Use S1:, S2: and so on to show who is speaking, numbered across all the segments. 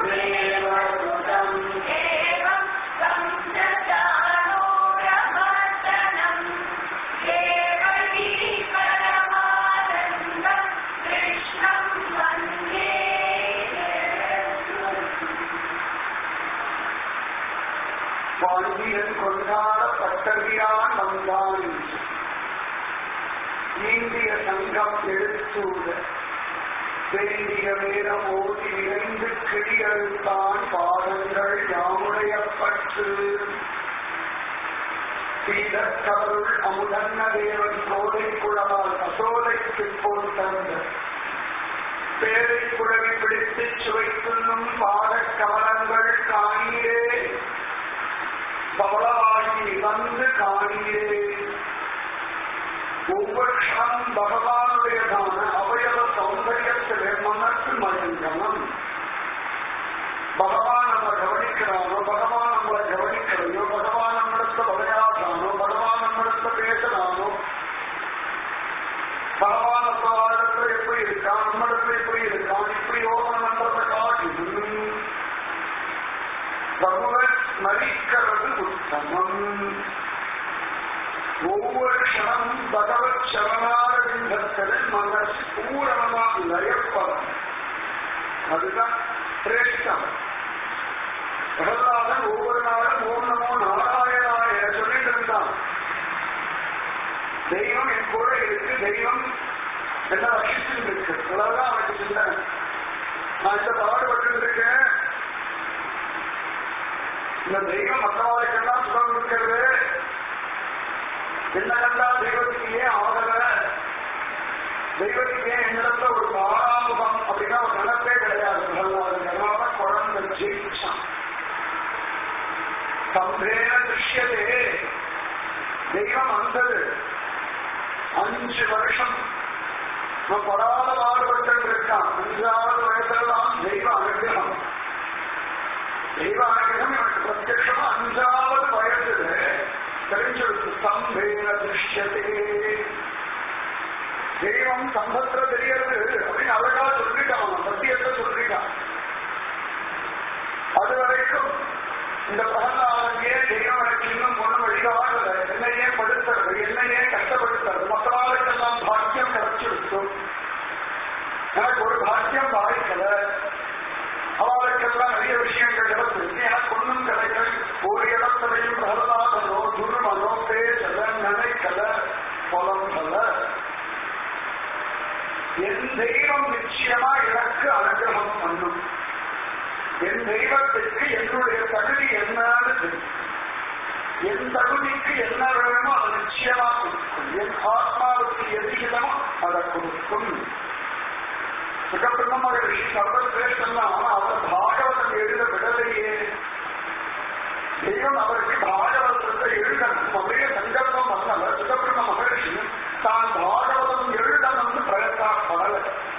S1: தேவசுதம்
S2: தேவம் சம்சதானோரமர்த்தனம் கேவலி பரமானந்தம் கிருஷ்ணம் வந்தே
S1: பாண்டியன் கொண்டாட பட்டவியான் வந்தான் ஈண்டிய சங்கம் எடுத்தூட வேண்டிய வேரம் ஓதி இணைந்து கிளியழுத்தான் பாதங்கள் யாமுடைய பற்று சீதக்கருள் அமுதன்ன தேவன் கோதை குழவால் அசோலைக்கு போல் தந்த பேரை குழவி பிடித்து சுவைத்துண்ணும் பாதக் கமலங்கள் காணியே பவளவாகி வந்து காணியே ஒவ்வொரு க்ஷணம் பகவானுடையதான அவயவ சௌந்தரியத்திலே மனசு மயங்கனம் பகவான் நம்மளை கவனிக்கிறானோ பகவான் நம்மளை கவனிக்கலையோ பகவான் நம்மிடத்த விளையாடுறானோ பகவான் நம்மிடத்த பேசுறானோ பகவான் நம்ம வாழ்க்கை எப்படி இருக்கான் நம்மிடத்துல எப்படி இருக்கான் இப்படி யோகம் பண்றதை காட்டிலும் பகவத் ஸ்மரிக்கிறது உத்தமம் ஒவ்வொரு க்ஷணம் பகவத் சரணாரவிந்தத்தில் மனசு பூரணமா லயப்படும் அதுதான் சிரேஷ்டம் பிரகலாதன் ஒவ்வொரு நாளும் ஓம் நமோ நாராயணாய சொல்லிட்டு இருந்தான் தெய்வம் என் கூட இருக்கு தெய்வம் என்ன ரசிச்சுட்டு இருக்கு அவ்வளவுதான் அவனுக்கு சிந்தனை நான் இந்த பாடுபட்டு இருக்கேன் இந்த தெய்வம் மற்றவாளுக்கெல்லாம் சுகம் இருக்கிறது என்ன கண்டா தெய்வத்துக்கு ஏன் ஆகல தெய்வத்துக்கு ஏன் என்னிடத்துல ஒரு பாராமுகம் அப்படின்னா ஒரு நிலப்பே கிடையாது அதனால குழந்தை ஜெயிச்சான் சம்பேன திருஷ்யதே தெய்வம் வந்தது அஞ்சு வருஷம் நான் படாத பாடுபட்டு இருக்கான் அஞ்சாவது வயசுலதான் தெய்வ அனுகிரகம் தெய்வ அனுகிரகம் எனக்கு பிரத்யமா அஞ்சாவது வயசுல தெரிஞ்சிருக்கு சம்பேன திருஷ்யதே தெய்வம் சம்பத்துல தெரியறது அப்படின்னு அழகா சொல்லிட்டான் சத்தியத்தை சொல்லிட்டான் அது வரைக்கும் இந்த பிரகலாதன் ஏன் தெய்வம் எனக்கு இன்னும் ஒண்ணு வழிகாடல என்ன ஏன் படுத்துறது என்ன ஏன் கஷ்டப்படுத்துறது மக்களாளுக்கெல்லாம் பாக்கியம் கிடைச்சிருக்கும் எனக்கு ஒரு பாக்கியம் வாய்க்கல அவளுக்கெல்லாம் நிறைய விஷயங்கள் கிடைச்சிருக்கு எனக்கு ஒன்றும் கிடைக்கல ஒரு இடத்துலையும் பிரகலாதனோ துருமனோ பேசல நினைக்கல புலம்பல என் தெய்வம் நிச்சயமா எனக்கு அனுகிரகம் பண்ணும் என் தெய்வத்துக்கு என்னுடைய தகுதி என்னன்னு தெரியும் என் தகுதிக்கு என்ன வேணுமோ அது நிச்சயமா கொடுக்கும் என் ஆத்மாவுக்கு எது இடமோ அதை கொடுக்கும் சுகபிரம்ம மகரிஷி சர்வசிரேஷ்டம்லாம் அவர் பாகவதம் எழுத விடலையே தெய்வம் அவருக்கு பாகவதத்தை எழுதணும் அப்படியே சங்கல்பம் வந்தவர் சுகபிரம்ம மகரிஷி தான் பாகவதம் எழுதணும்னு பிரயத்தாப்படல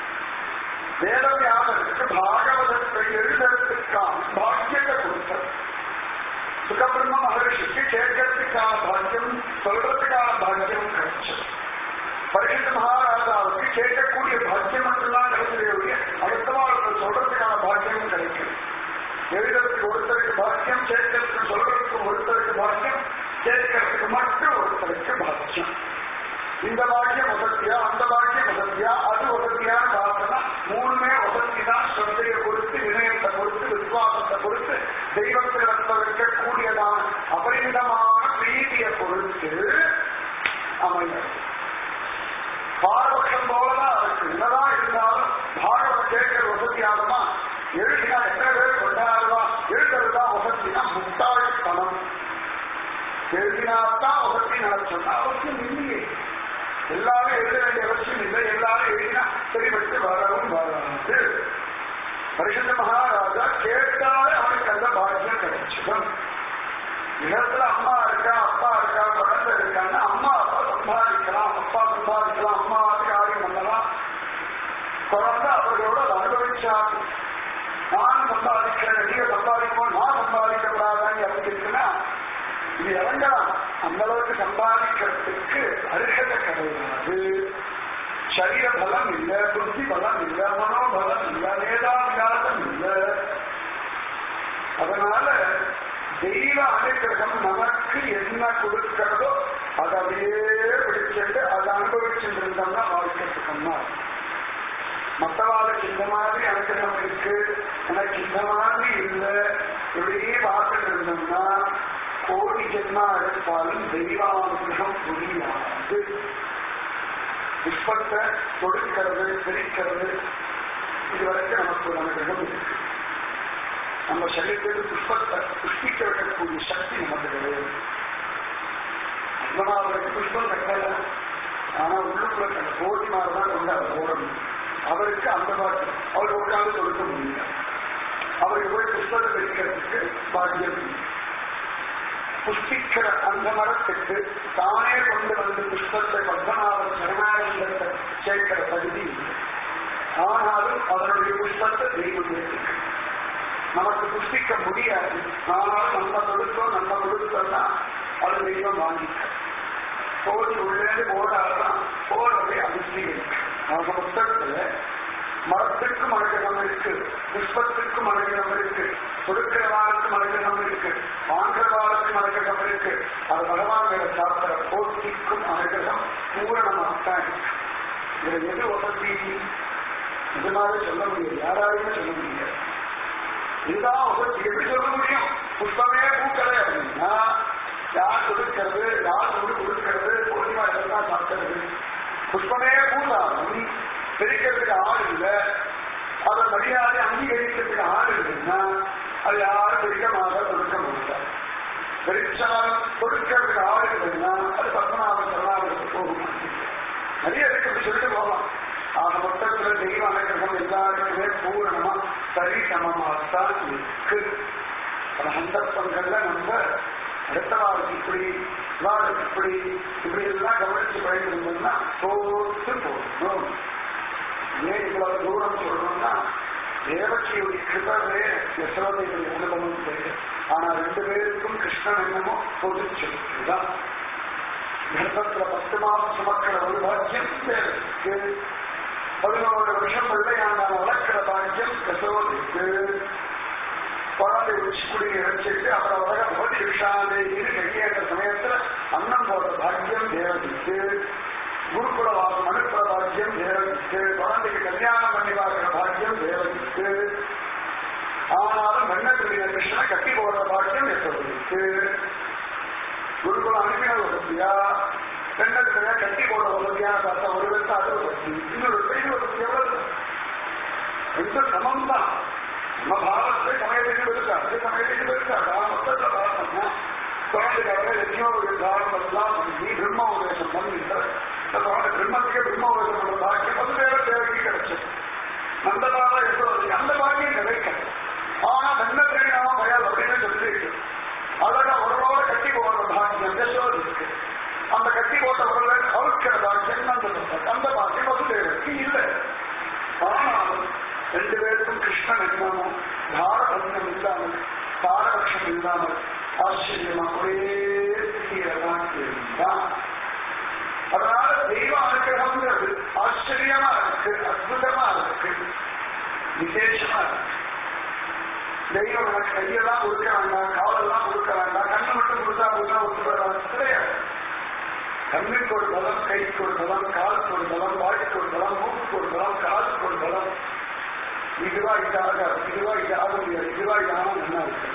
S1: வேதவியாதருக்கு பாகவதத்தை எழுதுறதுக்கான பாக்கியத்தை கொடுத்தார் சுகபிரம்ம மகர்ஷிக்கு கேட்கறதுக்கான பாக்கியம் சொல்றதுக்கான பாக்கியம் கிடைச்சது பரிசுத்த மகாராஜாவுக்கு கேட்கக்கூடிய பாக்கியம் மட்டும்தான் கிடைச்சதே அடுத்தவாளுக்கு சொல்றதுக்கான பாக்கியம் கிடைக்கும் எழுதுறதுக்கு ஒருத்தருக்கு பாக்கியம் கேட்கறதுக்கு சொல்றதுக்கு ஒருத்தருக்கு பாக்கியம் கேட்கறதுக்கு மட்டும் ஒருத்தருக்கு பாக்கியம் இந்த பாக்கியம் வசதியா அந்த பாக்கியம் வசதியா அது வசதியான பார்த்தனா மூணுமே வசதி தான் ஸ்ரத்தையை பொறுத்து வினயத்தை பொறுத்து விசுவாசத்தை பொறுத்து தெய்வத்திடத்தில் இருக்கக்கூடியதான அபரிமிதமான பிரீதியை பொறுத்து அமையும் பாரபட்சம் போலதான் இருக்கு என்னதான் இருந்தாலும் பாரவம் கேட்கிற வசதியாகமா எழுதினா எத்தனை பேர் கொண்டாடுவா எழுதுறதுதான் வசதினா முட்டாள்தனம் எழுதினாத்தான் வசதி நடச்சோம்னா அவசியம் இல்லையே எல்லாரும் எழுத வேண்டிய அவசியம் இல்லை எல்லாரும் எழுதினா சரிபட்டு வரவும் வராது பரிசுத்த மகாராஜா கேட்டாலே அவனுக்கு அந்த பாக்கியம் கிடைச்சிடும் இடத்துல அம்மா இருக்கா அப்பா இருக்கா குழந்தை இருக்கான்னு அம்மா அப்பா சம்பாதிக்கலாம் அப்பா சம்பாதிக்கலாம் அம்மா காரியம் பண்ணலாம் குழந்தை அவர்களோட அதை அனுபவிச்சாங்க நான் சம்பாதிக்கிறேன் நீங்க சம்பாதிக்கணும் நான் சம்பாதிக்கப்படாதான்னு இறங்கிருக்குன்னா இது இறங்கலாம் அந்த அளவுக்கு சம்பாதிக்கிறதுக்கு அருகதை கிடையாது சரீர பலம் இல்ல புத்தி பலம் இல்ல மனோபலம் இல்ல வேதாபியாசம் இல்ல அதனால தெய்வ அனுகிரகம் நமக்கு என்ன கொடுக்கிறதோ அதை அப்படியே பிடிச்சிட்டு அதை அனுபவிச்சுட்டு இருந்தோம்னா வாழ்க்கை சுகமா இருக்கும். மற்றவாளுக்கு இந்த மாதிரி அனுகிரகம் இருக்கு எனக்கு இந்த மாதிரி இல்லை இப்படியே பார்த்துட்டு இருந்தோம்னா கோடி ஜென்மா எடுத்தாலும் தெய்வானுகிரகம் புரியாது புஷ்பத்தை தொடுக்கிறது பிரிக்கிறது இது வரைக்கும் நமக்கு ஒரு அனுகிரகம் இருக்கு நம்ம சரீரத்தில் புஷ்பத்தை புஷ்பிக்க வைக்கக்கூடிய சக்தி நமக்கு கிடையாது அவருக்கு புஷ்பம் கட்டல ஆனா உள்ளுக்குள்ள கண்ட கோடி தான் கொண்டு அவர் ஓடணும் அவருக்கு அந்த பாட்டு அவர் உட்கார்ந்து கொடுக்க முடியல அவருக்கு போய் புஷ்பத்தை பிரிக்கிறதுக்கு பாக்கியம் இல்லை. புஷ்பிக்கிற அந்த மரத்துக்கு தானே கொண்டு வந்து புஷ்பத்தை பத்மநாபன் சரணானந்தத்தை சேர்க்கிற பகுதி இல்லை. ஆனாலும் அதனுடைய புஷ்பத்தை தெய்வம் இருக்கு நமக்கு புஷ்பிக்க முடியாது ஆனாலும் நம்ம கொடுத்தோம் நம்ம கொடுத்தோம்னா அது தெய்வம் வாங்கிக்க கோடி உள்ளேந்து போடாதான் போறதை அதிசயம் அவங்க புத்தகத்துல மரத்திற்கும் அனுகிரகம் இருக்கு புஷ்பத்திற்கும் அனுகிரகம் இருக்கு கொடுக்கிறவாருக்கும் அனுகிரகம் இருக்கு வாங்குறவாருக்கும் அனுகிரகம் இருக்கு அது பகவான் மேல சாப்பிட போட்டிக்கும் அனுகிரகம் பூரணமாகத்தான் இருக்கு இதுல எது வசதி இது மாதிரி சொல்ல முடியாது யாராலையுமே சொல்ல முடியாது இதுதான் வசதி எப்படி சொல்ல முடியும் புஷ்பமே பூக்கலை அப்படின்னா யார் கொடுக்கிறது யார் கொண்டு கொடுக்கிறது பூர்ணிமா இதெல்லாம் சாப்பிடுறது புஷ்பமே பூந்தாலும் பிரிக்கிறதுக்கு ஆள் இல்லை அதை மரியாதை அங்கீகரிக்கிறதுக்கு ஆள் இல்லைன்னா அது யாரும் பிரிக்க மாட்டார் கொடுக்க மாட்டார் பிரிச்சால் கொடுக்கிறதுக்கு ஆள் இல்லைன்னா அது பத்மநாப சரணாவுக்கு போக மாட்டேங்குது நிறைய இருக்கு அப்படி சொல்லிட்டு போகலாம் ஆக மொத்தத்துல தெய்வ அனுகிரகம் எல்லாருக்குமே பூரணமா சரி சமமாகத்தான் இருக்கு பல சந்தர்ப்பங்கள்ல நம்ம அடுத்த வாரத்துக்கு இப்படி வாரத்துக்கு இப்படி இப்படி எல்லாம் கவனிச்சு பயன்படுத்தோம்னா தோற்று போகணும் ஏன் இவ்வளவு தூரம் சொல்லணும்னா தேவகியுடைய கிருபவே யசோதையுடைய அனுபவம் பேரு ஆனா ரெண்டு பேருக்கும் கிருஷ்ணன் என்னமோ பொது சொல்லுதான் கர்ப்பத்துல பத்து மாசம் சுமக்கிற ஒரு பாக்கியம் தேவருக்கு பதினோரு வருஷம் பிள்ளையாண்டான வளர்க்கிற பாக்கியம் யசோதைக்கு குழந்தை உச்சிக்குடி இறைச்சிட்டு அப்புறம் உலக போட்டி விஷாலே இரு கையேற்ற சமயத்துல அன்னம் போடுற பாக்கியம் தேவதிக்கு குருகுல வாசம் அனுப்புற பாக்கியம் தேவதிக்கு குழந்தைக்கு கல்யாணம் பண்ணி பார்க்கிற பாக்கியம் தேவதிக்கு ஆனாலும் வெண்ணத்துடைய கிருஷ்ணனை கட்டி போடுற பாக்கியம் யசோதைக்கு குருகுலம் அனுப்பின வசதியா வெண்ணத்துடைய கட்டி போடுற வசதியான பார்த்தா ஒரு வருஷம் அது ஒரு வசதி இன்னொரு பெரிய வசதி எவ்வளவு ரெண்டு சமம் தான் நம்ம பாரத்தை சமயத்துக்கு இருக்கா அதே சமயத்துக்கு இருக்கா மொத்தத்தை பார்த்தோம்னா குழந்தைக்காக எத்தனையோ ஒரு காரணம் எல்லாம் பண்ணி பிரம்ம உபதேசம் பண்ணிட்டார் குழந்தை பிரம்மத்துக்கு பிரம்ம உபதேசம் பண்ண பாக்கியம் அது வேற தேவைக்கு கிடைச்சது நந்தபாபா எப்படி அந்த பாக்கியம் கிடைக்கும் ஆனா வெண்ண தெரியாம பயால் அப்படின்னு சொல்லிட்டு அழகா உடலோட கட்டி போடுற பாக்கியம் யசோது இருக்கு அந்த கட்டி போட்ட உடலை அவுக்கிற பாக்கியம் நந்த அந்த பாக்கியம் அது தேவைக்கு இல்லை ஆனாலும் ரெண்டு பேருக்கும் கிருஷ்ணன் என்னமோ பாரபந்தம் இல்லாமல் பாரபட்சம் இல்லாமல் ஆச்சரியமா ஒரே ஸ்திதியில்தான் இருந்தான் அதனால தெய்வ அனுகிரகம்ங்கிறது ஆச்சரியமா இருக்கு அற்புதமா இருக்கு விசேஷமா இருக்கு தெய்வம் எனக்கு கையெல்லாம் கொடுக்க வேண்டாம் காலெல்லாம் கொடுக்க வேண்டாம் கண்ணு மட்டும் கொடுத்தா கொடுத்தா ஒத்துக்கிறாங்க கிடையாது கண்ணுக்கு ஒரு பலம் கைக்கு ஒரு பலம் காலுக்கு ஒரு பலம் வாய்க்கு ஒரு பலம் மூக்குக்கு ஒரு பலம் காலுக்கு ஒரு பலம் இதுவா இது ஆகாது இதுவா இது ஆக முடியாது இதுவா இது ஆனா நல்லா இருக்கு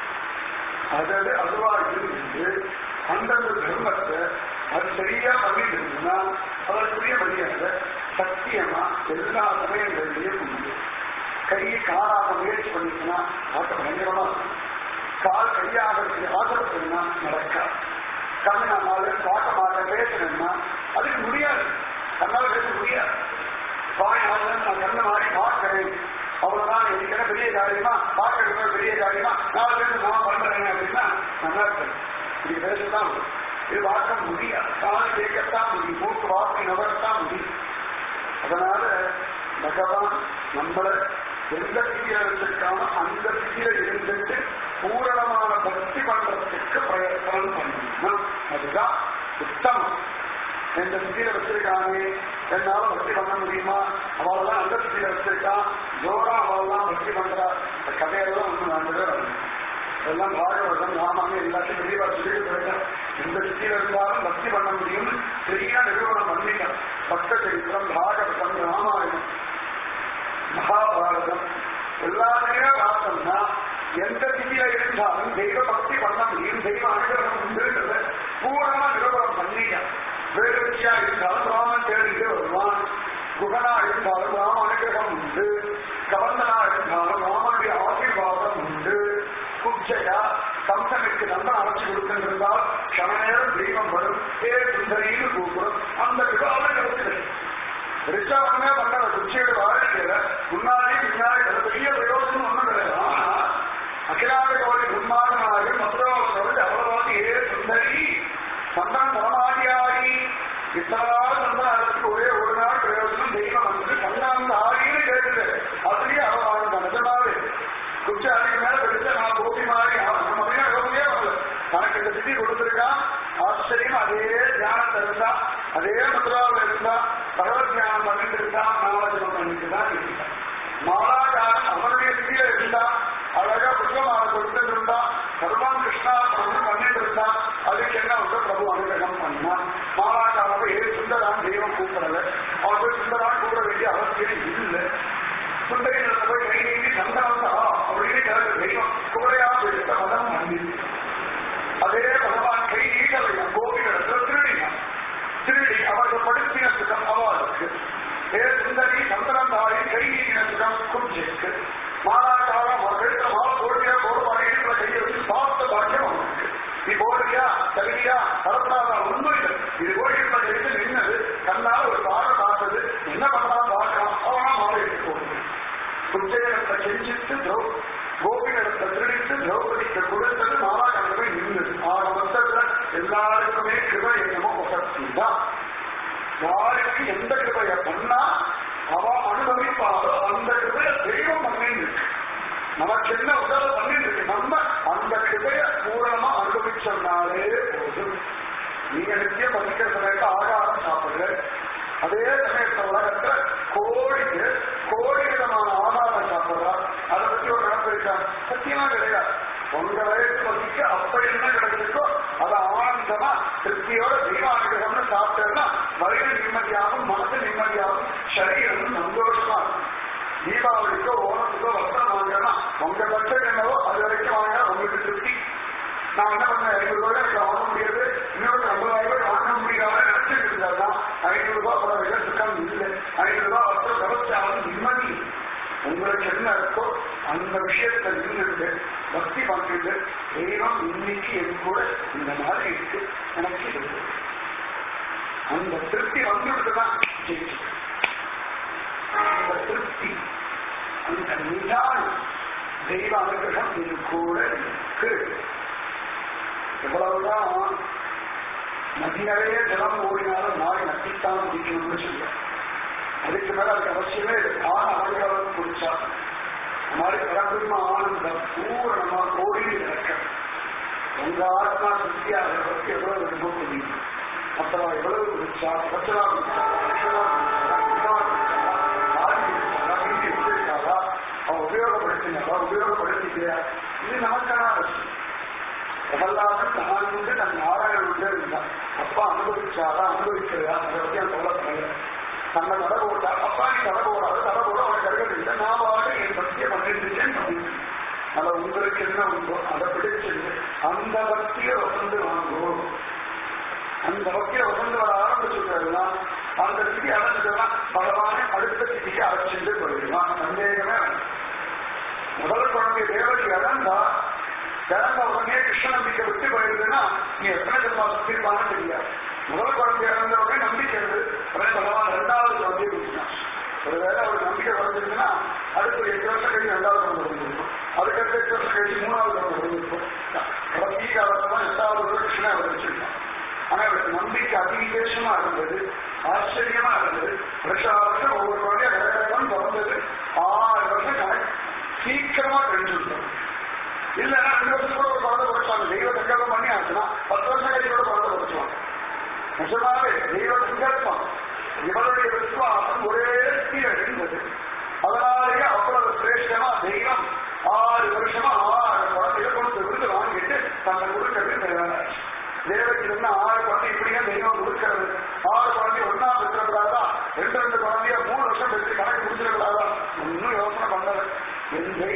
S1: அதாவது அதுவா இருந்து அந்தந்த தர்மத்தை அது சரியா பண்ணிட்டு இருந்ததுன்னா அதற்குரிய மரியாதை சத்தியமா எல்லா சமயங்கள்லயும் உண்டு கையை காலாக முயற்சி பண்ணிச்சுன்னா ஆட்டம் பயங்கரமா இருக்கும் கால் கையாகிறதுக்கு ஆசைப்படுனா நடக்காது கண்ணு நான் நாலு பார்க்க மாட்டேன் பேசுறேன்னா அதுக்கு முடியாது கண்ணால பேச முடியாது வாய் நான் கண்ணை மாறி பார்க்கிறேன் அவ்வளவுதான் எனக்கு என்ன பெரிய காரியமா பார்க்கறது பெரிய காரியமா நாலு பேர் நான் பண்றேன் அப்படின்னா நல்லா இருக்கு இது பேசத்தான் வரும். இது பார்க்க முடியாது காது கேட்கத்தான் முடியும் மூக்கு வார்த்தை நகரத்தான் முடியும் அதனால பகவான் நம்மளை எந்த திதியில வச்சிருக்காமோ அந்த திதியில இருந்துட்டு பூரணமான பக்தி பண்றதுக்கு பிரயத்தனம் பண்ணணும் அதுதான் உத்தமம் எந்த திதியில வச்சிருக்கானே என்னால பக்தி பண்ண முடியுமா அவளெல்லாம் அந்த திதியில வச்சிருக்கான் ஜோரா அவளெல்லாம் பக்தி பண்றா இந்த கதையெல்லாம் ஒண்ணு வேண்டவே வரணும் எல்லாம் பாகவதம் ராமாங்க எல்லாத்தையும் தெளிவா சொல்லிட்டு போயிட்டேன் எந்த சித்தியில இருந்தாலும் பக்தி பண்ண முடியும் சரியா நிறுவனம் பண்ணிட்டேன் பக்த சரித்திரம் பாகவதம் ராமாயணம் மகாபாரதம் எல்லாமே பார்த்தோம்னா எந்த திதியில இருந்தாலும் தெய்வ பக்தி பண்ண முடியும் தெய்வ அனுகிரகம் உண்டுன்றத பூரணமா நிரூபணம் பண்ணிக்க வேடிக்கையா இருந்தாலும் ராமன் தேடிட்டு வருவான் குகனா இருந்தாலும் ராம அனுகிரகம் உண்டு கவர்ந்தனா இருந்தாலும் ராமனுடைய ஆசீர்வாதம் உண்டு குச்சையா கம்சனுக்கு நம்பன் அமைச்சு கொடுத்திருந்தால் கண நேரம் தெய்வம் வரும் ஏ சுந்தரின்னு கூப்பிடும் அந்த விவாதம் நடத்துகிறது ரிஷாவனமே பண்ற குச்சியோட வாழ்க்கையில முன்னாடி பின்னாடி அது பெரிய பிரயோஜனம் ஒண்ணும் கிடையாது ஆனா அகிலாண்ட கௌரி பிரம்மாண்டனாக மதுராவது அவ்வளவாதி ஏ சுந்தரி சந்தனம் தரமாதியாரி இத்தனாவது சந்தனத்துக்கு ஒரே ஒரு நாள் பிரயோஜனம் தெய்வம் வந்து சந்தனம் ஆடின்னு கேட்டுது அதுலயே அவள் நிஜமாவே குச்சி அதுக்கு மேல பெருசா நான் கோபி மாறி நம்ம அப்படியே யோகியே வரல தனக்கு இந்த சித்தி கொடுத்திருக்கான் ஆச்சரியம் அதே தியானத்தை இருந்தா அதே மதுராவில் இருந்தா பகவத் தியானம் பண்ணிட்டு இருந்தா நாமஜனம் பண்ணிட்டு தான் இருந்தான் மாலாகாரன் அவனுடைய சிதியில இருந்தா அழகா புஷ்பமாக கொடுத்துட்டு இருந்தா சர்வம் கிருஷ்ணா பிரபு பண்ணிட்டு இருந்தா அதுக்கு என்ன வந்து பிரபு அனுகிரகம் பண்ணான் மாலாகாரன் ஏ சுந்தரான் தெய்வம் கூப்பிடல அவன் போய் சுந்தரான் கூப்பிட வேண்டிய அவசியம் இல்லை சுந்தரி போய் கை நீட்டி சந்தனத்தா அப்படின்னு கிளம்பு தெய்வம் குமரையா எடுத்த மதம் மன்னிச்சு அதே பகவான் கை நீட்டவையா கோபிகளிடத்துல திருடினான் திருடி அவர்கள் படுத்தின சுகம் அவளுக்கு ஏ சுந்தரி சந்தனம் தாரி கை நீட்டின சுகம் குஞ்சிக்கு மாலாக்காரம் அவர்கள் மால் போடுறியா போடுவாங்க என்ற கையை வச்சு பார்த்த பாக்கியம் அவனுக்கு நீ போடுறியா தகுதியா கலப்படாதா உண்மை இல்லை இது கோயிலுக்குள்ள எடுத்து நின்னது கண்ணால் ஒரு பாடம் பார்த்தது என்ன பண்ணலாம் பார்க்கலாம் அவனா மாலை எடுத்து போடுது குஞ்சையிடத்தை செஞ்சிட்டு திரௌ கோபியிடத்தை திருடித்து திரௌபதிக்கு கொடுத்தது மாலாக்கணமே நின்றது ஆறு வருஷத்துல எல்லாருக்குமே கிருபை என்னமோ வசதி தான் யாருக்கு எந்த கிருபைய பண்ணா அவ அனுபவிப்பாரோ அந்த கிருபைய தெய்வம் பண்ணிட்டு இருக்கு நமக்கு என்ன உதவி பண்ணிட்டு இருக்கு நம்ம அந்த கிருபைய பூரணமா அனுபவிச்சோம்னாலே போதும் நீங்க நித்தியம் பசிக்கிற சமயத்துல ஆகாரம் சாப்பிடுற அதே சமயத்துல உலகத்துல கோடிக்கு கோடி விதமான ஆகாரம் சாப்பிடுறா அதை பத்தி ஒரு நினைப்பு இருக்கா சத்தியமா கிடையாது உங்க வயசு பசிக்கு அப்ப என்ன கிடைச்சிருக்கோ அதை ஆனந்தமா திருப்தியோட தெய்வானுகிரகம்னு சாப்பிட்டேன்னா வயிறு நிம்மதியாகும் மனசு நிம்மதியாகும் சரீரம் சந்தோஷமா இருக்கும் தீபாவளிக்கோ ஓணத்துக்கோ வஸ்திரம் வாங்கினா உங்க பட்ஜெட் என்னவோ அது வரைக்கும் வாங்கினா உங்களுக்கு திருப்தி நான் என்ன பண்ணேன் ஐநூறு ரூபாய் எனக்கு வாங்க முடியாது இன்னொரு ஐம்பதாயிரம் ரூபாய் வாங்க முடியாத நினைச்சிட்டு இருந்தாருன்னா ஐநூறு ரூபாய் பரவாயில்ல சுத்தம் இல்லை ஐநூறு ரூபாய் வஸ்திரம் விவசாயம் நிம்மதி உங்களுக்கு என்ன இருக்கோ அந்த விஷயத்தை நின்றுட்டு பக்தி பண்ணிட்டு தெய்வம் இன்னைக்கு என் கூட இந்த மாதிரி இருக்கு எனக்கு இருக்கு அந்த திருப்தி வந்துட்டு தான் ஜெயிச்சு அந்த திருப்தி அந்த நிதானம் தெய்வ அனுகிரகம் இது கூட இருக்கு எவ்வளவுதான் நதி நிறைய ஜலம் ஓடினாலும் நாளை நட்டித்தான் குடிக்கணும்னு சொல்லுவேன் அதுக்கு மேல அதுக்கு அவசியமே இல்லை தான் அனுகிரகம் குடிச்சா அந்த மாதிரி பரபிரம்ம ஆனந்தம் பூரணமா கோடியில் இருக்க உங்க ஆத்மா திருப்தியாக பற்றி எவ்வளவு ரொம்ப முடியும் அப்புறம் எவ்வளவு குடிச்சா பச்சலா குடிச்சா லட்சணா குடிச்சா ஆதி குடிச்சா வீட்டு வச்சிருக்காரா அவன் உபயோகப்படுத்தினாரா உபயோகப்படுத்திக்கலையா இது நமக்கான அவசியம் பிரகலாதன் தான் உண்டு தன் நாராயணன் உண்டு இருந்தான் அப்பா அனுபவிச்சாரா அனுபவிக்கலையா அதை பத்தி அவன் சொல்லப்படல தன்னை தடை போட்டா அப்பா நீ தடை போடாது தடை போட அவனை கருகல் இல்லை நான் வாடு என் பக்தியை பண்ணிட்டு இருக்கேன் பண்ணிட்டு அதை உங்களுக்கு என்ன உண்டோ அதை பிடிச்சிருந்து அந்த பக்தியை வசந்து வாங்குவோம் அந்த பக்தியை வசந்து வர ஆரம்பிச்சுட்டா அந்த ஸ்திதி அடைஞ்சதுன்னா பகவானே அடுத்த ஸ்திதிக்கு அழைச்சிட்டு போயிடுவான் சந்தேகமே வேண்டாம். முதல் குழந்தை தேவதி இழந்தா இழந்த உடனே கிருஷ்ண நம்பிக்கை விட்டு போயிடுதுன்னா நீ எத்தனை ஜென்மா சுத்திருப்பான்னு தெரியாது முதல் குழந்தை இழந்த உடனே நம்பிக்கை இருந்து உடனே பகவான் ரெண்டாவது குழந்தையை கொடுத்தான் ஒருவேளை அவர் நம்பிக்கை குறைஞ்சிருக்குன்னா அடுத்த ஒரு எட்டு வருஷம் கழிச்சு ரெண்டாவது குழந்தை கொடுத்துருக்கும் அதுக்கடுத்த எட்டு வருஷம் கழிச்சு மூணாவது குழந்தை கொடுத்துருக்கும் கடைசி காலத்துல தான் எட்டாவது வருடம் கிருஷ்ணா அவர் வச்சிருக்கான் ஆனா இவருக்கு நம்பிக்கை அதிவிசேஷமா இருந்தது ஆச்சரியமா இருந்தது வருஷம் வருஷம் ஒவ்வொரு குழந்தைய வேற வேகம் பிறந்தது ஆறு வருஷம் கணக்கு சீக்கிரமா தெரிஞ்சுட்டோம் இல்லைன்னா ரெண்டு வருஷம் கூட ஒரு குழந்தை படிச்சாங்க தெய்வ சங்கல்பம் பண்ணி ஆச்சுன்னா பத்து வருஷம் கழிச்சு கூட குழந்தை படிச்சுவாங்க நிஜமாவே தெய்வ சங்கல்பம் இவருடைய விசுவாசம் ஒரே ஸ்திர இருந்தது அதனாலேயே அவ்வளவு சிரேஷ்டமா தெய்வம் ஆறு வருஷமா ஆறு குழந்தைகள் கொடுத்தது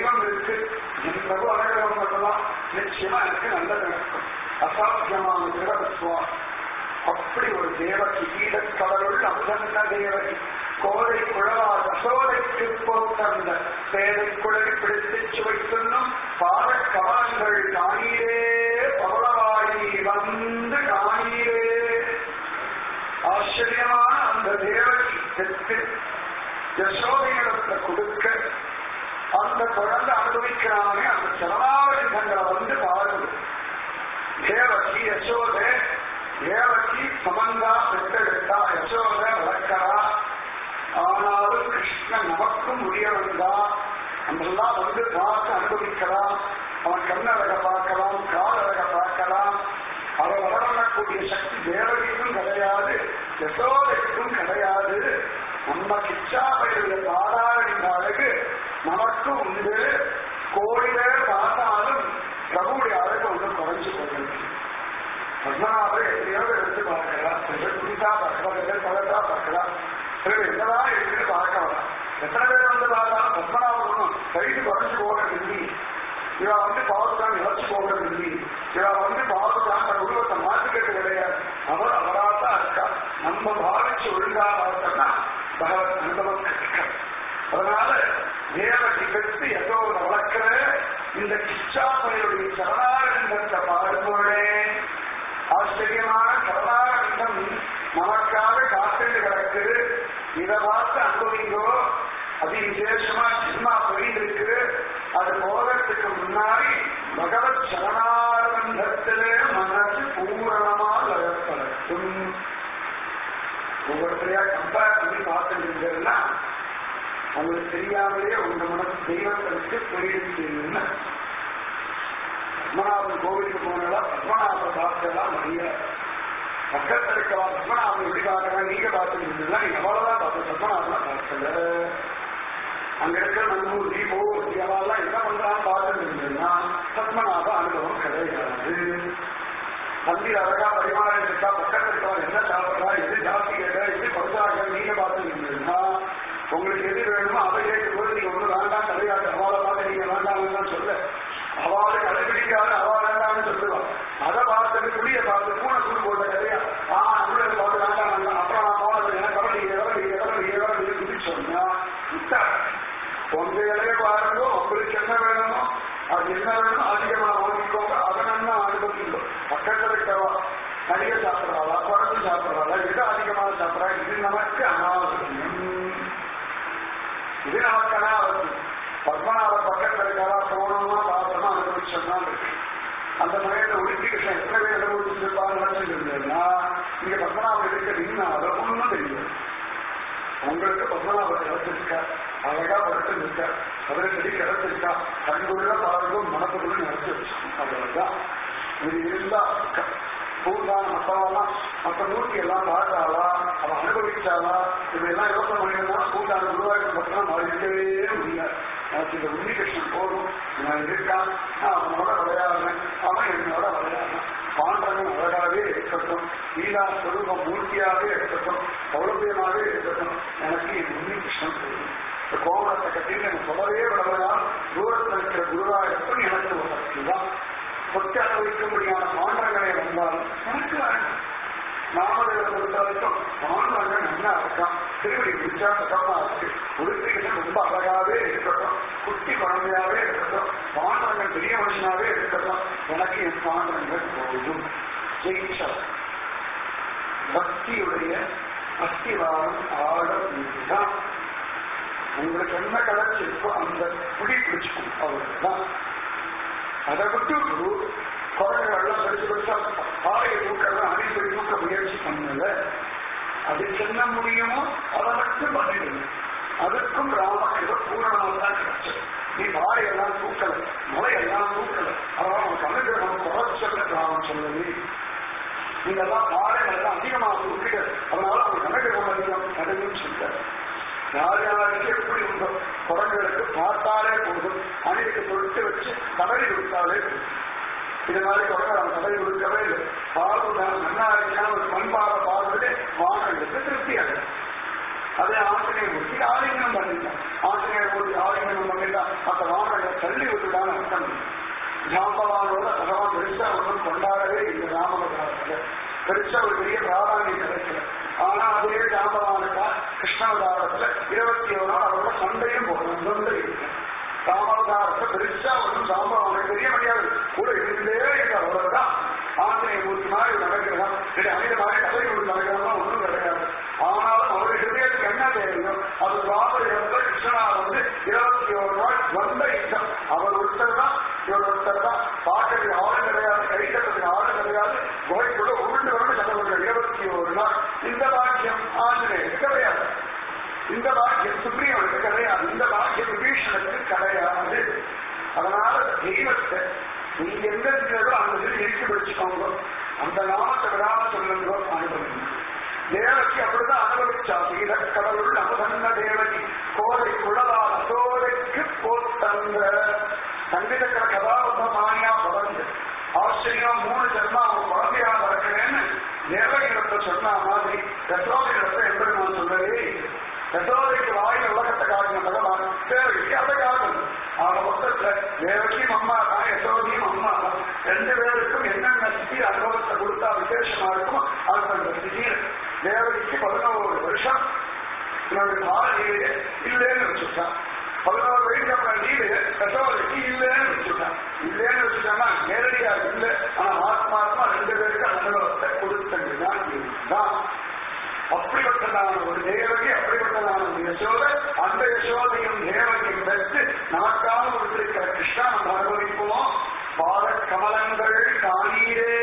S1: தெய்வம் இருக்கு என்னவோ அனுகிரகம் பண்ணலாம் நிச்சயமா எனக்கு நல்லது நடக்கும் அசாத்தியமான திரவத்துவம் அப்படி ஒரு தேவகி கீழக்கடலுள் அந்தந்த தேவகி கோதை குழலால் அசோதைக்கு போத்தந்த பேதை குழலி பிடித்து சுவை சொல்லும் பாதக் கவலங்கள் காணீரே பவளவாயி வந்து காணீரே ஆச்சரியமான அந்த தேவகி பெற்று யசோதையிடத்தை கொடுக்க அந்த குழந்தை அனுபவிக்கிறானே அந்த சரணாவளிதங்களை வந்து பாருங்க தேவகி யசோதை தேவகி சமந்தா பெற்றெடுத்தா யசோதை வளர்க்கிறா ஆனாலும் கிருஷ்ணன் நமக்கும் உரியவன் தான் நம்மெல்லாம் வந்து பார்த்து அனுபவிக்கலாம் அவன் கண்ணழக பார்க்கலாம் காலழக பார்க்கலாம் அவன் வளரக்கூடிய சக்தி தேவகிக்கும் கிடையாது யசோதைக்கும் கிடையாது நம்ம கிச்சாபையுடைய பாராயணின் அழகு நமக்கு உண்டு கோடிலே பார்த்தாலும் பிரபுடைய அழகு ஒன்றும் குறைஞ்சு போகிறது பத்மநாபரை எப்படியாவது எடுத்து பார்க்கலாம் சிலர் புதுசா பார்க்கலாம் சிலர் பழசா பார்க்கலாம் சிலர் என்னதான் இருக்குன்னு பார்க்க வரலாம் எத்தனை பேர் வந்து பார்த்தாலும் பத்மநாபர் ஒன்றும் சைடு குறைஞ்சு போகிறது இல்லை இவா வந்து பாவத்தான் இழச்சு போகிறது இல்லை இவா வந்து பாவத்தான் தன் உருவத்தை மாற்றிக்கிறது கிடையாது அவர் அவராத்தான் இருக்கா நம்ம பாவிச்சு ஒழுங்கா பார்த்தோம்னா பகவத் அனுபவம் கிடைக்கும் அதனால தேவகி பெற்று எதோ வளர்க்கிற இந்த கிச்சாப்பையுடைய சரணாரங்கத்தை பாடுபோழே ஆச்சரியமான சரணாரங்கம் நமக்காக காத்துட்டு கிடக்கு இதை பார்த்து அனுபவிங்கோ அது விசேஷமா சினிமா போயிட்டு இருக்கு அது போகிறதுக்கு முன்னாடி பகவத் சரணாரங்கத்திலே மனசு பூரணமா லயப்படட்டும் ஒவ்வொருத்தரையா கம்பேர் பண்ணி பார்த்துட்டு இருந்ததுன்னா அவங்களுக்கு தெரியாமலே உங்க மனசு தெய்வங்களுக்கு போயிடுச்சுன்னு பத்மநாபன் கோவிலுக்கு போனா பத்மநாபன் பார்க்கலாம் நிறைய பக்கத்தில் இருக்கலாம் பத்மநாபன் எப்படி பார்க்கலாம் நீங்க பார்த்துட்டு இருந்தீங்கன்னா நீங்க அவ்வளவுதான் பார்த்து பத்மநாபன் பார்க்கல அங்க இருக்கிற நம்பூரி போதி அவெல்லாம் என்ன பண்றான்னு பார்த்துட்டு இருந்தீங்கன்னா பத்மநாப அனுபவம் கிடையாது தம்பி அழகா பரிமாறம் இருக்கா பக்கத்தில் இருக்கவன் என்ன சாப்பிடுறா எது ஜாஸ்தி கேட்க எப்படி படுத்தாங்க நீங்க பார்த்துட்டு இருந்தீங்கன்னா உங்களுக்கு எது வேணுமோ அதை கேட்கும்போது நீங்க ஒண்ணு வேண்டாம் கிடையாது அவளை பார்த்து நீங்க வேண்டாம்னு சொல்ல அவளை கடைபிடிக்காத அவ வேண்டாம்னு சொல்லுவான் அதை பார்த்துட்டு புளிய பார்த்து பூனை கூடு போட்ட கதையா ஆ அன்புல பார்த்து வேண்டாம் வேண்டாம் அப்புறம் நான் போனது எனக்கு எவ்வளவு நீங்க எவ்வளவு நீங்க எவ்வளவு நீங்க எவ்வளவு நீங்க சொல்லி சொன்னா விட்டா உங்க இலைய பாருங்க உங்களுக்கு என்ன வேணுமோ அது என்ன வேணுமோ அதிகமா வாங்கிக்கோங்க அதை நல்லா அனுபவிக்கணும் பக்கத்துல இருக்கவா நிறைய சாப்பிடறாளா குறைச்சு சாப்பிடறாளா எது அதிகமாக சாப்பிடறா இது நமக்கு அனாவசியம் இது நமக்கு அனாவசியம் பத்மநாப பக்கத்துல இருக்கவா போனோம்னா பார்த்தோம்னா அனுபவிச்சோம்னா இருக்கு அந்த சமயத்தை ஒளிப்பி கிருஷ்ணன் எத்தனை பேர் அனுபவிச்சிருப்பாங்க நினைச்சிட்டு இருந்தேன்னா இங்க பத்மநாபம் இருக்க நின்னாலும் ஒண்ணும் தெரியும் உங்களுக்கு பத்மநாபம் கிடைச்சிருக்கா அழகா படுத்து இருக்கா பதினெட்டு கிடைச்சிருக்கா கண்குள்ள பார்க்கும் மனசுக்குள்ள நினைச்சு வச்சிருக்கோம் அவ்வளவுதான் இது இருந்தா பூர்வான மத்தவெல்லாம் மற்ற மூர்த்தி எல்லாம் பார்த்தாளா அவன் அனுபவிச்சாளா இதெல்லாம் யோசனை பண்ணிருந்தா பூர்வான குருவாயூர் பத்திரம் இருக்கவே முடியாது எனக்கு இந்த உன்னிகிருஷ்ணன் போதும் நான் இருக்கான் நான் அவனோட விளையாடுறேன் அவன் என்னோட விளையாடுறேன் பாண்டவன் அழகாகவே இருக்கட்டும் லீலா ஸ்வரூபம் மூர்த்தியாகவே இருக்கட்டும் சௌலபியமாகவே இருக்கட்டும் எனக்கு என் உன்னிகிருஷ்ணன் போதும் இந்த கோபுரத்தை கட்டிட்டு எனக்கு சொல்லவே விடலாம் தூரத்தில் இருக்கிற குருவாயூரப்பன் எனக்கு ஒரு சக்தி தான் சொத்து அனுபவிக்க முடியாத மாற்றங்களை வந்தாலும் எனக்கு வேண்டாம் நாமதேவ பொறுத்த வரைக்கும் மாணவர்கள் நல்லா இருக்கான் திருவடி பிடிச்சா சுகமா இருக்கு உடுத்திகள் ரொம்ப அழகாவே இருக்கட்டும் குட்டி குழந்தையாவே இருக்கட்டும் மாணவர்கள் பெரிய மனுஷனாவே இருக்கட்டும் எனக்கு என் மாணவர்கள் போதும் ஜெயிச்சா பக்தியுடைய அஸ்திவாரம் ஆழம் இதுதான் உங்களுக்கு என்ன கிடைச்சிருக்கோ அந்த குடி பிடிச்சுக்கும் அவ்வளவுதான் அதை விட்டு குழந்தைகள்லாம் படிச்சு படிச்சா பாறையை தூக்கலாம் அடிப்படை தூக்க முயற்சி பண்ணல அது என்ன முடியுமோ அதை மட்டும் பண்ணிடுங்க அதுக்கும் ராமகிருத பூரணமாக தான் கிடைச்சது நீ பாறையெல்லாம் தூக்கல மலையெல்லாம் தூக்கல அதான் உனக்கு அனுகிரகம் குறைச்சல ராமன் சொல்லவே நீங்கெல்லாம் பாறைகளெல்லாம் அதிகமாக தூக்கிட்டு அதனால அவங்க அனுகிரகம் அதிகம் அதுன்னு சொல்லிட்டாரு யார் யாருக்கு எப்படி உண்டோ குழந்தைகளுக்கு பார்த்தாலே போதும் அணிக்கு தொடுத்து வச்சு தவறி கொடுத்தாலே போதும் இது மாதிரி குழந்தை அவன் தவறி கொடுக்கவே இல்லை பால் தான் நல்லா இருக்கான ஒரு பண்பாக பார்த்துட்டு மாணவர்களுக்கு திருப்தி அடையும் அதே ஆஞ்சநேய மூர்த்தி ஆலிங்கனம் பண்ணிட்டான் ஆஞ்சநேய மூர்த்தி ஆலிங்கனம் பண்ணிட்டான் அந்த வானங்களை தள்ளி விட்டுட்டான்னு அர்த்தம் ஜாம்பவானோட பகவான் பெருசா ஒன்றும் கொண்டாடவே இல்லை ராமவதாரத்துல பெருசா ஒரு பெரிய பிராதானியம் கிடைக்கல ஆனா அதே ஜாம்பவானுக்கா கிருஷ்ணவதாரத்துல இருபத்தி ஒரு நாள் அவரோட சண்டையும் போகணும் சண்டை இருக்கு ராமாவதாரத்தை பெருசா ஒன்றும் ஜாம்பவானுக்கு தெரிய முடியாது கூட இருந்தே இல்லை அவ்வளவுதான் ஆஞ்சநேய மூர்த்தி மாதிரி நடக்கிறதா இல்லை அமித மாதிரி கதை ஒரு நடக்கிறதா ஒன்றும் கிடையாது ஆனாலும் அவருடைய ஹிருதயத்துக்கு என்ன தெரியும் அது ராம கிருஷ்ணனா வந்து இருபத்தி ஒரு நாள் வந்த யுத்தம் அவர் ஒருத்தர் தான் இவர் ஒருத்தர் தான் பார்க்கறதுக்கு ஆளு கிடையாது கை கட்டுறதுக்கு ஆளு கிடையாது குகைக்குள்ள உருண்டு வரணும் சட்டப்பட்ட இருபத்தி ஒரு நாள் இந்த பாக்கியம் ஆஞ்சநேயருக்கு கிடையாது இந்த பாக்கியம் சுப்ரீவனுக்கு கிடையாது இந்த பாக்கியம் விபீஷனுக்கு கிடையாது அதனால தெய்வத்தை நீங்க எங்க இருக்கிறதோ அந்த இது இருக்கு பிடிச்சுக்கோங்க அந்த நாமத்தை விடாம சொல்லுங்க அனுபவிங்க தேவகி அப்படிதான் அனுபவிச்சா கடவுள் அமுதன்ன தேவகி கோதை குழலால் அசோதைக்கு போத்தந்த சங்கீதக்கிற கதாபதமானியா பறந்து ஆச்சரியம் மூணு ஜென்மா அவன் குழந்தையா பிறக்கிறேன்னு தேவகிரத்தை சொன்ன மாதிரி ரசோதைரத்தை எப்படி நான் சொல்லவே ரசோதைக்கு வாயில் உலகத்தை காரணம் பகவான் தேவகிக்கு அதை காரணம் ஆக மொத்தத்துல தேவகியும் அம்மா தான் யசோதியும் அம்மா தான் ரெண்டு பேருக்கும் என்னென்ன ஸ்திதி அனுபவத்தை கொடுத்தா விசேஷமா இருக்கும் அது அந்த ஸ்திதியில் தேவகிக்கு பதினோரு வருஷம் என்னுடைய பாலையிலே இல்லைன்னு வச்சுட்டான் பதினோரு வயசுக்கு அப்புறம் நீடு கசோதைக்கு இல்லைன்னு வச்சுட்டான் இல்லைன்னு வச்சுட்டான்னா நேரடியா இல்லை ஆனா ஆத்மாத்மா ரெண்டு பேருக்கு அனுபவத்தை கொடுத்ததுதான் இதுதான் அப்படிப்பட்டதான ஒரு தேவகி அப்படிப்பட்டதான ஒரு யசோதை அந்த யசோதையும் தேவகியும் பெற்று நமக்காக கொடுத்திருக்கிற கிருஷ்ணா நம்ம அனுபவிப்போம் பாத கமலங்கள் காணீரே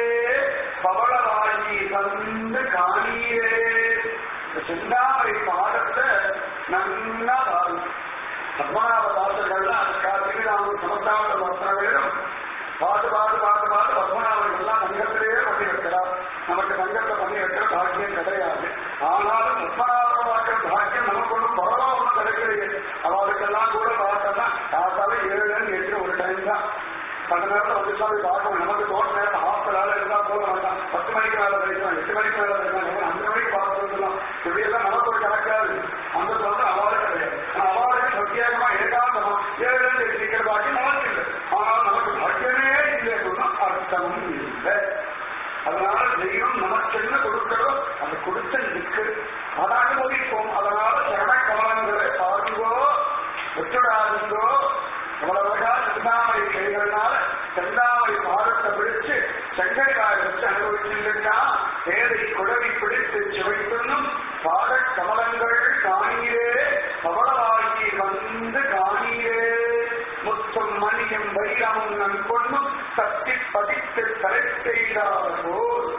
S1: பவளவாயி தந்து காணீரே இந்த செந்தாமரை பாதத்தை நன்னா பாருங்க பத்மநாப தாசர்கள்லாம் அதுக்காக திருநாமம் சமத்தாம வஸ்திரங்களிலும் பாட்டு பாட்டு பாட்டு பாட்டு பத்மநாபன் எல்லாம் தங்கத்திலேயே பண்ணி வைக்கிறார் நமக்கு தங்கத்தை பண்ணி வைக்கிற பாக்கியம் கிடையாது ஆனாலும் பத்மநாபம் பார்க்கிற பாக்கியம் நமக்கு ஒன்றும் பரவா ஒன்றும் கிடைக்கலையே அவளுக்கெல்லாம் கூட பார்த்தோம்னா காத்தால ஏழு எட்டு ஒரு டைம் தான் பத்து நேரத்தில் வந்து போய் பார்க்கணும் நமக்கு தோட்ட நேரம் ஹாஸ்டலால இருந்தா போக வேண்டாம் பத்து மணிக்கு மேல படிக்கலாம் எட்டு மணிக்கு மேல படிக்கலாம் அஞ்சு மணிக்கு பார்த்து சொல்லலாம் இப்படியெல்லாம் நமக்கு ஒரு கணக்காது அந்த சொல்ற அவார்டு கிடையாது அவார்டு பிரத்யேகமா ஏகாந்தமா ஏழு எட்டு சீக்கிரம் பாக்கி நமக்கு இல்லை ஆனால் நமக்கு பாக்கியமே இல்லை அப்படின்னா அர்த்தமும் இல்லை அதனால தெய்வம் நமக்கு என்ன கொடுக்கிறதோ அது கொடுத்த இருக்கு அதை அனுபவிப்போம் அதனால சரண கவனங்களை பாருங்கோ விட்டுடாதுங்கோ இவ்வளவு அழகா செந்தாமரை கைகள்னால செந்தாமரை பாதத்தை பிடிச்சு செங்கடிகாய வச்சு அனுபவிச்சிருக்கா ஏதை குழவி பிடித்து சுவைத்துண்ணும் பாத கமலங்கள் காணீரே பவளவாகி வந்து காணீரே முத்தும் மணியும் வைரமும் நன் பொண்ணும் தத்தி பதித்து தலை செய்தார் போல்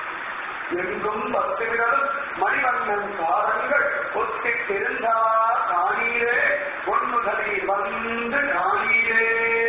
S1: எங்கும் பக்தர்களும் மணிவண்ணன் காரங்கள் ஒத்திட்டிருந்தா காணீரே பொன்முதலை வந்து காணீரே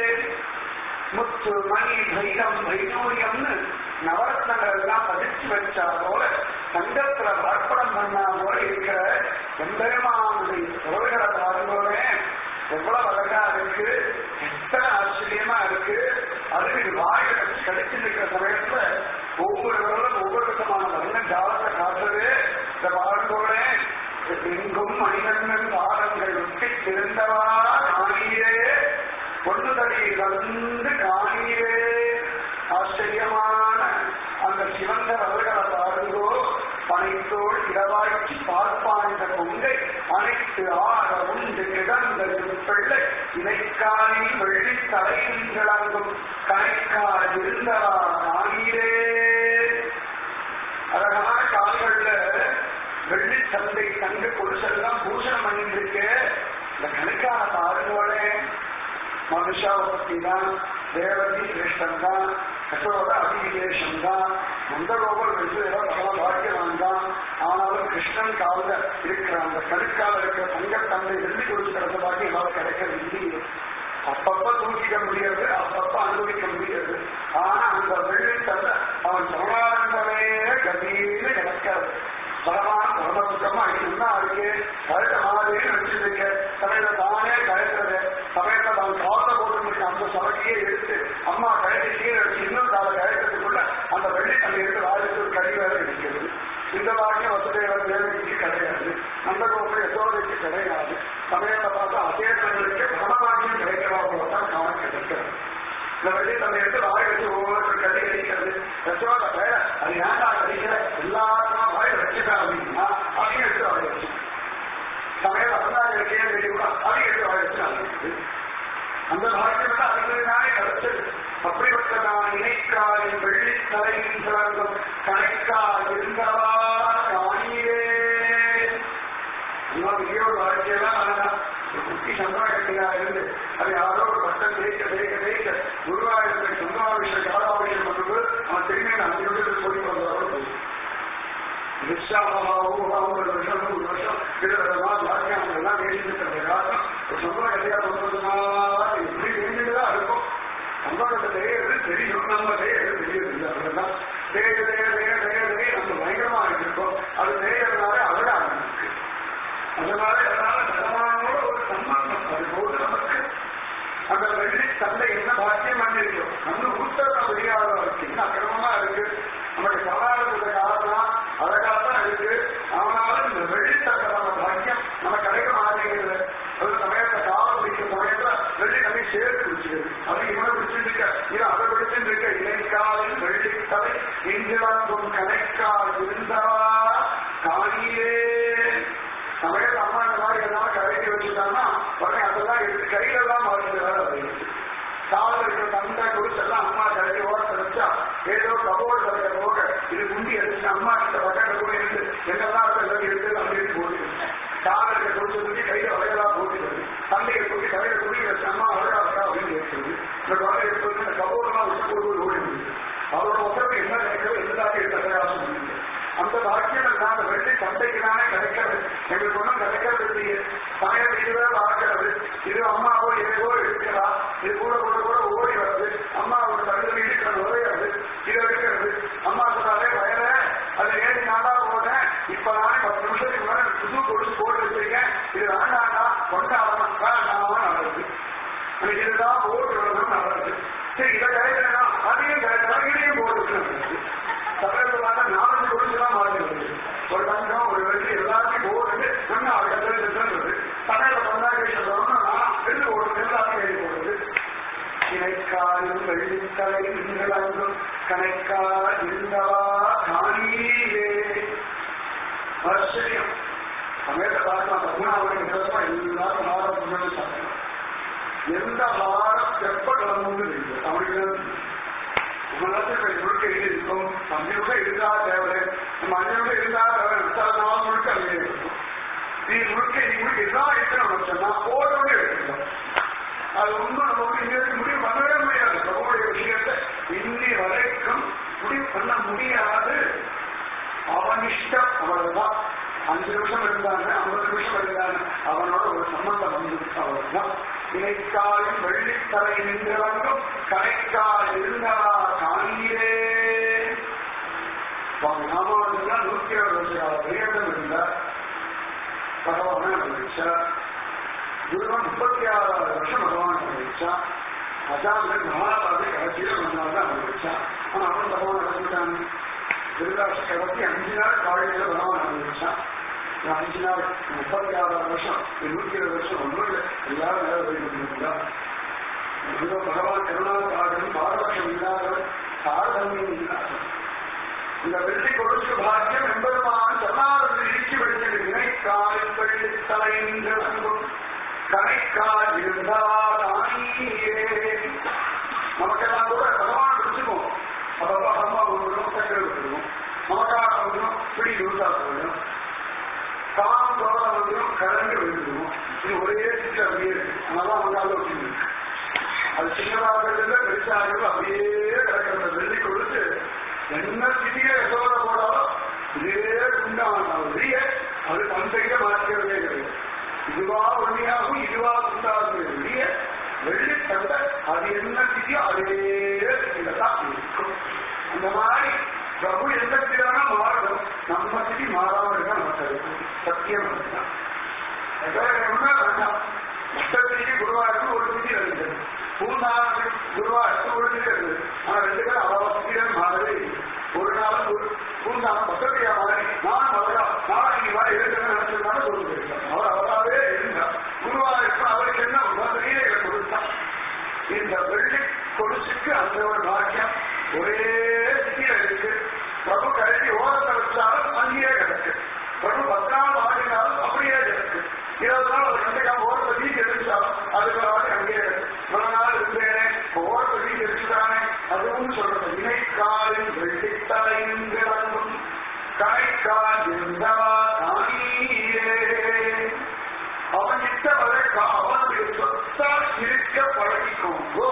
S1: முத்து மணி வைரம் வைடூரியம்னு நவரத்னங்கள் எல்லாம் பதிச்சு வச்சா போல தங்கத்துல வார்ப்படம் பண்ணா போல இருக்கிற எம்பெருமானுடைய உறவுகளை பாருங்களே எவ்வளவு அழகா இருக்கு எத்தனை ஆச்சரியமா இருக்கு அது இது வாயில கிடைச்சிருக்கிற சமயத்துல ஒவ்வொருவரும் ஒவ்வொரு விதமான வண்ண ஜாலத்தை காட்டுறது இந்த பாருங்களே எங்கும் மனிதன் பாதங்கள் விட்டு திருந்தவா காணீரே பொண்ணுதடி வந்து காணீரே ஆச்சரியமான அந்த சிவந்த அவர்களை பாருங்கோ பனைத்தோள் இடவாய்ச்சி பார்ப்பாய்ந்த கொங்கை அனைத்து ஆற உண்டு கிடந்த பிள்ளை இணைக்காணி வெள்ளி தலையில் கிளங்கும் கணைக்கால் இருந்தவா காணீரே அழகான கால்கள்ல வெள்ளி சந்தை தங்க கொலுசெல்லாம் பூஷணம் பண்ணிட்டு இருக்கு இந்த கணக்கான பாருங்களே மனுஷாவை பத்தி தான் தேவதி சிரேஷ்டன் தான் யசோத அதிவிசேஷம் தான் நந்தகோபர் வெற்றியோ பகவான் பாக்கியவான் தான் ஆனாலும் கிருஷ்ணன் காலில் இருக்கிற அந்த கருக்கால இருக்கிற தங்கத்தந்தை வெள்ளி கொடுத்து கிடந்த பாக்கி எல்லாம் கிடைக்கிறது இல்லையே அப்பப்ப தூக்கிக்க முடியாது அப்பப்ப அனுபவிக்க முடியாது ஆனா அந்த வெள்ளி தந்தை அவன் சரணானந்தமே கதின்னு கிடக்காது பரமான பரம சுத்தமா என்ன இருக்கு கழுத்த மாதிரின்னு வச்சிருக்க சமையல தானே கழுத்துறது சமையல தான் காலத்தை போட்டு அந்த சமைக்கையே எடுத்து அம்மா கழுத்தை கீழே வச்சு இன்னும் கால கழுத்துக்குள்ள அந்த வெள்ளி தண்ணி எடுத்து ராஜத்துக்கு ஒரு கறி வேலை இருக்கிறது இந்த பாக்கியம் வசுதேவ தேவகிக்கு கிடையாது அந்த கோப்பை இந்த வெள்ளி சமயத்தை வாய் வச்சு ஒவ்வொரு கட்டி கடிக்கிறது ரசோட பேர அது ஏன்டா கடிக்கிற எல்லாருமா வாய் வச்சுட்டா அப்படின்னா அதையும் எடுத்து வாய் வச்சு சமயம் அருந்தாங்க இருக்கே தெரியுமா அதையும் எடுத்து வாய் வச்சு அது அந்த பாக்கியம் தான் அதுக்குதானே கிடைச்சது அப்படிப்பட்ட நான் இணைக்காலின் வெள்ளி தலையின் சிறந்தும் கணைக்கால் இருந்தவா காணியே இன்னும் பெரிய ஒரு வாழ்க்கையெல்லாம் வேண்டாம் ஒரு குட்டி சந்திரகட்டையா இருந்து அது யாரோ ஒரு பட்டம் தேய்க்க தேய்க்க தேய்க்க குருவாயூரத்தை சந்திராபிஷேகம் காலாபிஷேகம் பண்ணும்போது அவன் திரும்பி நான் அஞ்சு நிமிஷத்துக்கு சொல்லி வந்தவரோட போய் ஒரு வருஷம் நூறு வருஷம் இருபது பாக்கியம் எல்லாம் வேண்டிட்டு காரணம் ஒரு சந்திரம் எதையா கொண்டதுனா எப்படி வேண்டிட்டுதான் இருக்கும் சந்தோஷத்தை தேயது தெரியும் நம்ம தேயது தெரியுது அப்படிதான் தேய தேய தேய தேய தேய நம்ம பயங்கரமா இருக்கோம் அது தேயறதுனால அழகாக இருக்கு அதனால அதனால பகவானோட ஒரு சம்பந்தம் அது போது நமக்கு அந்த வெள்ளி தந்தை என்ன பாக்கியம் பண்ணிருக்கோம் நம்ம ஊத்தர தெரியாத இருக்கு இன்னும் அக்கிரமமா இருக்கு நமக்கு சமாளத்துக்கு காரணம் அழகாத்தான் இருக்கு ஆனாலும் இந்த வெள்ளி தந்தை நம்ம பாக்கியம் நம்ம கிடைக்க மாட்டேங்கிறது ஒரு சமயத்தை காலம் பிடிக்கிற சமயத்துல வெள்ளி நம்மை சேர்த்து பிடிச்சிருக்கு அது இவனை பிடிச்சிருக்க இது அதை பிடிச்சிருக்க இணைக்காலில் வெள்ளி தலை இங்கிலாந்தும் கணைக்கால் இருந்தவா காணியே சமயத்து அம்மா இந்த மாதிரி எல்லாம் கரைக்கு வச்சுட்டாங்கன்னா உடனே அதெல்லாம் எடுத்து கையில தான் மருந்து வேலை வருது காலில் இருக்கிற தந்தை குடிச்செல்லாம் அம்மா கரைக்கு ஓரத்தை வச்சா ஏதோ கபோர்டு வரைய போக இது குண்டி அடிச்சு அம்மா கிட்ட பக்கத்துல கூட இருந்து என்னெல்லாம் இருக்கிறது எடுத்து அப்படி எடுத்து போட்டு காலில் இருக்க குடிச்சு தூக்கி கையில வளையலாம் போட்டுக்கிறது தந்தையை தூக்கி கையில குடி வச்சு அம்மா அழகா இருக்கா அப்படின்னு கேட்கிறது இந்த குழந்தை எடுத்து இந்த கபோர்டெல்லாம் விட்டு போடுவது ஓடி அவரோட உத்தரவு என்ன நினைக்கிறோ எல்லாத்தையும் எடுத்து அடையாளம் பண்ணிருக்கு அந்த பாக்கியம் எல்லாம் அந்த வெள்ளி சந்தைக்கு தானே கிடைக்கிறது எங்களுக்கு ஒன்றும் கிடைக்கிறது இல்லையே சமயம் இதுவே பார்க்கிறது இது அம்மாவோ ஏதோ இருக்கிறா இது கூட கூட கூட ஓடி வருது அம்மாவோட கழுதை இருக்கிற நுழையாது இது இருக்கிறது அம்மா சொன்னாலே வயல அது ஏழு நாளா போனேன் இப்ப நானே பத்து நிமிஷத்துக்கு மேல புது கொடிச்சு போட்டு வச்சிருக்கேன் இது வேண்டாண்டா கொண்டாடணும் வேண்டாமா நடக்குது எனக்கு இதுதான் ஓட்டு வரணும் நடக்குது சரி இதை கிடைக்கிறேன்னா அதையும் கிடைக்கிறதையும் போட்டு சமயத்தில் பார்த்தா நாலஞ்சு பொருட்கள்லாம் மாறி வருது ஒரு தங்கம் ஒரு வெள்ளி எல்லாத்தையும் போடுறது ஒன்னு அது சமையல பந்தாகேஷன் சொல்லணும்னா ரெண்டு போடுறது எல்லாத்தையும் எழுதி போடுறது இணைக்காயும் வெள்ளித்தலை இங்கிலாந்தும் கணைக்கா இருந்தவா காணியே ஆச்சரியம் சமயத்தை பார்க்கலாம் பத்மநாபனுக்கு விதமா எல்லாரும் மாறம் முன்னாடி சாப்பிடலாம் எந்த மாறம் எப்ப கிளம்புன்னு தெரியும் தமிழ்ல மனசுக்கு முழுக்க இருக்கும் அஞ்சு இருந்தா தேவை நம்ம அஞ்சு இருந்தா தேவை நாள் முழுக்க அங்கே இருக்கும் நீ முழுக்க நீ முழுக்க இதான் இருக்கணும் சொன்னா போடவே எடுக்கணும் அது ஒன்றும் நம்ம வந்து இங்க முடிவு பண்ணவே முடியாது நம்மளுடைய விஷயத்தை இன்னி வரைக்கும் முடிவு பண்ண முடியாது அவனிஷ்டம் அவ்வளவுதான் அஞ்சு நிமிஷம் இருந்தாங்க ஐம்பது நிமிஷம் இருந்தாங்க அவனோட ஒரு சம்பந்தம் வந்துருக்கு அவ்வளவுதான் இணைக்காயும் வெள்ளித்தலை நின்றவனும் கணைக்கால் இருந்தவா காணியே ராமானுஜன் நூத்தி ஏழு வருஷம் வேதம் இருந்தார் பகவான அனுபவிச்சார் குருவன் முப்பத்தி ஆறாவது வருஷம் பகவான் அனுபவிச்சான் அஜாமன் மகாபாரதி கடைசியில் வந்தாங்க அனுபவிச்சான் ஆனா அவன் பகவான் அனுபவிச்சான் திருவிழாட்சி கடைசி அஞ்சு நாள் காலையில பகவான் அனுபவிச்சான் அஞ்சு நாள் முப்பத்தி ஆறாவது வருஷம் நூத்தி ஏழு வருஷம் ஒன்றும் இல்லை எல்லாரும் வேலை போயிருந்தா ஏதோ பகவான் கருணாசாகரும் பாரபட்சம் இல்லாதவர் தாரதமியம் இல்லாதவர் இந்த வெள்ளி கொடுத்து பாக்கியம் எம்பெருமான் சொன்னார்கள் இடிச்சு விடுத்தது நினைக்கால் வெள்ளி தலைந்து அன்பும் கணைக்கால் இருந்தாயே நமக்கெல்லாம் கூட பகவான் பிடிச்சுக்கும் அப்பப்போ அம்மா விட்டுரும் சக்கரை விட்டுருவோம் மமக்காரம் வந்துடும் பிடி லூசா போயிடும் காம் தோரம் வந்துடும் கலந்து விழுந்துடும் இது ஒரே சிக்கல் அப்படியே இருக்கு அதனால அவங்களால வச்சுருக்கு அது சின்னதாகிறதுல பெருசாகிறது அப்படியே கிடக்கிறது வெள்ளி கொடுத்து என்ன சிட்டியே எசோட போடாலும் இதே குண்டான வெளிய அது தந்தையில மாற்றவே கிடையாது இதுவா ஒன்றியாகும் இதுவா குண்டாகும் வெளிய வெள்ளி தந்தை அது என்ன சிட்டியோ அதே சிட்டியில தான் இருக்கும் அந்த மாதிரி பிரபு எந்த சிட்டியானா மாறும் நம்ம சிட்டி மாறாம இருக்க நமக்கு சத்தியம் அதுதான். உண்மை வேண்டாம் மற்றபடிக்கு குருவாருக்கு ஒரு சிட்டி இருந்தது பூந்தாருக்கு குருவாருக்கு ஒரு சிட்டி இருந்தது ஆனா ரெண்டு பேரும் அவசியம் மாறவே இல்லை ஒரு நாள் ஒரு பூந்தானம் பக்கத்தையா மாறி நான் அவரா நான் இங்க மாதிரி இருக்கிறேன்னு நினைச்சிருந்தாலும் கொண்டு போயிருக்கார் அவர் அவராவே இருந்தார் குருவாருக்கு அவருக்கு என்ன உபதிரியை கொடுத்தார் இந்த இந்த வெள்ளி கொலுசுக்கு அந்த ஒரு பாக்கியம் ஒரே திசையில இருக்கு பிரபு கழட்டி ஓரத்தை வச்சாலும் அங்கேயே கிடக்கு பிரபு பத்தாம் ஆடினாலும் அப்படியே கிடக்கு இருபது நாள் ஒரு ரெண்டு காம் ஓரத்தை வீட்டு எடுத்தாலும் அதுக்கு ஒரு ஆடி அங்கேயே கிடக்கு இவ்வளவு நாள் இருந்தேனே இப்ப ஓரத்தை வீட்டு எடுத்துட்டானே அதுவும் சொல்றது இணைக்காலின் வெள்ளித்தலையின் கிடங்கும் கணைக்கால் இருந்தவா தானீரே அவன் கிட்ட வழக்க அவனுடைய சொத்தால் இருக்க பழகிக்கோங்கோ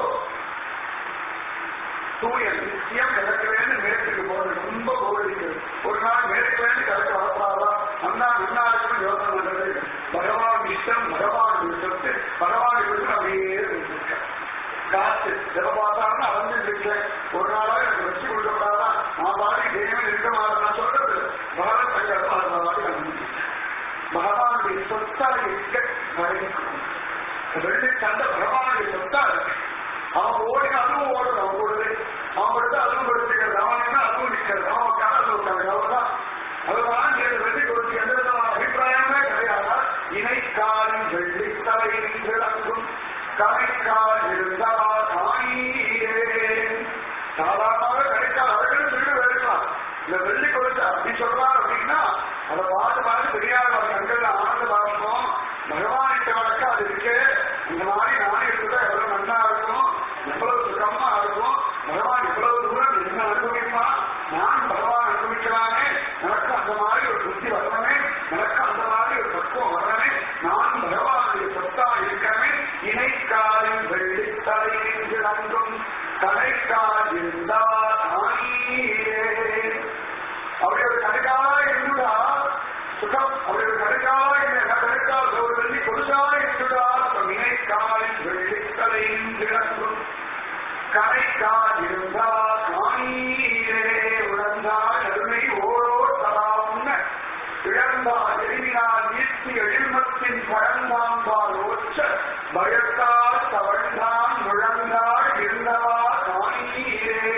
S1: சூரியன் நிச்சயம் கிடக்கிறேன்னு மேற்குக்கு போறது ரொம்ப கோரிக்கை ஒரு நாள் மேற்குலேருந்து கிடக்க வரப்பாரா அண்ணா அண்ணா இருக்கணும் யோசனை பண்றது பகவான் இஷ்டம் பகவான் சொத்து பகவான் இஷ்டம் அப்படியே இருந்திருக்க காத்து எதை பார்த்தாலும் அவன் இருக்கேன் ஒரு நாளா எனக்கு வச்சு கொடுக்கப்படாதான் நான் பாடி தெய்வம் இருக்க மாட்டேன் நான் சொல்றது பகவான் சங்கடம் அது மாதிரி அனுமதிச்சேன் பகவானுடைய சொத்தாக இருக்க பழகிக்கணும் வெள்ளி சண்டை பகவானுடைய சொத்தா இருக்கு அவன் ஓடி அதுவும் ஓடுது அவன் ஓடுது அவன் படுத்து அதுவும் படுத்துக்கிறது அவன் என்ன அதுவும் நிற்கிறது அவன் உட்காந்து அது உட்காந்து அவ்வளவுதான் அதுதான் நீங்க வெள்ளி கொடுத்து எந்த விதமான அபிப்பிராயமே கிடையாது இணைக்காலின் வெள்ளி தலையின் விளங்கும் கரைக்கால் இருந்தா தாயே சாதாரணமாக கிடைக்காத அவர்கள் வீடு வேறுக்கலாம் இந்த வெள்ளி கொடுத்து அப்படி சொல்றாரு அப்படின்னா அதை பார்த்து பார்த்து பெரியார் அவர் கண்கள் ஆனந்த பாஷம் பகவான் கிட்ட வழக்க அது இருக்கு இந்த மாதிரி நானே இருந்தா எவ்வளவு நன்னா இருக்கும் எவ்வளவு சுகமா இருக்கும் பகவான் இவ்வளவு தூரம் என்ன அனுபவிப்பான் நான் பகவான் அனுபவிக்கலாமே எனக்கு அந்த மாதிரி ஒரு புத்தி வரணுமே எனக்கு அந்த மாதிரி ஒரு பக்குவம் வரணுமே நான் பகவானுடைய சொத்தா இருக்கவே இணைக்காலின் வெள்ளித்தலையின் விளங்கும் கடைக்கால் இருந்தா தானீரே அப்படி ஒரு கடைக்காலா இருந்துடா சுகம் அப்படி ஒரு கடைக்காலா இல்லை கடைக்கால் ஒரு வெள்ளி கொடுசா இருந்துடா நினைக்காலின் வெள்ளித்தலையின் விளங்கும் கரைக்கால் இருந்தா காணீரே உழந்தால் அருமை ஓரோ தலா உண்ண இழந்தால் எரிவினால் ஈர்த்தி எழுமத்தின் பழந்தாம்பால் ஓச்ச பயத்தால் தவழ்ந்தான் முழந்தாள் இருந்தவா காணீரே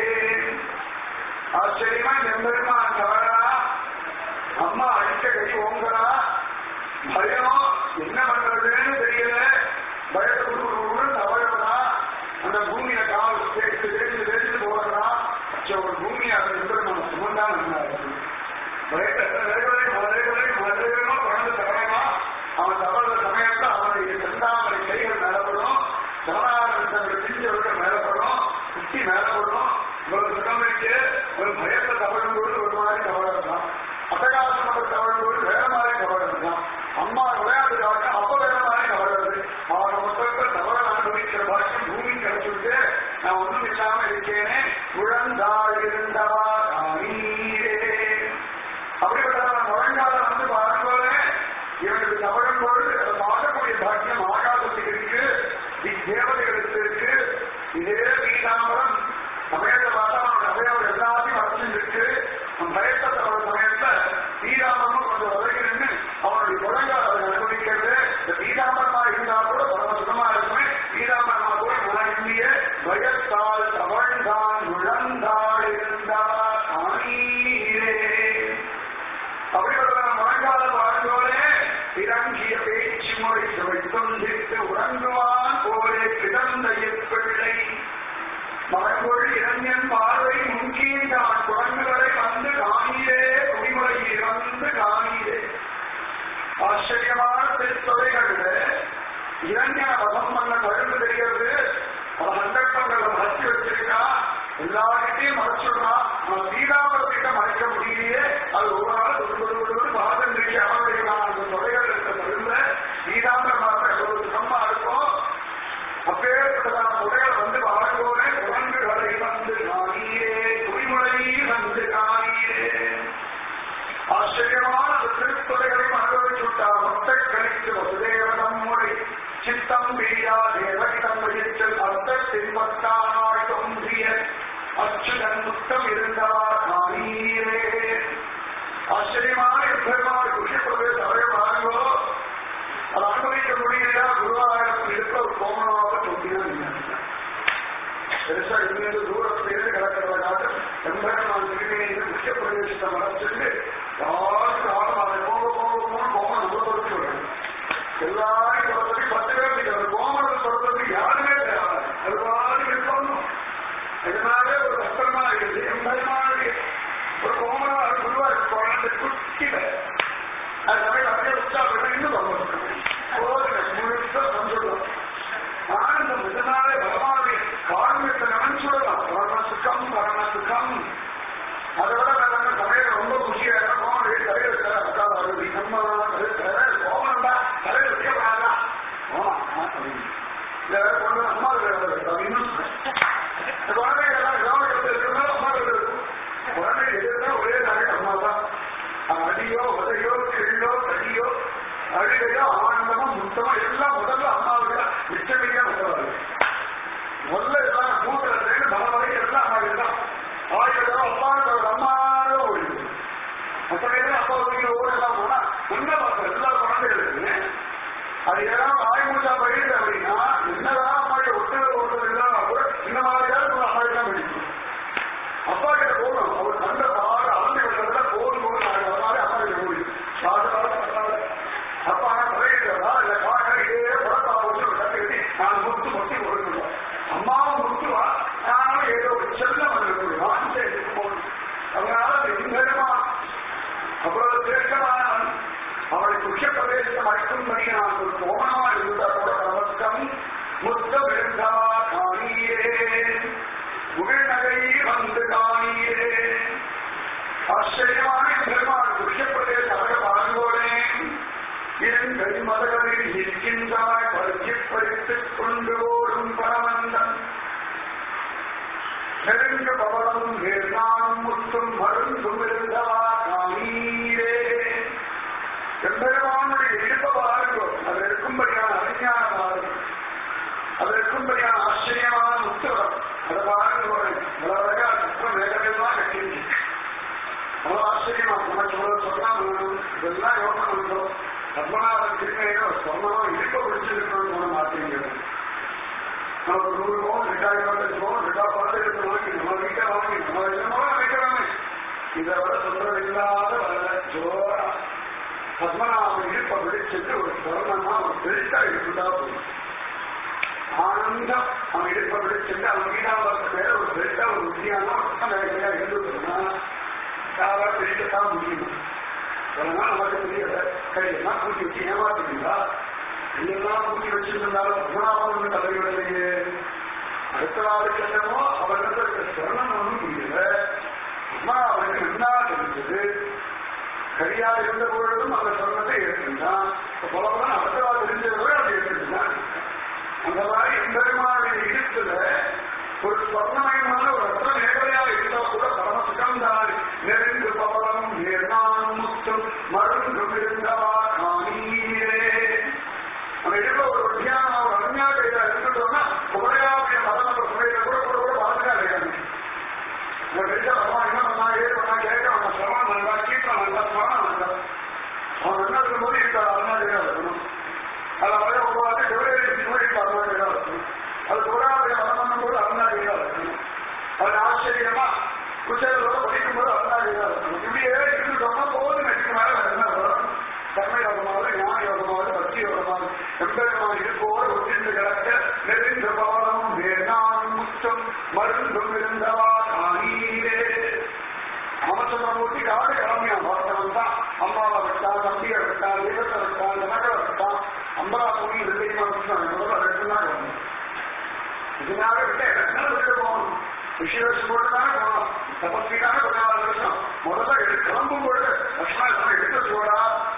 S1: ஆச்சரியமா எம்பெருமான் தவறா அம்மா அடிச்ச கை ஓங்கரா பயம் என்ன பண்றதுன்னு தெரியல பயத்தை கொடுக்குற தவறா அந்த பூமியில கால் தேய்த்து தேய்த்து தேய்த்து போடுறா ஒரு பூமியை அதை எம்பெருமான சுமந்தான் பயத்தை வேகலை மதுரை மதுரைமா குழந்தை தவறமா அவன் தவற சமயத்துல அவனுடைய செந்தாமரை கைகள் மேலப்படும் சரணாரந்தங்கள் பிஞ்சவர்கள் மேலப்படும் குட்டி மேலப்படும் இவ்வளவு சுகம் இருக்கு ஒரு பயத்தை தவறும் போது ஒரு மாதிரி தவறலாம் அட்டகாசம் பண்ண தவறும் போது வேற மாதிரி தவறலாம் அம்மா விளையாட்டு காட்ட அப்ப வேற மாதிரி தவறது அவனை மொத்தத்தில் தவற அனுபவிக்கிற பாக்கியம் பூமி கிடைச்சிருக்கு நான் ஒண்ணும் இல்லாம இருக்கேனே முழந்தாள் இருந்தவா நீரே அப்படிப்பட்ட முழங்கால வந்து பாருங்களே இவனுக்கு தவறும் பொழுது அதை பார்க்கக்கூடிய பாக்கியம் ஆகாசத்துக்கு இருக்கு தேவதைகளுக்கு இருக்கு இதே பீதாம்பரம் சமயத்தை பார்த்தா அவனுடைய அவயவம் எல்லாத்தையும் வரைச்சிருக்கு அவன் பயத்தை தவற சமயத்துல பீதாம்பரமும் கொஞ்சம் உதவி நின்று அவனுடைய முழங்கால் அதை அனுபவிக்கிறது இந்த பீதாம்பரமா இருந்தா கூட பரம சுகமா இருக்குமே பீதாம்பரமா கூட நான் இல்லையே பயத்தால் தவழ்ந்தான் முழந்தாள் இருந்தா தானீரே அப்படிப்பட்ட முழங்கால வாழ்ந்தோடே இறங்கிய பேச்சு மொழி சுவைத்தொந்திட்டு உறங்குவான் போலே கிடந்த பிள்ளை மரங்கொள் இளைஞன் பார்வை முன்கீழ்தான் குரங்குகளை வந்து காணீரே குடிமுறை இறந்து காணீரே ஆச்சரியமான திருத்தொகைகளில் இளைஞன வசம் பண்ண கழுந்து தெரிகிறது அவன் சந்தர்ப்பங்களை மறைச்சு வச்சிருக்கா எல்லார்கிட்டையும் மறைச்சுடா அவன் சீதாபுரத்திட்ட மறைக்க முடியலையே அது ஒரு நாள் ஒரு ஒரு ஒரு பாதம் இருக்கு அவனுடைய அந்த தொகைகள் இருக்க சொல்லுங்க சீதாபுரமாக எவ்வளவு சுகமா இருக்கும் அப்பேற்பட்டதான தொகைகள் வந்து வாழ்வோனே குரங்குகளை வந்து காணீரே குடிமுறை வந்து காணீரே ஆச்சரியமான அந்த திருத்துறைகளையும் அனுபவிச்சுட்டார் மொத்த கணித்து வசுதேவனம் முறை சித்தம் பிரியா தேவகிதம் வயிற்றில் அர்த்த தின்பத்தானாய் தோன்றிய அச்சுதன் முத்தம் இருந்தவா காணீரே ஆச்சரியமான பெருமாள் குஷிப்பது தவறை வாங்கோ அதை அனுபவிக்க முடியலையா குருவாயிரம் இருக்க ஒரு கோமணமாக சொல்லிதான் பெருசா இங்கிருந்து தூரத்திலிருந்து கிடக்கிறவர்களாக எம்பெருமான் திருமையிலிருந்து முக்கிய பிரதேசத்தை மறைச்சிட்டு யாருக்கும் ஆகும் அதை போக போக போக கோமம் நம்ம பொறுத்து வரும் எல்லாரையும் பொறுத்தவரை பத்து பேர் நீங்க ஒரு கோமத்தை பொறுத்தவரை யாருமே தேவை அது மாதிரி சுடலாம் பரம சுகம் பரம சுகம் அதை விட வேற என்ன சமையல் ரொம்ப குஷியா இருக்கும் தலையில உட்காந்து நம்ம கோவம்டா தலையில வைக்கப்படாதா ஆமா அப்படின்னு இல்ல கொண்டு அம்மா அப்படின்னு குழந்தைங்க எல்லாம் கிராமத்தில் இருக்கிறதா அம்மா இருக்கும் குழந்தைங்க எதுனா ஒரே நாளே அம்மா தான் அடியோ உதையோ கிள்ளோ கடியோ அழுகையோ ஆனந்தமோ முத்தமோ எல்லாம் முதல்ல அம்மாவுக்கு தான் மிச்சமிக்கா முதல்ல முதல்ல எல்லாம் மூத்திரத்துலேருந்து பல வரை எல்லாம் அம்மா தான் ஆயிரம் அப்பாவுக்கு ஒரு அம்மாவே ஓடிடுது அப்படியே அப்பா வீட்டில் ஓடலாம் போனா என்ன பார்க்க எல்லா குழந்தைகளுக்குமே அது ஏதாவது ஆய்மூச்சா பயிர் அப்படின்னா என்னதான் அம்மாடி ஒட்டு ஒட்டு இல்லாம கூட இந்த மாதிரியாவது ஒரு அம்மாடி தான் பிடிக்கும் அப்பா கிட்ட போகணும் அவர் கண்ட பாடு அலந்தை விட்டதுல போதும் போது நாங்கள் வராது அப்பா கிட்ட போய் பாடு அப்பா நான் பழகிட்டா இல்ல காக்க இதே புறத்தா வச்சு ஒரு கட்டு கட்டி நான் முத்து முத்தி கொடுக்கணும் அம்மாவும் முத்துவா நானும் ஏதோ ஒரு செல்லம் வந்து வாங்கி போகணும் அதனால நிம்மதிமா அவ்வளவு தேசமானவன் அவளை முக்கிய பிரதேசம் அழைக்கும்படி நான் ஒரு கோமணமா இருந்தா கூட நமஸ்கம் முத்தம் இருந்தா காணியே முகநகை வந்து காணியே ஆச்சரியமான பெருமாள் முக்கிய பிரதேசம் அழக பாருங்கோனேன் என் கரிமதகளில் இருக்கின்றாய் பறிச்சு பறித்துக் கொண்டு ஓடும் பரமந்தன் நெருங்க பவளம் வேர்நானும் முத்தும் மருந்தும் இருந்தவா காணீரே எம்பெருமானுடைய இடுப்ப பாருங்கோ அது இருக்கும்படியான அவிஞான பாருங்க அது இருக்கும்படியான ஆச்சரியமான முத்துவம் அதை பாருங்க அழகா சுத்தம் வேகமா கட்டிங்க அவ்வளவு ஆச்சரியமா நமக்கு இவ்வளவு சொல்லாம் இதெல்லாம் யோசனை பண்றோம் பத்மநாபன் திருக்கையோ சொன்னோம் இடுப்ப பிடிச்சிருக்கணும்னு சொல்ல மாட்டேங்கிறது நமக்கு நூறு பவுன் ரெண்டாயிரம் ரூபாய் பவுன் ரெண்டா பணத்தை எடுத்து வாங்கி நம்ம வீட்டை வாங்கி நம்ம என்னமோ வைக்கிறோமே இதை விட சொல்றது இல்லாத வரல ஜோரா பத்மநாபன் இருப்ப விழிச்சிட்டு ஒரு சொர்ணமா ஒரு பெருசா இருக்குதா போகும் ஆனந்தம் அவன் இருப்ப விழிச்சிட்டு அவன் வீடாம்பரத்து மேல ஒரு பெருசா ஒரு உத்தியானம் வேலையா இருந்துட்டுனா சாவா பிரிக்கத்தான் முடியும் அதெல்லாம் நமக்கு தெரியல கையெல்லாம் பூச்சி வச்சு ஏமாத்துறீங்களா இதெல்லாம் பூச்சி வச்சிருந்தாலும் பத்மநாபன் தலைவர்களையே அடுத்த நாளுக்கு என்னமோ அவரிடத்துல இருக்க சரணம் ஒன்றும் புரியல அம்மா அவனுக்கு என்ன தெரிஞ்சது சரியா இருந்த பொழுதும் அந்த சொன்னதை ஏற்றுந்தான் சொல்லப்போனா அடுத்த நாள் தெரிஞ்சவரை அதை ஏற்றுந்தான் அந்த மாதிரி எம்பெருமானுடைய இடுப்புல ஒரு சொர்ணமயமான ஒரு ரத்ன நேரடியா இருந்தா கூட பரம சுகம்தான் நெருங்கு பவளம் நேர்தான் முத்தும் மருந்தும் இருந்தவா காணீரே நம்ம இடுப்புல ஒரு ஒட்டியான ஒரு அருமையாக இருந்துட்டோம்னா குமரையாவுடைய மதம் சுமையில கூட கூட கூட பாதுகா இருக்காங்க இந்த வெளிச்ச அம்மா என்ன பண்ணா ஏது பண்ணா கேட்க அவன் சிரமம் பண்ணா கீழ்த்தம் பண்ணா சிரமம் பண்ணா அவன் என்ன இருக்கும்போது இந்த அருணாதிரியா இருக்கணும் அது வர ஒரு வாரம் சிவரேரி சூரியன் அருணாதிரியா இருக்கணும் அது புறாவுடைய மதம் பண்ணும்போது அருணாதிரியா இருக்கணும் அது ஆச்சரியமா குச்சேரோட படிக்கும்போது அருணாதிரியா இருக்கணும் இப்படியே இருந்துட்டோம்னா போதும் நெட்டுக்கு மேல வேற என்ன வரும் கர்ம யோகமாவது ஞான யோகமாவது பக்தி யோகமாவது எம்பெருமான் இருப்போர் ஒற்றின்று கிடக்க நெறிந்த பாலம் வேணான் முத்தம் மருந்தும் இருந்தவா காணீரே ராமச்சந்திரமூர்த்தி காடு கிளம்பியா பார்த்தவன் தான் அம்மாவை விட்டான் தம்பியை விட்டான் தெய்வத்தை விட்டான் ஜனகளை விட்டான் அம்பராசுமி ரெண்டையுமா விட்டான் முதல்ல ரெண்டு நாள் கிளம்பி இதனால விட்டு என்ன விட்டு போகணும் விஷயம் போட்டு தானே போகணும் தபஸ்வி தானே பதினாலு வருஷம் முதல்ல எடு கிளம்பும் பொழுது லட்சுமணன் எடுத்து சூடா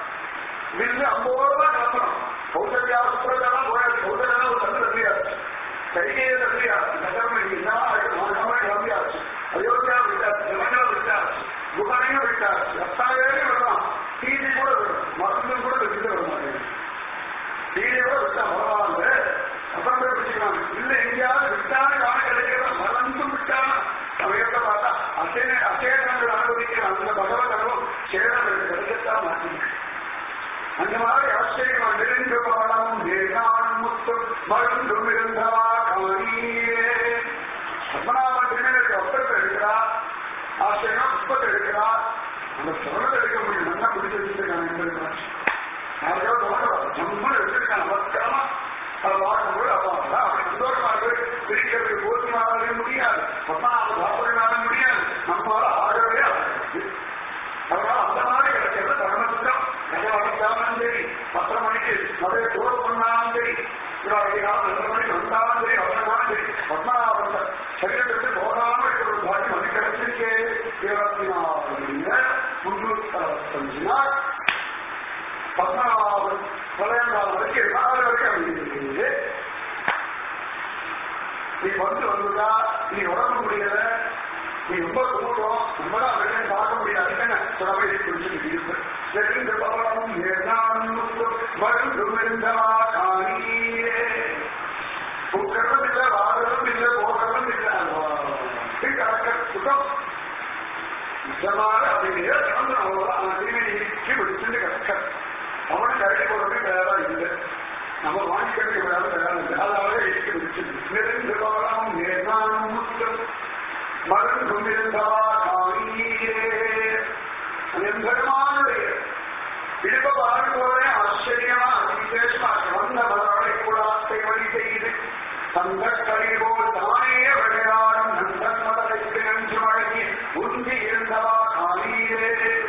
S1: வில்லு அம்போடு தான் கிளம்பணும் கௌசல்யா சுப்பிரஜாலாம் போயாது கௌசல்யா ஒரு தந்து தந்தியாச்சு கைகையை தந்தியாச்சு நகரம் என்ன மாதமே கிளம்பியாச்சு அயோத்தியா விட்டாச்சு ஜனங்களை விட்டாச்சு குகனையும் விட்டாச்சு ரத்தாயிரம் விடலாம் தீதி கூட விடும் மருந்து கூட விட்டு விட மாட்டேங்குது தீதி கூட விட்டா பரவாயில்ல அப்புறம் போய் பிடிச்சிக்கலாம் இல்ல எங்கேயாவது விட்டாலும் காண கிடைக்கிறத மறந்தும் விட்டாலும் சமயத்தை பார்த்தா அசேன அசேனங்கள் அனுபவிக்கிற அந்த பகவத் அனுபவம் சேதம் கிடைக்கத்தான் மாட்டேங்குது அந்த மாதிரி ஆச்சரியமா நெருங்க பாடம் வேணான் முத்தம் மருந்தும் இருந்தவா காணியே பத்மநாபன் திருமணத்தை ஒப்பத்தை எடுக்கிறா ஆச்சரியமா புஷ்பத்தை எடுக்கிறா அந்த சொரணத்தை எடுக்க முடியும் நல்லா பிடிச்சு வச்சிருக்காங்க எங்களுக்கு நாளையோ தோன்றலாம் ஜம்முன்னு வச்சிருக்காங்க பத்திரமா அதை பார்க்கும்போது அப்பா அப்படி சந்தோஷமா இருக்கு பிரிக்கிறது போதுமானவே முடியாது பத்மநாப சாப்பிடுறதுனால முடியாது நம்மளால ஆகவே ஆகாது அதனால அந்த மாதிரி கிடைக்கிறது பரமசுத்தம் கல்யாணம் சரி பத்தரை மணிக்கு நிறைய தூரம் பண்ணாலும் சரி ரெண்டு மணிக்கு வந்தாலும் சரி அவனாலும் சரி பத்மநாபன் சரீரத்தை விட்டு போகாம இருக்கிற ஒரு பாக்கியம் அது கிடைச்சிருக்கே இருபத்தி நாலு முன்னூத்தி அறுபத்தஞ்சு நாள் பதினாறு பதினைந்தாம் வரைக்கும் நாலு வரைக்கும் அமைதியிலே நீ வந்து வந்துட்டா நீ உடம்பு முடியல நீ ரொம்ப தூரம் நம்மளாம் வெளியே பார்க்க முடியாது என்ன சுடவை குறிச்சு இருக்கு தெரிந்த பவனம் மருந்தும் இருந்தவா காணியே உட்கரவும் இல்லை வாழவும் இல்லை போகிறதும் இல்லை கணக்க சுகம் நிஜமாக அப்படியே கலந்து அவன் திரும்பி இடிச்சு பிடிச்சுட்டு கணக்க அவனை கரைக்கு போறதுக்கு வேற இல்லை நம்ம வாங்கிக்கிறது வேற வேற இல்லை அதாவது இடிச்சு பிடிச்சு நெருங்கு பவனம் நேர்நானும் முத்தம் மகன் கொண்டிருந்தவா காணியே பெருமானுடைய இடுப்ப பார்ப்போதே ஆச்சரியமா விசேஷமா வந்த மலர்களை கூட வழி செய்து அந்த கழிவோல் தானே விளையாடும் நந்தன் மதலைக்கு நன்று வழங்கி உந்தி இருந்தவா காணியே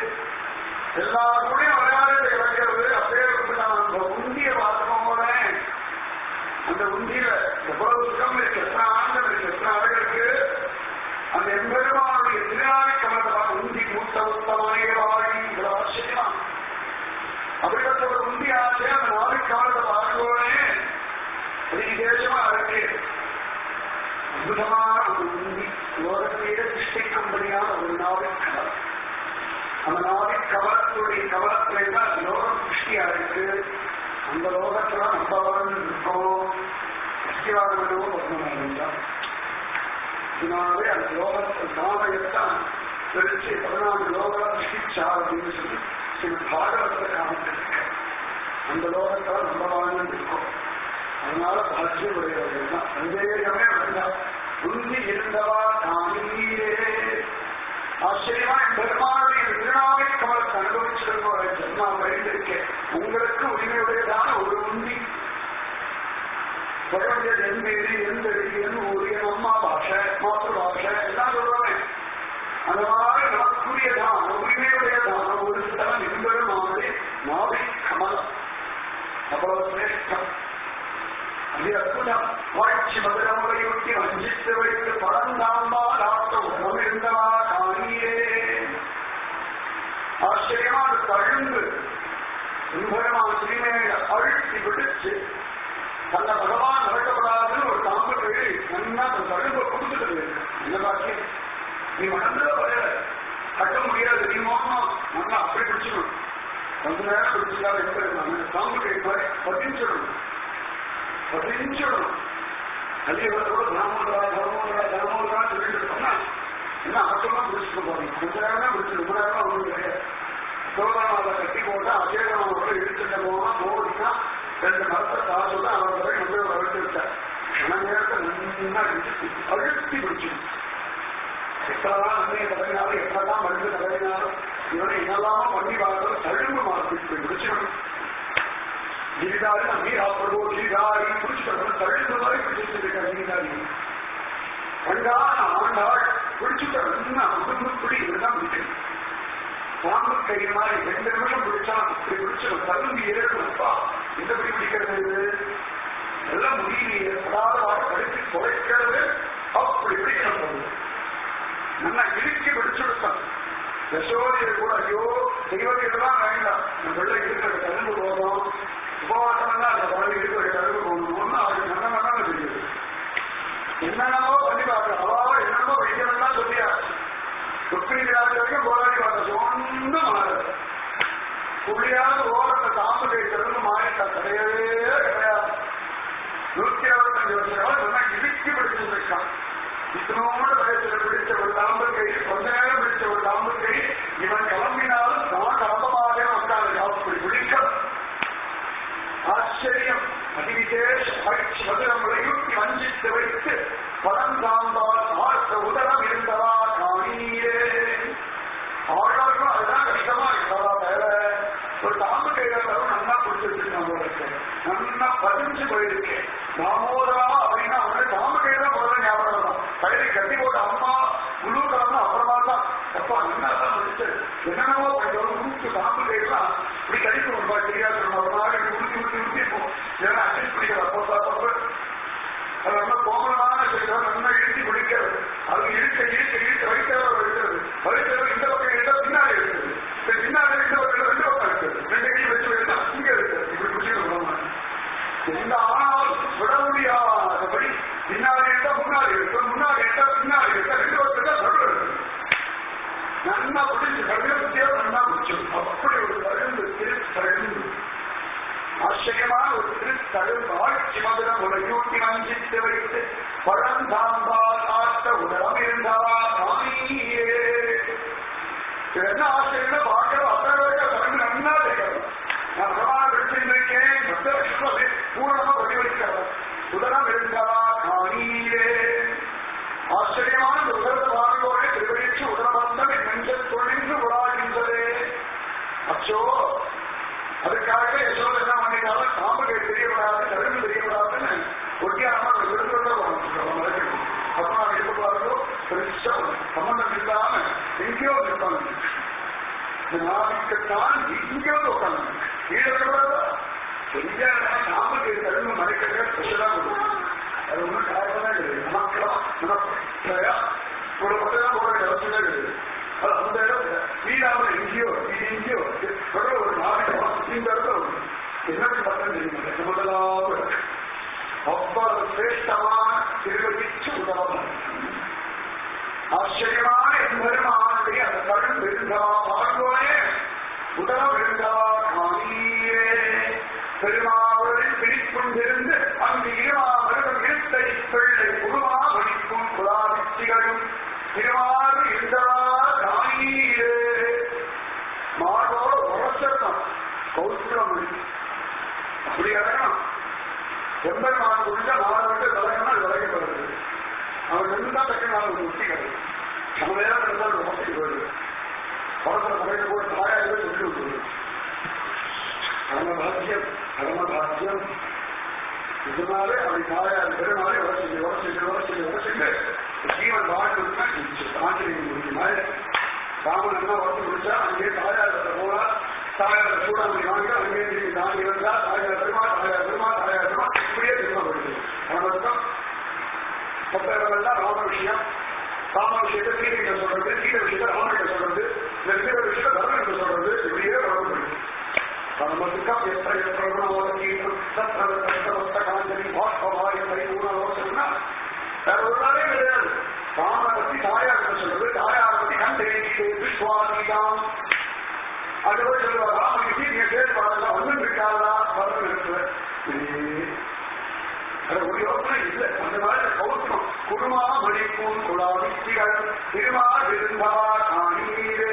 S1: எல்லாருடைய விளையாடுறதை இழக்கிறது அப்படியே நான் அந்த உந்திய பார்த்தோம் அந்த உந்தியில எவ்வளவு சுகம் இருக்கு எத்தனை ஆனந்தம் இருக்கு எத்தனை அழகு இருக்கு அந்த எம்பெருமானுடைய திருநாளை கமலா உந்தி மூத்த உத்தமாயே வாழி இவ்வளவு ஆச்சரியமா அப்படிப்பட்ட ஒரு உந்தி ஆசை அந்த நாளை கமலத்தை பார்க்கவே அது விசேஷமா இருக்கு அற்புதமான ஒரு உந்தி லோகத்தையே சிருஷ்டிக்கும்படியான ஒரு நாளை கமல் அந்த நாளை கவலத்துடைய கவலத்துல தான் லோகம் சிருஷ்டியா இருக்கு அந்த லோகத்துல நம்ம இருக்கோம் சிருஷ்டிவாதம் பத்மநாதன் இதனாலே அந்த லோகத்தை நாமயத்தான் பிரிச்சு பதினான்கு லோகம் சிகிச்சா அப்படின்னு சொல்லி சில பாகவத்தை காமிச்சிருக்க அந்த லோகத்தால் நம்ம வாழ்ந்து இருக்கோம் அதனால பாக்கியம் உடையவர்கள் தான் சந்தேகமே வேண்டாம் உந்தி இருந்தவா காணீரே ஆச்சரியமா என் பெருமாளுடைய திருநாளை கமலத்தை அனுபவிச்சிருக்கோம் ஜென்மா பயந்திருக்கேன் உங்களுக்கு உரிமையுடையதான ஒரு உந்தி சொல்றது என் வீடு என் தெரு என் ஊர் என் அம்மா பாஷை மாத்திரு பாஷை எல்லாம் சொல்றேன் அந்த மாதிரி நமக்குரியதான உரிமையுடையதான ஒரு ஸ்தலம் என்பதுமானது நாவை கமலம் அவ்வளவு சிரேஷ்டம் அது அற்புதம் வாழ்ச்சி மதுரமுறையொட்டி வஞ்சித்து வைத்து பழந்தாம்பால் ஆட்ட உணவு இருந்தவா காணியே ஆச்சரியமா அது தழும்பு சுந்தரமான சிறுமையை அழுத்தி விடுச்சு அந்த பகவான் நடக்கப்படாதுன்னு ஒரு தாம்பு கழி நல்லா அந்த தழும்பை கொடுத்துட்டு என்ன பாக்கியம் நீ மறந்து வர கட்ட முடியாது நீ மோகனம் நல்லா அப்படி பிடிச்சிடணும் கொஞ்ச நேரம் பிடிச்சிருக்காரு எப்படி அந்த தாம்பு கழி மாதிரி பதிஞ்சிடணும் பதிஞ்சிடணும் அதிகத்தோட தனமோதரா தனமோதரா தனமோதரா சொல்லிட்டு இருக்கோம்னா என்ன அகத்தமா பிடிச்சிட்டு போறீங்க கொஞ்ச நேரம் தான் பிடிச்சி ரொம்ப நேரம் ஒன்றும் கிடையாது சோழனாவை கட்டி போட்டா அஜயனாவோட இழுத்துட்டு போனா மோதினா ரெண்டு மரத்தை தாழ்ந்து அவர் வரை வந்து வளர்த்து விட்டார் கன நேரத்தை நல்லா இழுத்து அழுத்தி பிடிச்சிடும் எத்தனைதான் நன்மையை தடவினாலும் எப்பதான் மருந்து தடவினாலும் இவனை என்னெல்லாமோ பண்ணி பார்த்தாலும் தழும்பு மாற்றி பிடிச்சிடும் கிரிதாரி அமீரா பிரபு கிரிதாரி பிடிச்சிட்டு தழும்பு மாதிரி பிடிச்சிட்டு இருக்க கிரிதாரி கண்டான ஆண்டாள் பிடிச்சிட்ட நல்லா பிடி இதுதான் பிடிக்கணும் பாம்பு கை மாதிரி ரெண்டு நிமிஷம் பிடிச்சா இப்படி பிடிச்சிடும் தகுதி ஏறணும்ப்பா எந்த பிடி பிடிக்கிறது இது எல்லாம் முடியலையே படாத படித்து குறைக்கிறது அப்படி பிடிக்கணும் நல்லா இறுக்கி பிடிச்சுடுத்தான் யசோதையை கூட ஐயோ தெய்வத்திலாம் வேண்டாம் நம்ம பிள்ளை இருக்கிற கரும்பு போதும் உபவாசம்னா அந்த குழந்தை இருக்கிற கரும்பு போகணும்னு அவருக்கு நல்ல நல்லா தெரியுது என்னென்னமோ பண்ணி பார்க்கணும் அவாவோ என்னென்னமோ வைக்கணும்னா சொல்லியா சுப்ரீம் வரைக்கும் போராடி பார்த்த ஒன்றும் மாறாது புள்ளியாவது ஓரத்தை தாம்பு கைக்கிறது மாறிட்டா கிடையவே கிடையாது நூத்தி அறுபத்தஞ்சு வருஷம் சொன்னா இடுக்கி பிடிச்சிருக்கான் இத்தனோட வயசுல பிடிச்ச ஒரு தாம்பு கை கொஞ்ச நேரம் பிடிச்ச ஒரு தாம்பு கை இவன் கிளம்பினாலும் நான் கிளம்பமாக உட்காந்து அப்படி பிடிக்கும் ஆச்சரியம் அதிவிசேஷ பயிற்சி மதுரமுறையும் வஞ்சித்து வைத்து பலம் தாம்பால் பார்த்த உதரம் இருந்தவா காணீரே ஆழ்வாருக்கும் அதுதான் கஷ்டமா இருக்கிறதா தவிர ஒரு தாம்பு கையில தரும் நல்லா பிடிச்சிருக்கு நம்மளுக்கு நல்லா பதிஞ்சு போயிருக்கு தாமோதரா அப்படின்னா அவனுக்கு தாம்பு கையில முதல்ல ஞாபகம் வரும் கையில கட்டி போட்ட அம்மா முழு காரணம் அப்புறமா தான் அப்பா என்ன தான் முடிச்சு என்னென்னமோ கொஞ்சம் ஊத்து தாம்பு கையெல்லாம் இப்படி கடிக்கும் ரொம்ப தெரியாது ஒரு மாதிரி ஊற்றி ஊற்றி ஊற்றி இருக்கும் இதெல்லாம் அட்ஜஸ்ட் பண்ணிக்கிற அப்போ அப்போ அது ரொம்ப கோமலமான செய்யலாம் நல்லா இழுத்தி பிடிக்கிறது நன்னா பிடிச்சு கருணத்தியோ நன்னா பிடிச்சு அப்படி ஒரு தழும்பு திருத்தழும்பு ஆச்சரியமான ஒரு திருத்தழும்பு ஆட்சி மதுரம் உலகூட்டி வஞ்சித்து வைத்து பழந்தாம்பால் ஆட்ட உடலம் இருந்தாவா காணியே இது என்ன ஆச்சரியம் பார்க்கிறோம் அத்தனை தழும்பு நன்னா தெரியும் நான் பகவான் படிச்சிருக்கேன் பக்த விஸ்வமே பூரணமா பிரதிபலிக்கிறவர் உடலம் இருந்தாவா காணியே ஆச்சரியமான இந்த உலகத்தை வாழ்வோரை திருவழிச்சு உடலமந்தம் என் நெஞ்சல் தொழிந்து உடாகின்றதே அச்சோ அதுக்காக யசோத என்ன பண்ணிட்டாலும் காம்புகள் தெரியக்கூடாது கரும்பு தெரியக்கூடாதுன்னு ஒட்டியாரமா விருதுல மறைக்கணும் அப்பா எடுப்பார்களோ பெருசா சம்பந்தம் இல்லாம எங்கேயோ இருப்பாங்க இந்த நாவிற்குத்தான் எங்கேயோ உட்காந்து கீழே இருக்கக்கூடாதா எங்க காம்புக்கு கரும்பு மறைக்கிறது ஸ்பெஷலா கொடுக்கும் அது ஒன்றும் காரணமே கிடையாது நமக்கெல்லாம் நமக்கு ஒரு பக்கம் போற அவசியமே கிடையாது அது அந்த இடத்துல வீடாமல் எங்கேயோ இது எங்கேயோ ஒரு ஒரு நாடகம் இந்த இடத்துல ஒரு என்னது பக்கம் தெரியுமா முதலாவது அவ்வளவு சிரேஷ்டமான திருவடிச்சு உதாரணம் ஆச்சரியமான எம்பெருமானுடைய அந்த கண் விருந்தவா பார்வோனே உதவ விருந்தவா காணியே பெருமாவுடன் பிடிக்கொண்டிருந்து அங்கு இருமாவரும் இருத்தை பிள்ளை உருவா வடிக்கும் குலாபிச்சிகளும் திருமாறு இருந்தவா காணியே மார்போடு உரசத்தம் கௌசலமொழி அப்படி இறங்கணும் எம்பெருமான் குறித்த மாணவர்கள் விலகினால் விலகப்படுது அவன் இருந்தா தக்க நாள் முக்தி கிடையாது நம்ம நேரம் இருந்தால் முக்தி வருது பரம்பரை சமையல் கூட தாயாகவே சொல்லி விட்டுருது பரமபாக்கியம் பரமபாக்கியம் இதனாலே அப்படி தாயார் பெருமாளை உரசி உரசி உரசி உரசிட்டு ஜீவன் வாழ்ந்துன்னா ஆஞ்சநேயன் முடிஞ்ச மாதிரி ராமன் என்ன உரசி முடிச்சா அங்கே தாயார் போனா தாயார் சூடாமணி வாங்க அங்கே திரும்பி தாண்டி வந்தா தாயார் பெருமா தாயார் பெருமா தாயார் பெருமா இப்படியே திரும்ப வருது அவனுக்கும் மற்றவர்கள்லாம் ராம விஷயம் ராம விஷயத்தை சீதைகிட்ட சொல்றது சீதை விஷயத்தை ராமகிட்ட சொல்றது வெவ்வேறு விஷயத்தை தர்மகிட்ட சொல்றது இப்படியே வளர்ந்து நமதுக்கம் எத்த எத்தீர்த்தம் சத்திர கஷ்டவத்த காஞ்சலி பாஷ்பவாய பரிபூர்ணோசம்னா வேற ஒரு நாளே கிடையாது ராமனை பத்தி தாயார் சொல்றது தாயார் பத்தி கண்டே விஸ்வாதிதான் அதுவே சொல்லுவார் ராமனுக்கு நீங்க கேட்டு பாருங்க ஒன்றும் இருக்காதா வரணும் இருக்கு அது ஒரு யோசனை இல்லை அந்த மாதிரி கௌத்தம் குருமா மணிப்பூன் குலாவித்திகள் திருமா விருந்தவா காணீரே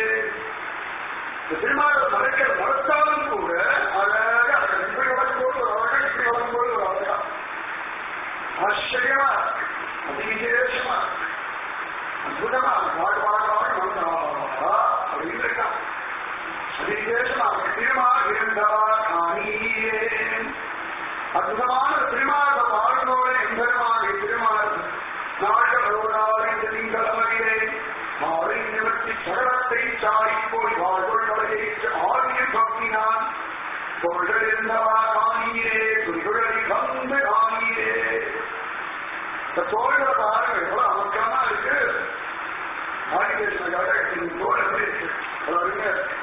S1: திருமாவை மறைக்கிற மறுத்தாலும் கூட அழகாக இப்படி வளர்க்கும்போது ஒரு அழகா இப்படி வளரும்போது ஒரு அழகா ஆச்சரியமா இருக்கு அதிவிசேஷமா இருக்கு அற்புதமா பாடு பாடுவாங்க மனசா அப்படின்னு இருக்கான் அதிவிசேஷமாக திருமா விருந்தவா காணீரே அற்புதமான திருமாத வாழ்வோட எம்பெருமான திருமால் நாடகோடாலை திங்களமதிலே மாலை நிமிர்த்தி சகலத்தை சாய் போய் வாழ்வொள் வரையேற்று ஆரிய பக்தினான் பொருள்கள் இருந்தவா காணீரே துணிகுழலி வந்து காணீரே இந்த தோள்களை பாருங்க எவ்வளவு அமக்கமா இருக்கு ஆதிகேசனுக்காக இந்த தோல் எப்படி இருக்கு அவ்வளவு அருமையா இருக்கு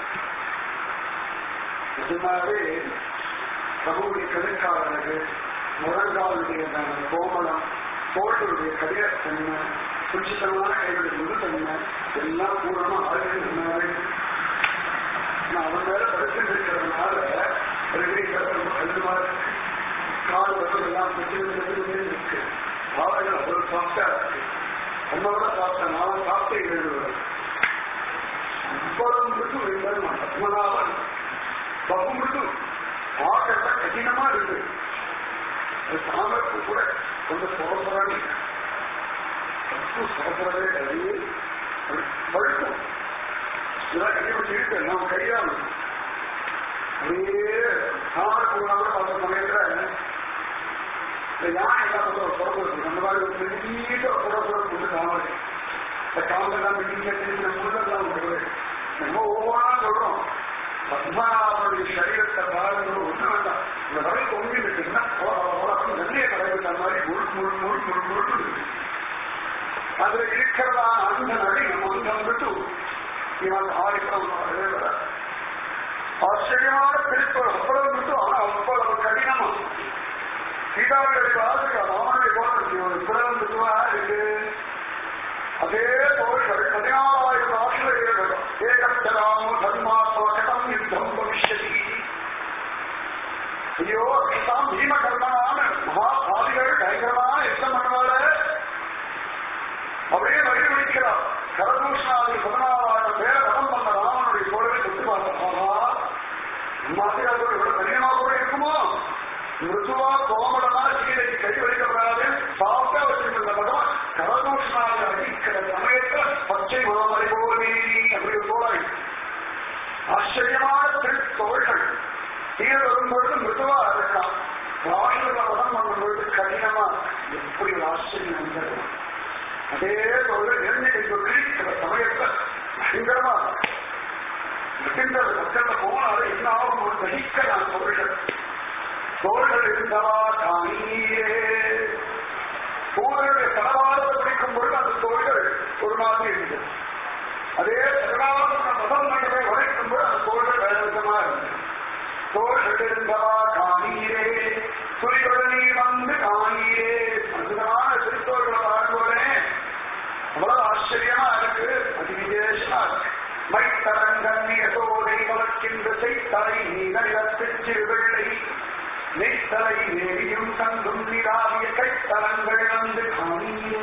S1: நிஜமாவே பிரபுடைய கதிர்காலனுக்கு முழங்காலுடைய கோமலம் தோல்களுடைய கடிதத்தன்மை சுச்சித்தனமான கைகளுடைய முழுத்தன்மை எல்லாம் பூர்ணமா ஆழ்ந்து சொன்னாரு நான் அவன் மேல படிச்சுட்டு இருக்கிறதுனால கல்வி மாதிரி கால் வந்து எல்லாம் சுற்றி இருக்கு பாவைகள் அவ்வளவு சாப்பிட்டா இருக்கு என்னோட சாப்பிட்ட நான் சாப்பிட்டே எழுதுவது இவ்வளவு மிருது என்பது பத்மநாபன் பகு மிருது பார்க்கறத கடினமா இருக்கு அது சாமர்க்கு கூட கொஞ்சம் சுரசுராணி தப்பு சுரசுறதே கருவி பழுக்கும் இதெல்லாம் கண்டிப்பா இருக்கு நம்ம கையாளு அப்படியே சாமர் கூட பார்த்த சமயத்துல இந்த யானை எல்லாம் வந்து ஒரு சுரசுறது அந்த மாதிரி ஒரு பெரிய சுரசுறது வந்து சாமர் இந்த காமெல்லாம் பெரிய சின்ன முள்ளெல்லாம் உண்டு நம்ம ஒவ்வொன்றா சொல்றோம் பத்மநாபனுடைய சரீரத்தை பாருங்க ஒண்ணு வேண்டாம் இந்த வரை தொங்கி இருக்குன்னா நன்றிய கடைபிடித்த மாதிரி முழு முழு முழு முழு முழு இருக்கு அதுல இருக்கிறதா அந்த நடி நம்ம வந்து விட்டு இவன் ஆயிரம் ஆச்சரியமான திருப்பம் அவ்வளவு விட்டு ஆனா அவ்வளவு கடினமா சீதாவுடைய பாதுகா ராமனுடைய போன புலம் விட்டுவா இருக்கு அதே தோள்கள் பதினாலாயிரம் ஆசிரியர்கள் ஐயோ இப்பதான் பீம கர்மனான மகா பாவிகள் பயங்கரமான யுத்தம் பண்ணுவாரு அப்படியே வழி முடிக்கிறார் கரதூஷணாதி பதினாறாயிரம் பேரை வதம் பண்ண ராமனுடைய சோழரை சுற்றி பார்த்தாரா மாத்திராவோட இவ்வளவு கடினமா கூட இருக்குமோ மிருதுவா கோமளமா சீதைக்கு கை வலிக்கப்படாது சாப்பிட்டா வச்சிருந்த பகவான் கரதூஷணாதி அடிக்கிற சமயத்தில் பச்சை மாமலை போலே அப்படி ஒரு சோழாய் ஆச்சரியமான திருத்தோள்கள் கீழே வரும்பொழுது மிருதுவா இருக்கலாம் ராஷ்டிர வதம் பண்ணும்பொழுது கடினமா எப்படி ஒரு ஆச்சரியம் வந்தது அதே போல நெருங்கி விழிக்கிற சமயத்தில் பயங்கரமா இருக்கின்ற மக்கள்ல போனால என்ன ஆகும் ஒரு தகிக்கலாம் தோள்கள் தோள்கள் இருந்தவா காணியே சூரியனுடைய தளவாரத்தை பிடிக்கும் பொழுது அந்த தோள்கள் ஒரு மாதிரி இருந்தது அதே சகலாவரம் முதல் மண்டபை உழைக்கும் போது அந்த தோள்கள் வேற விதமா இருந்தது தோள்கள் இருந்தவா காணியே துரிகளுடனே வந்து காணியே அற்புதமான திருத்தோள்களை பார்க்கோனே அவ்வளவு ஆச்சரியமா இருக்கு அது விசேஷமா இருக்கு மைத்தரங்கண்ணிய சோதை வளர்க்கின்ற செய்தலை நீதத்திற்கு வெள்ளை நெய்த்தலை நேரியும் கண்டும் நிராவிய கைத்தலங்கள் வந்து காணியே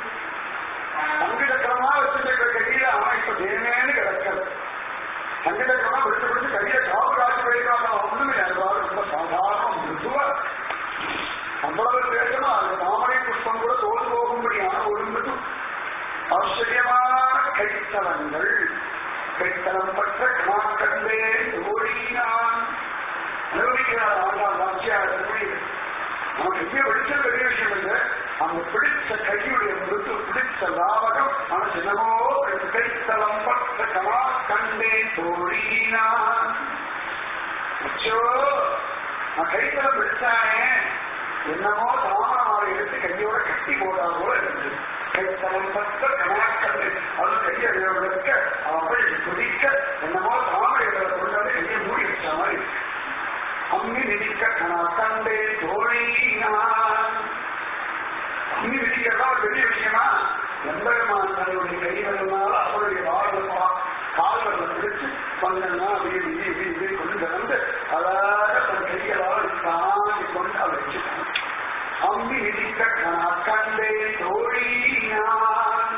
S1: சங்கடக்கிரமா வச்சிருக்கிற கையில ஆனா இப்ப தேனேன்னு கிடக்கிறது சங்கடக்கிரமா விட்டு விட்டு கையில காப்பு காசு வைக்காம ஒண்ணுமே எல்லாரும் ரொம்ப சாதாரண மிருதுவா அவ்வளவு வேகமா அந்த தாமரை புஷ்பம் கூட தோல் போகும்படியான ஒரு மிருது ஆச்சரியமான கைத்தலங்கள் கைத்தலம் பற்ற கணாக்கண்டே ஓடினான் அனுபவிக்கிறார் ஆண்டாம் வாட்சியார் நமக்கு எங்கே பிடிச்ச பெரிய விஷயம் இல்லை அந்த பிடிச்ச கையுடைய மிருது பிடிச்ச லாவகம் ஆனா என்னமோ கைத்தலம் பற்ற கணாக்கண்டே தோழினான் அச்சோ நான் கைத்தலம் பிடிச்சானே என்னமோ தாமரமாவை எடுத்து கையோட கட்டி போடா போல இருந்தது கைத்தலம் பற்ற கணாக்கண்டு அது கையை வைக்க அவள் துடிக்க என்னமோ தாமரைகளை கொண்டு வந்து கையை மூடி வச்ச மாதிரி இருக்கு. அம்மி மிதிக்க கணாக்கண்டே தோழினான் அம்மி மிதிக்கிறதா ஒரு பெரிய விஷயமா எம்பெருமான் தன்னுடைய கைகளினால அவருடைய வாழ்வா கால்களை பிடிச்சு பண்ணா அப்படியே இப்படி இப்படி இப்படி கொண்டு வந்து அழகாக தன் கைகளால் தாண்டி கொண்டு அவரை வச்சுட்டான் அம்பி மிதிக்க கணாக்கண்டே தோழினான்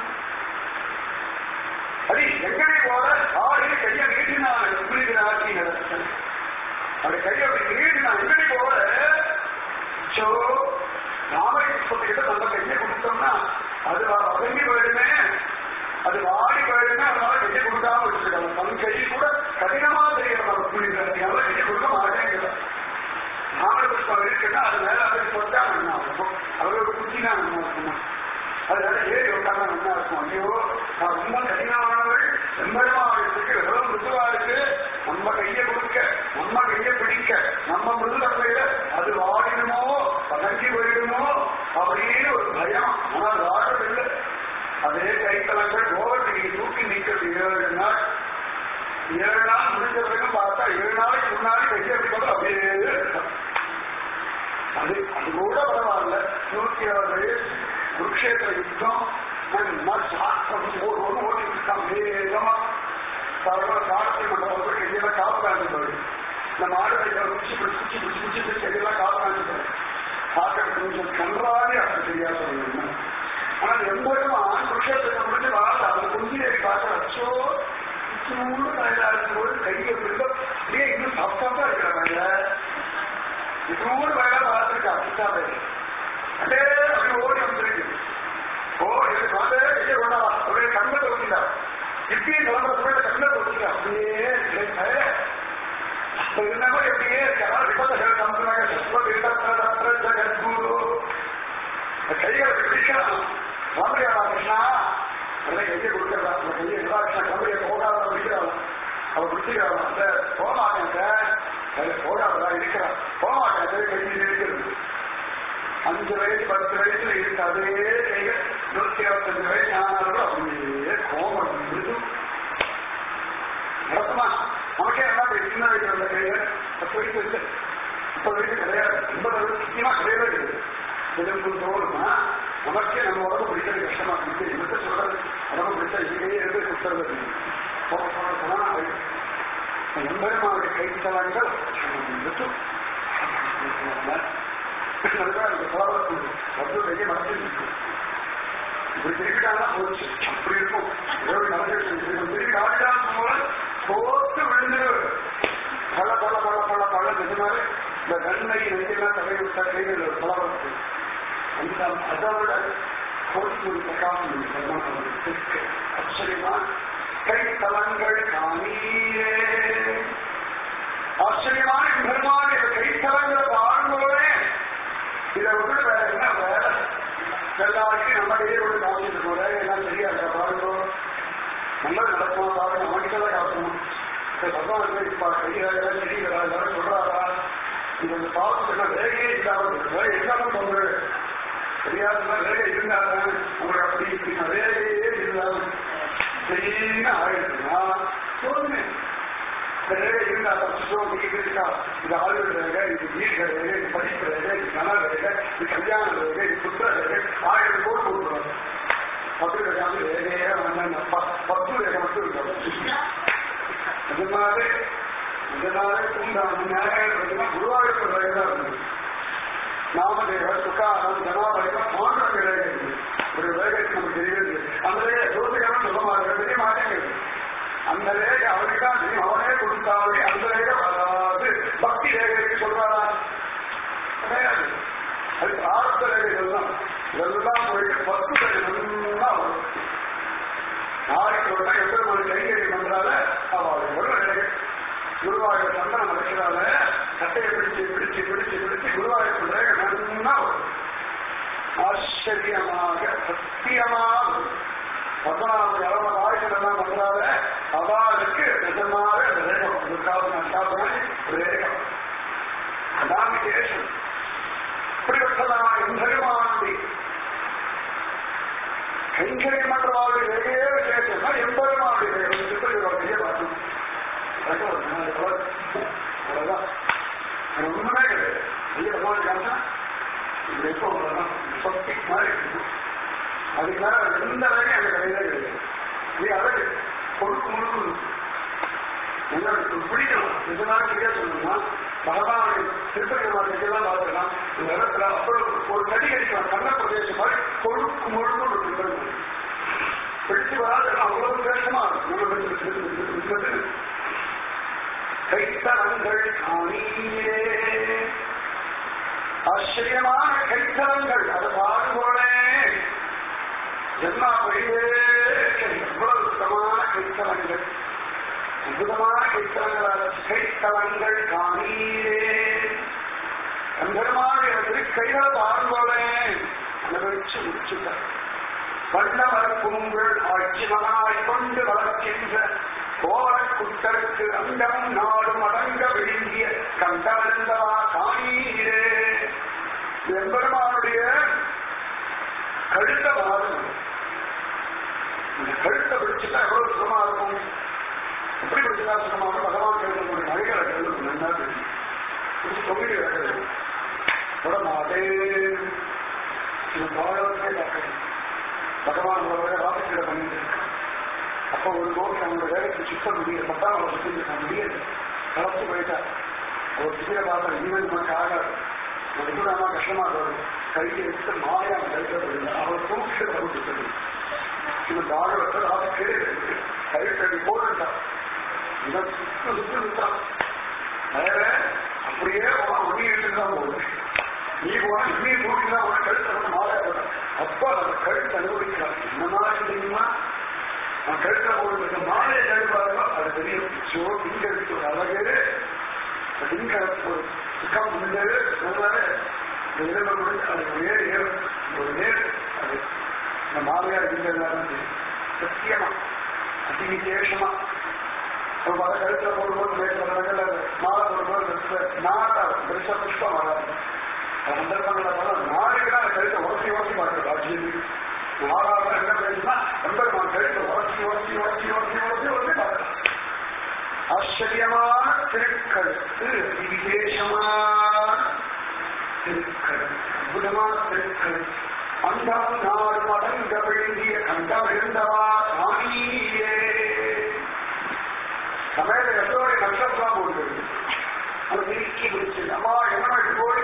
S1: அடி எங்கனை போல ஆடி கையை நீட்டினான் புரிகிறாட்சி நடத்தன் அப்படி கையை அப்படி நீட்டினான் எங்கனை போல சோ ராமரை புஷ்பத்துக்கிட்ட நம்ம கையை கொடுத்தோம்னா அது வதங்கி போயிடுமே அது வாடி போயிடுமே அதனால கையை கொடுக்காம வச்சிருக்காங்க தன் கை கூட கடினமா தெரியும் நம்ம புரியுது அதனால கையை கொடுக்க மாட்டேங்கிறோம் ராமர புஷ்பம் இருக்குன்னா அது மேல அதை போட்டா என்ன இருக்கும் அவரோட குச்சி தான் என்ன இருக்குமா அதனால ஏறி உட்கார்ந்தா என்ன இருக்கும் ஐயோ நான் ரொம்ப கடினமானவள் செம்பரமாவதுக்கு எவ்வளவு மிருதுவா இருக்கு நம்ம கையை கொடுக்க நம்ம கையை பிடிக்க நம்ம மிருதுதன்மையில அது வாடிடுமோ பதங்கி போயிடுமோ அப்படின்னு ஒரு பயம் ஆனால் வாழவில்லை அதே கைத்தலங்கள் ஓவர்டிகை தூக்கி நிற்கிறது ஏழு நாள் ஏழு நாள் முடிஞ்ச வரைக்கும் பார்த்தா ஏழு நாளைக்கு முன்னாடி கையை பிடிப்பது அப்படியே இருக்கும். அது அது கூட பரவாயில்ல நூத்தி ஆறு குருக்ஷேத்திர யுத்தம் ஓட்டு ஓட்டிட்டு இருக்கான் வேகமா சர்வ காலத்தை மண்டபத்தில் கையெல்லாம் காப்பு காண்டி போயிடு இந்த மாடு கையில குச்சி பிடிச்சி குச்சி பிடிச்சி குச்சி பிடிச்சி கையெல்லாம் காப்பு காண்டி போயிடு பார்க்க கொஞ்சம் கன்றாவே அப்படி சரியா சொல்லணும் ஆனா எம்பதுமா குருக்ஷேத்திரத்தை முடிஞ்சு வாழ அந்த குஞ்சியை பார்க்க அச்சோ இத்தனோடு கையில இருக்கும்போது கையை பிடிக்க அப்படியே இன்னும் சாப்பிட்டா இருக்கிறாங்க இதோடு வேலை பார்த்துருக்கா சித்தாவே அதே அப்படி ஓடி வந்துருக்கு ஓ இது வந்து வெளியே கொண்டா அப்படியே கண்ணை தோக்கிட்டா இப்படி கிளம்புற சமயத்தை கண்ணை தோக்கிட்டா அப்படியே அப்ப இருந்தாங்க எப்படியே இருக்கா விபத்துகள் கம்பனாக சஸ்வ ஜகத்குரு கைகளை பிடிக்கலாம் ராமரியா கிருஷ்ணா நல்ல கையை கொடுக்கறதா அந்த கையை எல்லா கிருஷ்ணா கம்பெனியை போகாத பிடிக்கிறாள் அவ பிடிக்கிறாள் அந்த போமாட்டேன் சார் போகாதா இருக்கிறான் போமாட்டேன் சார் கை இருக்கிறது அஞ்சு வயசு பத்து வயசுல இருக்கு அதே கைகள் நூத்தி இருபத்தஞ்சு வயசு ஆனாலும் அப்படியே கோபம் மிருது நடத்துமா நமக்கே என்ன போய் சின்ன வயசுல உள்ள கைகள் பத்து வயசு இல்லை முப்பது வயசு கிடையாது ஐம்பது வயசு முக்கியமா கிடையவே கிடையாது எலும்பு தோணுமா நமக்கே நம்ம உடம்பு பிடிக்கிறது கஷ்டமா இருக்கு என்னத்த சொல்றது உடம்பு பிடிச்சா இங்கேயே இருந்து கொடுத்துறது எம்பெருமாவுடைய கைத்தலங்கள் மிருது அதுதான் அந்த கலவரத்து வந்து வெளியே மறைச்சிருக்கு இப்படி திருப்பிட்டாங்கன்னா போச்சு அப்படி இருக்கும் ஏதோ ஒரு நடந்துச்சு திருப்பி ஆடிதான் போல போட்டு விழுந்து பல பல பல பல பல நிஜமாவே இந்த வெண்ணை நெஞ்செல்லாம் தலை விட்டா கையில் ஒரு கலவரத்து அந்த அதை விட கோடி ஒரு பிரகாசம் தெற்கு ஆச்சரியமா கைத்தலங்கள் காணீரே ஆச்சரியமான பெருமான கைத்தலங்களை பாருங்களே இதை விட்டு வேற என்ன வேற எல்லாருக்கும் நம்மளையே ஒரு காமிச்சு போற எல்லாம் தெரியாது பாருங்க நல்லது நடக்கும் பாருங்க அவனுக்கெல்லாம் காட்டணும் பகவான் இப்ப கையால தெரியுதா எல்லாரும் சொல்றாரா இது அந்த பாவத்துக்கு வேலையே இல்லாமல் வேலை இல்லாமல் சொல்றேன் தெரியாதுன்னா வேலை இருந்தாதான் உங்களுக்கு அப்படி இப்படி வேலையே இல்லாமல் சரின்னு ஆயிடுச்சுன்னா சொல்லுங்க வேலை இருந்தா புத்தகம் இருக்கா இது ஆயுள் வேலை இது வீடு வேலை இது படிப்பு வேலை இது கன வேலை இது கல்யாண வேலை இது புத்திர வேலை ஆயிரம் கோடி கொடுக்குறாங்க பத்து வேகாமல் வேலையே வேண்டாம் பத்து வேலை மட்டும் இருக்காங்க இதனாலே இதனாலே உண்டான நியாயம் குருவாயூர் வேலை தான் இருந்தது நாமதேவர் சுகாரம் ஜனாபயம் போன்ற வேலைகள் ஒரு வேலைக்கு நமக்கு தெரியுது அந்த வேலை ஜோதிகரம் சுகமாக தெரிய மாட்டேங்குது அந்த ரேகை அவனுக்கு தான் தெரியும் அவனே கொடுத்தாலே அந்த ரேகை வராது பக்தி ரேகைக்கு சொல்றாரா கிடையாது அது பிரார்த்த ரேகைகள் தான் இதெல்லாம் போயிட்டு பத்து ரேகைகள் வரும் நாளைக்கு ஒரு நாள் எத்தனை மணி கைகறி பண்றால அவளுக்கு ஒரு ரேகை குருவாயூர் சந்தனம் வைக்கிறால கட்டையை பிடிச்சு பிடிச்சு பிடிச்சு பிடிச்சு குருவாயூர் ரேகை நல்லா வரும் ஆச்சரியமாக சத்தியமாக பத்மநாபதி அறுபது ஆயிரத்தி எல்லாம் பண்றால அவளுக்கு நிஜமாக ரேகம் இதுக்காக நான் சாப்பிடுறேன் ரேகம் அதான் விசேஷம் இப்படிப்பட்டதான எம்பெருமாண்டி கைங்கரியம் பண்றவாளுடைய ரேகையே விசேஷம்னா எம்பெருமாண்டி ரேகம் சித்திரையே பார்க்கணும் அவ்வளவுதான் ஒண்ணுமே கிடையாது ஐயா பகவான் காமிச்சா இது எப்போ சக்தி மாதிரி இருக்குது அதுக்கு மேல எந்த வேலையும் அந்த கடையில கிடையாது நீ அழகு பொறுப்பு முழுக்க உங்களுக்கு பிடிக்கணும் இதனால சரியா சொல்லணும்னா பகவானுடைய திருப்பதி மாதத்தையெல்லாம் பார்த்துக்கலாம் இந்த இடத்துல அப்புறம் ஒரு கடி கடிக்கலாம் கண்ண பிரதேசம் மாதிரி கொழுக்கு முழுக்க ஒரு திருப்பதி பிடிச்சு வராது அவ்வளவு விசேஷமா இருக்கும் கைத்தலங்கள் காணீரே ஆச்சரியமான கைத்தலங்கள் அது பாடுபோனே என்ன வழியே எவ்வளவு சுத்தமான கைத்தலங்கள் அற்புதமான கைத்தலங்களான கைத்தலங்கள் காணீரே அந்தரமான திருக்கைகளை பாடுபோனே அனுபவிச்சு முடிச்சுட்டார் வண்ணவர் பூங்கள் ஆட்சிமனாய் கொண்டு வளர்க்கின்ற கோவரக் குட்டருக்கு அண்டம் நாடும் அடங்க விழுங்கிய கண்டவந்தவா காணீரே எம்பெருமானுடைய கழுத்த பாருங்க இந்த கழுத்தை பிடிச்சுட்டா எவ்வளவு சுகமா இருக்கும் எப்படி பிடிச்சதா சுகமாக பகவான் கழுத்தக்கூடிய நகைகளை கழுத்து நல்லா தெரியும் பிடிச்சு தொங்கிட்டு கிடக்கிறது உடமாதே இது பாடத்தை பார்க்கணும் பகவான் ஒரு வேலை ராசிக்கிட பண்ணிட்டு இருக்கான் அப்ப ஒரு நோக்கி அவனோட வேலைக்கு சுத்த முடியல பத்தாம் அவர் சுத்திருக்க முடியல கலந்து போயிட்டா அவர் சுத்திர பார்த்தா ஈவன் நமக்கு ஆகாது நமக்கு நாம கஷ்டமா வரும் கையை எடுத்து மாயா கழிக்கிறது அவர் தூக்கி வருது இந்த பாகவத்தை ராசி கேடு கை கட்டி போட்டுட்டான் இவன் சுத்து சுத்து சுத்தான் வேற அப்படியே ஒண்ணி தான் போகுது நீ போனா நீ போட்டினா உன கழுத்து வந்து மாலை அப்பா அந்த கழுத்து அனுபவிக்கலாம் என்ன மாதிரி தெரியுமா நான் கழுத்துல போடுறது மாலையை கழுப்பாருன்னா அது தெரியும் சோ திங்க எடுத்து ஒரு அழகே திங்க ஒரு சுக்கம் முடிஞ்சது சொன்னாரு இந்த இரவு முடிஞ்சு அது ஒரு நேர் ஏறும் ஒரு நேர் அது இந்த மாலையார் திங்கிறதுலாம் தெரியும் சத்தியமா அதி விசேஷமா ஒரு மத கழுத்துல போடும்போது மேற்கொள்ள மாலை போடும்போது நாட்டா பெருச புஷ்பம் வராது சந்தர்ப்பங்களை பார்த்தா நாளைக்கு அந்த கழுத்தை உரசி உரசி பார்க்குறது ராஜ்யம் நாலாவது என்ன பேசுனா எம்பெருமான் கழுத்தை உரசி உரசி உரசி உரசி உரசி உரசி பார்க்கலாம் ஆச்சரியமான திருக்கழுத்து விசேஷமான திருக்கழுத்து அற்புதமான திருக்கழுத்து அண்டம் நாடு மடங்க விழுங்கிய கண்டம் இருந்தவா சாணியே சமையல எத்தோடைய நட்சத்திரம் போடுகிறது அது நீக்கி பிடிச்சு அம்மா என்ன போய்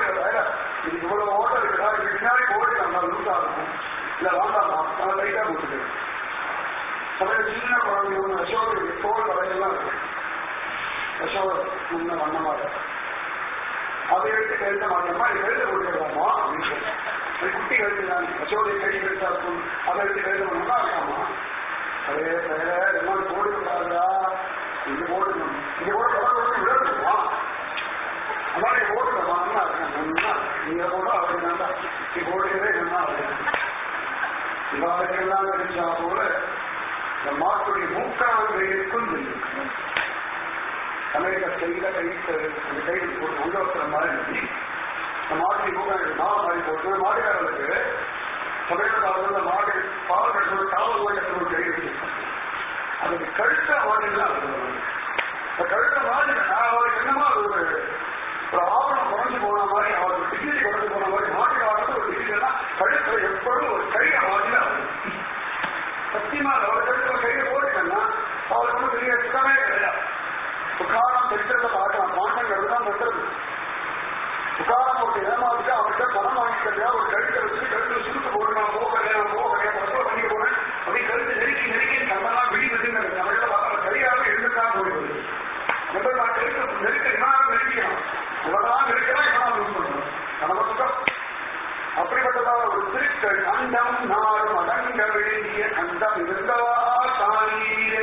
S1: இல்ல வாண்டாமா அவன் லைட்டா போட்டுட்டு சமயம் சின்ன குழந்தைங்க ஒன்று அசோக தோல் வரையெல்லாம் இருக்கு அசோக முன்ன வண்ணமா இருக்கு அதை எடுத்து கழுத்த மாட்டோமா இது கழுத்த கொடுக்கலாமா அப்படின்னு சொல்லி. அது குட்டி கழுத்து தான் அசோடைய கை கழுத்தா இருக்கும் அதை எடுத்து கழுத்த பண்ணா இருக்காமா அதே வேற எல்லாம் போடுக்கூடாதா இங்க போடணும் இங்க போட தொடர்ந்து விடணுமா அதான் நீ போடுறமா நல்லா இருக்கேன் நல்லா நீங்க போட அவருக்கு நல்லா நீ போடுகிறதே நல்லா இருக்கு இவாளுக்கெல்லாம் கிடைச்சா போல இந்த மாட்டுடைய மூக்கானது இருக்கும் அமெரிக்கா கையில கை அந்த கையில் போட்டு உள்ள வைக்கிற மாதிரி இருந்துச்சு இந்த மாட்டுடைய மூக்கான நான் மாதிரி போட்டு மாட்டுக்காரர்களுக்கு சமயத்த காலத்தில் மாடு பால் கட்டுறது காவல் கட்டுறது ஒரு கை வச்சிருக்காங்க அதுக்கு கழுத்த மாடுதான் அந்த கழுத்த மாடு அவருக்கு என்னமோ அது ஒரு ஒரு ஆவணம் குறைஞ்சு போன மாதிரி அவருக்கு டிகிரி குறைஞ்சு போன மாதிரி மாட்டு ஆடுறது ஒரு டிகிரினா கழுத்துல எப்பொழுதும் ஒரு கையை மாட்டில ஆகும் சத்தியமா அவர் கழுத்துல கையை போட்டுட்டேன்னா அவருக்கு ஒன்றும் பெரிய சுகமே கிடையாது சுகாரம் பெற்றத பார்க்கலாம் பாண்டங்கள் தான் பெற்றது சுகாரம் போட்டு ஏமாந்துட்டு அவர்கிட்ட பணம் வாங்கிக்கிறதா ஒரு கழுத்தை வச்சு கழுத்துல சுருட்டு போட்டு நான் போகிறேன் நான் போகிறேன் பசங்க பண்ணி போறேன் அப்படி கழுத்து நெருக்கி நெருக்கி கண்ணெல்லாம் விழி விடுங்க தமிழ்ல பார்த்தா சரியாக எழுந்துதான் போயிடுது நம்ம நான் கழுத்து நெருக்க இவனாக நெருக்கிக்கலாம் இவனெல்லாம் நெருக்கலாம் இவனா யூஸ் பண்ணணும் நம்ம சுகம் அப்படிப்பட்டதாக ஒரு திருக்கள் அண்டம் நாடும் அடங்க வேண்டிய அண்டம் இருந்தவா தானீரே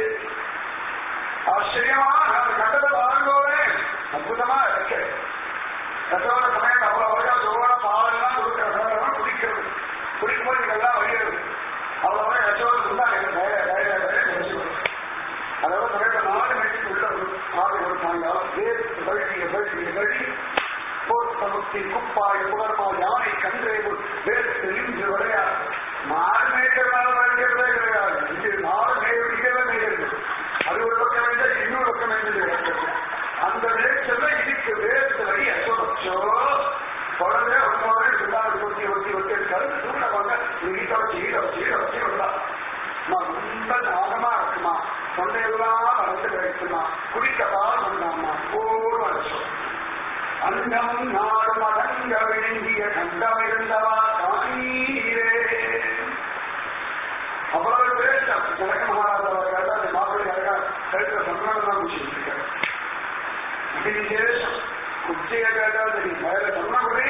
S1: ஆச்சரியமா நான் கண்டதை பாருங்கோவே அற்புதமா இருக்கு கத்தோட சமயம் அவ்வளவு அழகா சோழ பாலெல்லாம் கொடுக்கிறதெல்லாம் குடிக்கிறது குடிக்கும்போது இதெல்லாம் வழிகிறது அவ்வளவு யசோட இருந்தா எனக்கு வேற வேற வேற அதோட சமயத்தை நாலு மணிக்கு உள்ள ஆறு ஒரு சாயங்காலம் வேறு வழி வழி வழி போர்த்தமுத்தி குப்பாய் புகர்மா யானை கன்றேபுல் வேறு தெரிஞ்சு விளையாடு மாறு மேய்க்கிறனால வருகிறதே கிடையாது இது நாலு மேய்க்கிறதே மேய்கிறது அது ஒரு பக்கம் வேண்டாம் இன்னொரு பக்கம் வேண்டியது அந்த நேரத்தில் இதுக்கு வேறு வழி அசோச்சோ குழந்தை ரொம்ப இருந்தாலும் ஒத்தி ஒத்தி ஒத்தி கருத்து தூண்டவாங்க வீட்டை வச்சு ஈட வச்சு ஈட வச்சு வந்தா ரொம்ப தாகமா இருக்குமா தொண்டையெல்லாம் வளர்ந்து கிடைக்குமா குடிக்க பால் வந்தாமா போடும் அடிச்சோம் அண்டம் நாடும் அடங்க வேண்டிய கண்டம் இருந்தவா காணீரே அவ்வளவு பேசம் ஜனக மகாராஜாவுக்காக அந்த மாப்பிள்ளை அழகா கழுத்த சந்தானம் தான் முடிச்சிருக்காரு அது விசேஷம் குச்சியை கேட்டால் நீ மேல சொன்னபடி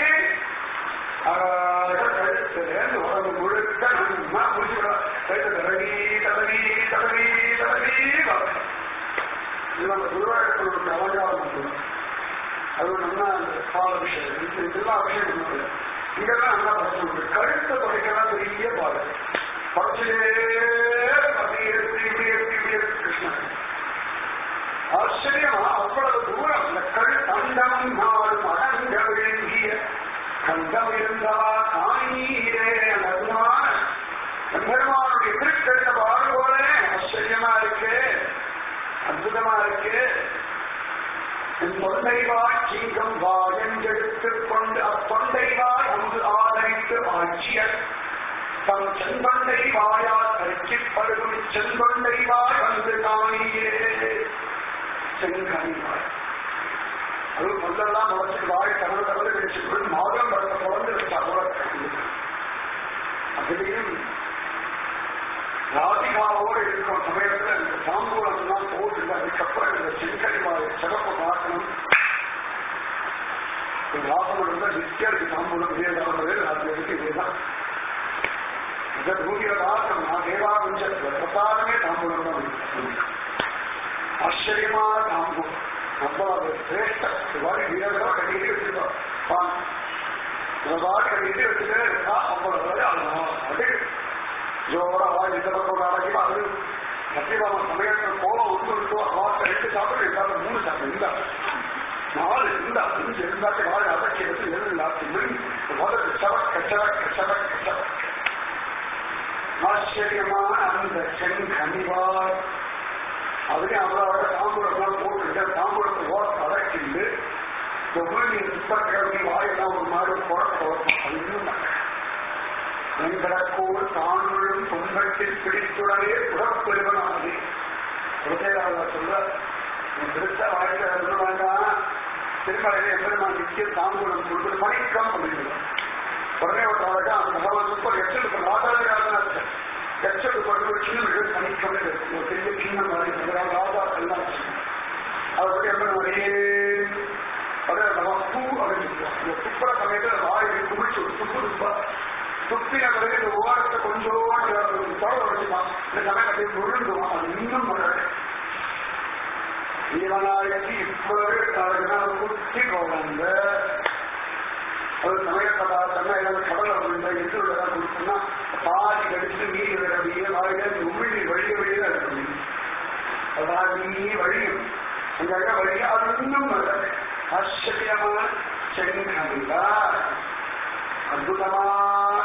S1: கழுத்துலேருந்து உடம்பு முழுக்க நல்லா முடிச்சுடா கழுத்து தடவி தடவி தடவி தடவி இது நம்ம குருவாயூர் ஒரு அலங்காரம் மட்டும் அது நம்ம பால விஷயம் இது இதெல்லாம் விஷயம் பண்ணுறது இங்கெல்லாம் நல்லா பசங்க கழுத்தை தொடக்கலாம் பெரிய பாடு பச்சையே பதி எடுத்து இப்படி எடுத்து இப்படி எடுத்து கிருஷ்ணன் ஆச்சரியமா அவ்வளவு தூரம் இந்த கல் கண்டம் நாடும் அடங்க வேண்டிய கண்டம் இருந்தவா காணீரே அதுமான பெருமானுடைய திருக்கட்ட பாடுவோனே ஆச்சரியமா இருக்கு அற்புதமா இருக்கு என் தொண்டை வாய் சிங்கம் வாயெடுத்துக் கொண்டு அத்தொண்டை வாய் அங்கு ஆதரித்து ஆட்சியர் தம் செங்கொண்டை வாயால் அரிச்சிப்படுகும் செங்கொண்டை வாய் வந்து காணியே செங்கனி வாய் அது சொல்லலாம் முளைச்சு வாய் தவறு தவறு கிடைச்சு மாதம் படுத்த குழந்தை வச்சா கூட அதுலேயும் ராதிகாவோடு இருக்கிற சமயத்துல இந்த தாம்பூலம் எல்லாம் போட்டு அதுக்கப்புறம் இந்த செங்கனி வாய் சிறப்பு பார்க்கணும் வாசம் இருந்தா நித்தியருக்கு தாம்பூலம் இதே அது இருக்கு இதேதான் இந்த பூமியில பார்க்கணும் நான் தேவா குஞ்சத்துல பிரசாதமே தாம்பூலம் தான் இருக்கு. ஆச்சரியமான தாம்பூலம் ரொம்ப அது சிரேஷ்ட இவ்வாறு வீரர்களா கட்டிக்கிட்டே வச்சிருக்கோம் வாங்க இவ்வாறு கட்டிக்கிட்டே வச்சுட்டே இருக்கா அவ்வளவு அழகா அது ஜோரா வா இந்த பக்கம் நாளைக்கு அது சத்தியபாம சமயத்தில் கோலம் ஒன்று இருக்கோ அவாட்ட ரெண்டு சாப்பிட்டு எல்லாரும் மூணு சாப்பிட்டு இல்ல நாலு இந்த அஞ்சு இருந்தாச்சு நாலு அதற்கு எடுத்து எழுந்து நாட்டு மணி முதல் சவக்க சவக்க சவக்க சவக்க ஆச்சரியமான அந்த சென் கனிவாய் அதுலயும் அவ்வளவு தாம்பூலம்லாம் போட்டுட்டு தாம்பூலத்தை ஓட்ட அடக்கிண்டு தொகுதி சுத்தக்கிழமை வாயெல்லாம் ஒரு மாதிரி குழப்பம் அது இன்னும் வெங்கடக்கோள் தானும் துன்பத்தில் பிடித்துடனே புறப்பெருவனாகி குலசேகராஜா சொல்ற பெருசா வாழ்க்கை சொல்ல வேண்டாம் திருமலையில எம்பெருமான் நித்திய தாம்பூலம் கொடுத்து பணிக்கம் அப்படின்னு உடனே ஒரு நாளைக்கு அந்த பகவான் சூப்பர் எச்சலுக்கு ராஜாஜாதான் எச்சலுக்கு பட்டு ஒரு சின்ன வீடு தனிக்கமே ஒரு பெரிய சின்ன மாதிரி ராஜா எல்லாம் அவருடைய என்ன நிறைய அதே நம்ம பூ அப்படின்னு இந்த துப்புற சமயத்தில் வாயை குமிச்சு துப்பு துப்பா துப்பின பிறகு இந்த ஓரத்தை கொஞ்சோண்டு தொடர வச்சுப்பான் இந்த சமயத்தை முழுந்துவான் அது இன்னும் மழை ஜீவனாயகி இப்பவே குத்தி குழந்த அது சமயத்தை பார்த்தோம்னா ஏதாவது கடலை விழுந்த எது விழா கொடுத்தோம்னா பாதி கடிச்சு நீர் விடவிய வாயில உமிழி வழிய வழிய இருக்கணும் அதாவது நீ வழியும் அந்த வழிய அது இன்னும் நல்லது ஆச்சரியமான செங்கந்தாய் அற்புதமான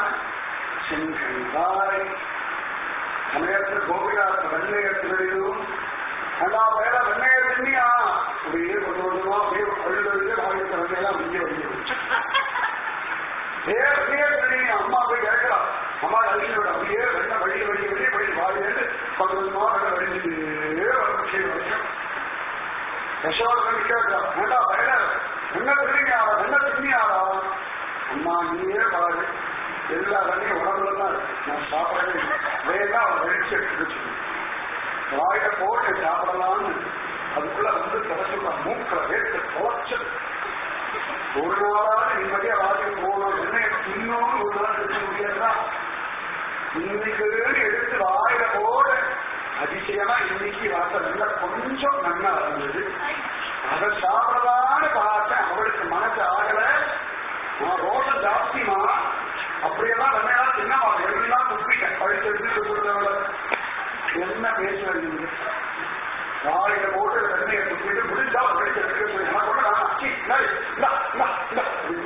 S1: செங்கந்தாய் சமயத்தில் கோபிநாத் வெள்ளையத்திலையும் அண்ணா வேற வெண்ணைய தின்னியா அப்படியே கொஞ்சம் கொஞ்சமா அப்படியே அழுது வாங்கி வெண்ணையெல்லாம் முடிஞ்ச வடிஞ்சு வேற பேர் தெரியும் அம்மா போய் கேட்கலாம் அம்மா அழிச்சு விட அப்படியே வெண்ணை வழி வழி வழி வழி வாயிலேருந்து கொஞ்சம் கொஞ்சமா வெண்ணை வடிஞ்சுட்டே வரும் வருஷம் யசோதரன் கேட்கலாம் ஏண்டா வேற என்ன தெரியாதா என்ன தெரியாதா அம்மா நீயே பாரு எல்லா வெண்ணையும் உடம்புல தான் இருக்கு. நான் சாப்பிடவே இல்லை. வேணா அவன் வெளிச்சு எடுத்து வாயில போட்டு சாப்பிடலாம்னு அதுக்குள்ள வந்து தொடச்சுள்ள மூக்கில வேட்டு தொலைச்சது ஒரு நாளாவது நிம்மதியா வாங்கி போகணும் என்ன இன்னொரு ஒரு நாள் இருக்க முடியாதா இன்னைக்கு எடுத்து வாயில போட அதிசயமா இன்னைக்கு வார்த்தை நல்லா கொஞ்சம் நன்னா இருந்தது அதை சாப்பிடலான்னு பார்த்தேன் அவளுக்கு மனசு ஆகல நான் ரோஷம் ஜாஸ்திமா அப்படியெல்லாம் வெண்ணையெல்லாம் தின்னமா எல்லாம் துப்பிட்டேன் பழிச்சு எடுத்து கொடுத்தவள என்ன பேசுறது வாயில போட்டு வெண்ணையை துப்பிட்டு முடிஞ்சா பழிச்சு எடுக்க சொல்லி நான் கூட நான் அச்சி, இல்லை, இல்லை, இல்லை, இல்லை அப்படின்னு.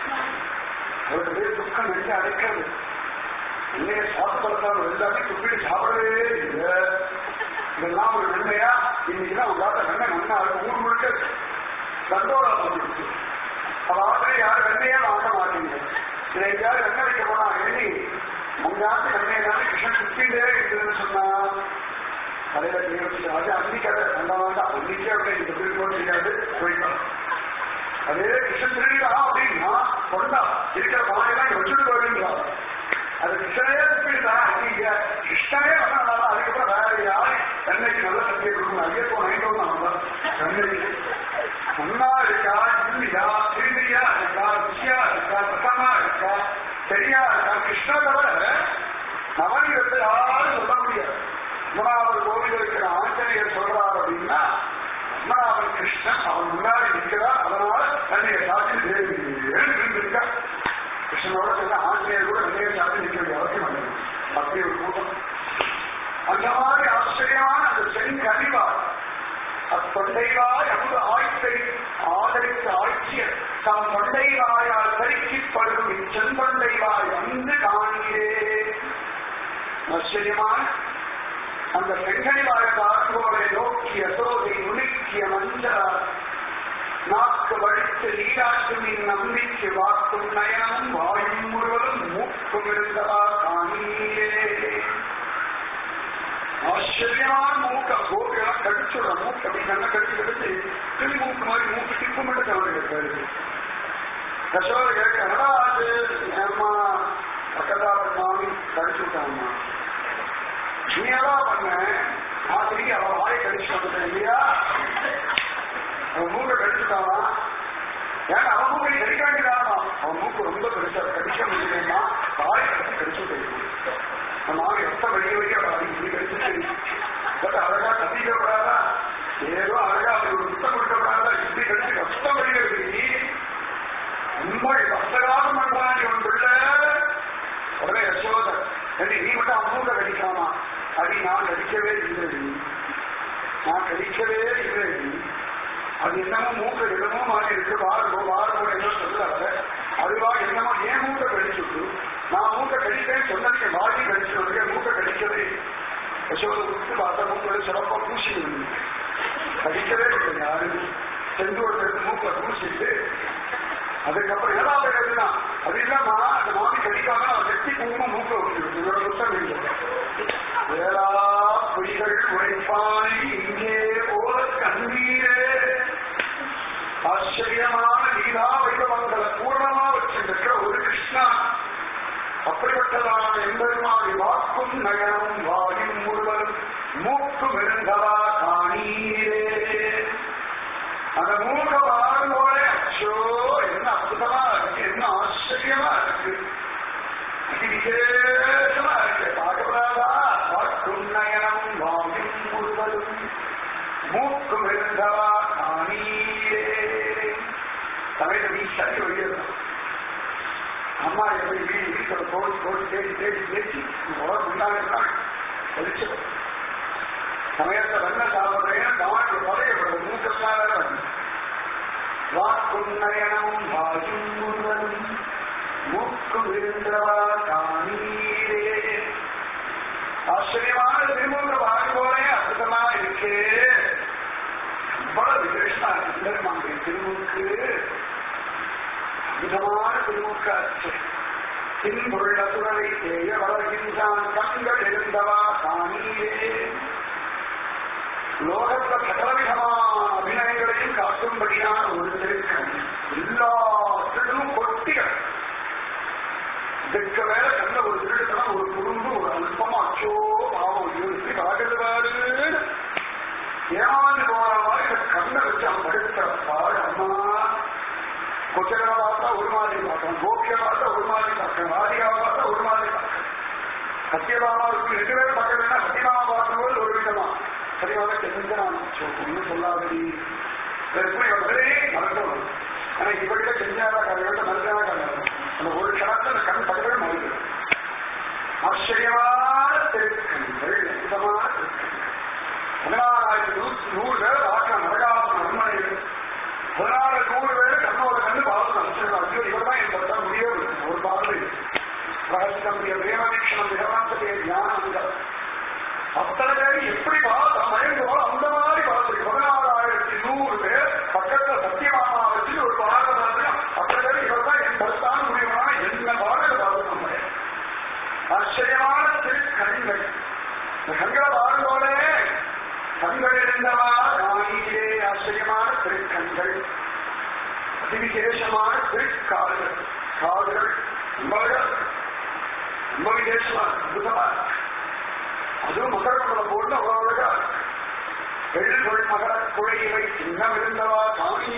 S1: அவருக்கு பேர் துக்கம் நெஞ்சு அடைக்கிறது என்னைய சாப்பிட்டாலும் எல்லாமே துப்பிட்டு சாப்பிடவே இல்லை இதெல்லாம் ஒரு வெண்மையா இன்னைக்குதான் உங்களாட்ட வெண்ணெய் மண்ணா இருக்கு ஊர் முழுக்க தண்டோரா போட்டு அதாவது யாரும் வெண்ணையே வாங்க மாட்டீங்க இதை எங்கேயாவது வெண்ணெய் வைக்க போனா எண்ணி உங்க நாட்டு வெண்ணையை தானே கிருஷ்ணன் சுத்திட்டே இருக்குதுன்னு சொன்னா கடையில கை வச்சுட்டு அது அன்னைக்காத வேண்டாம் வேண்டாம் அன்னைக்கே அப்படியே இந்த பில் போட தெரியாது போயிட்டோம் அதே கிருஷ்ணன் திருடிடா அப்படின்னா கொண்டா இருக்கிற பானையெல்லாம் வச்சுட்டு போயிடுறான் அது கிருஷ்ணனே திருடிடா நீங்க கிருஷ்ணனே வந்தாலும் அதுக்கப்புறம் வேற யாரு தன்னைக்கு நல்ல சக்தியை கொடுக்கணும் ஐயப்போ நைட்டோம் அவன் தன்னை அண்ணா இருக்கா இல்லையா திருடியா இருக்கா ருசியா இருக்கா ரசமா இருக்கா சரியா இருக்கா கிருஷ்ணா தவிர நவநீதத்தை யாரும் சொல்ல முடியாது பத்மநாபர் கோவில் இருக்கிற ஆஞ்சநேயர் சொல்றார் அப்படின்னா பத்மநாபன் கிருஷ்ணன் அவன் முன்னாடி நிற்கிறார் அதனால தன்னைய சாட்சி தேவி இருக்கா கிருஷ்ணனோட சொல்ல ஆஞ்சநேயர் கூட தன்னைய சாட்சி நிற்க வேண்டிய அவசியம் இல்லை அப்படி ஒரு கூட்டம் அந்த மாதிரி ஆச்சரியமான அந்த செங்கனிவார் அத்தொண்டைவாய் அங்கு ஆய்த்தை ஆதரித்த ஆட்சியர் தம் தொண்டைவாயால் தரிக்கிப்படுகும் இச்செந்தொண்டைவாய் வந்து காண்கிறே ஆச்சரியமான அந்த செங்கனிவாய பார்ப்பவரை நோக்கி அசோதை உலுக்கிய மஞ்சளார் நாக்கு வழித்து நீராட்டும் இந்நம்பிக்கை வாக்கும் நயனமும் வாயும் முழுவதும் மூக்கும் இருந்ததா காணீரே ஆச்சரியமான மூக்க கோபியெல்லாம் கடிச்சுட மூக்கு அப்படி கண்ணை கட்டி கடிச்சு கிளி மூக்கு மாதிரி மூக்கு டிப்பு மட்டும் கவலை கேட்காரு கசோத கேட்க என்னடா அது ஏம்மா பக்கத்தாப்ப மாமி கடிச்சு விட்டாம்மா நீ எல்லாம் பண்ண நான் திரும்பி அவன் வாயை கடிச்சு வந்துட்டேன் இல்லையா அவன் மூக்கை கடிச்சுட்டானா ஏன்னா அவன் மூக்கை கடிக்க வேண்டியதானா அவன் மூக்கு ரொம்ப பெருசா கடிக்க முடியலன்னா வாயை கடிச்சு கடிச்சு போயிருக்கும் அந்த மாதிரி ரத்தம் வெளியே வெளியே வராது இப்படி கடிச்சு பட் அழகா கத்திக்கப்படாதா ஏதோ அழகா அப்படி ஒரு சுத்தம் கொடுக்கப்படாதா இப்படி கடிச்சு கஷ்டம் வெளியே வெளியே ரொம்ப கஷ்டகாலம் பண்றான் இவன் பிள்ளை உடனே யசோதர் சரி நீ மட்டும் அம்மூக கடிக்காமா அடி நான் கடிக்கவே இல்லை நான் கடிக்கவே இல்லை அது என்னமோ மூக்க என்னமோ மாறி இருக்கு வாரம் வாரம் என்ன சொல்றாங்க அதுவா என்னமோ ஏன் மூக்க கடிச்சுட்டு நான் மூக்க கடிப்பேன் சொன்னதுக்கு வாடி கடிச்சு மூக்க கடிக்கவே யசோத கொடுத்து பார்த்தா மூக்கோட சிறப்பா பூசி கடிக்கவே இல்லை யாரும் செந்தூர் எடுத்து மூக்க பூசிட்டு அதுக்கப்புறம் ஏதாவது எழுதுனா அது இல்லாம அந்த மாமி கடிக்காம அவன் வெட்டி குங்குமம் மூக்க விட்டு இதோட புத்தகம் இல்லை வேளா பொய்கள் உழைப்பானை இங்கே போல கண்ணீரே ஆச்சரியமான லீலா வைபவங்களை பூர்ணமா வச்சிருக்க ஒரு கிருஷ்ணா அப்படிப்பட்டதான எம்பெருமானி வாக்கும் நயனம் வாயும் முழுவதும் மூக்கும் இருந்தவா காணீரே அந்த மூக்க பாருவோட அச்சோ என்ன அற்புதமா இருக்கு என்ன ஆச்சரியமா இருக்கு அதி விசேஷமா இருக்கு பார்க்கப்படாதா வாக்கும் நயனம் வாயும் முழுவதும் மூக்கும் இருந்தவா காணீரே சமயத்தை நீ சரி வெளியிடணும் அம்மா எப்படி வீடு வீட்டில் போட்டு போட்டு தேடி தேடி தேடி உண்டாங்க ஒழிச்சு சமயத்தை வெண்ண சாப்பிடுறேன் தாண்டி பழையப்படும் மூக்கத்தால வாக்குன்னயனம் வாயும் முழுவதும் மூக்கும் இருந்தவா காணீரே ஆச்சரியமான திருமூக வாழ்வோனே அற்புதமா இருக்கே இவ்வளவு விசேஷமா இருக்கு திருமூக்கு அற்புதமான திருமுக்காட்சி பின்புள்ள சுடரை தேய வளர்கின்றான் கண்கள் இருந்தவா காணீரே லோகத்துல சகலவிதமான அபிநயங்களையும் காட்டும்படியான ஒரு திருக்கண் எல்லாத்திலும் கொட்டிகள் இதுக்கு மேல கண்ட ஒரு திருடுனா ஒரு குடும்பம் ஒரு அல்பமா அச்சோ பாவம் இவருக்கு காட்டுவாரு ஏமாந்து போன மாதிரி இந்த கண்ணை வச்சு அவன் படுத்த பாடு அம்மா கொச்சனை பார்த்தா ஒரு மாதிரி பார்க்கணும் கோபியை பார்த்தா ஒரு மாதிரி பார்க்கணும் ராதிகாவை பார்த்தா ஒரு மாதிரி பார்க்கணும் சத்தியபாமா இருக்கு ரெண்டு பேரும் பார்க்க வேண்டாம் சத்தியபாமா பார்க்கும்போது ஒரு விதமா சரியாக தெரிஞ்சான் ஒன்றும் சொல்லாதடி எப்படி அவர்களே மறக்கணும் ஆனா இவர்கிட்ட செஞ்சாரா கதையோட மறுத்தாரா கதை அந்த ஒரு க்ஷணத்துல அந்த கண் பக்கத்தில் மறுக்கிறது ஆச்சரியமான திருக்கண்கள் அற்புதமான திருக்கண்கள் பதினாறாயிரத்தி நூற்றி நூறு பேர் பார்க்கலாம் நடகாசம் நன்மனைகள் பதினாறு நூறு பேர் கண்ணோட கண்ணு பார்த்து அமைச்சிருக்காங்க ஐயோ இவர் தான் என் பத்தா முடியாது ஒரு பார்வை ரகசியமுடைய பிரேமதீட்சணம் விகவாசத்தைய ஞானங்கள் அத்தனை பேர் எப்படி பார்த்தா மயங்குவோ அந்த மாதிரி பார்த்து பதினாறாயிரத்தி நூறு பேர் பக்கத்துல சத்தியமாமா வச்சு ஒரு பார்வை பார்த்து அத்தனை பேர் இவர் தான் என் பத்தான் முடியுமா என்ன பார்வை பார்த்து நம்ம ஆச்சரியமான திருக்கண்கள் இந்த கண்களை பாரும்போதே கண்கள் இருந்தவா ராணியிலே ஆச்சரியமான திருக்கண்கள் அதிவிசேஷமான திருக்கால்கள் கால்கள் ரொம்ப அழகா இருக்கு. ரொம்ப விசேஷமா இருக்கு. அற்புதமா இருக்கு. அதுவும் மகரக்குள்ள போட்டு அவ்வளவு அழகா இருக்கு. வெள்ளுகொள் மகர குழைவை சின்னம் இருந்தவா காணி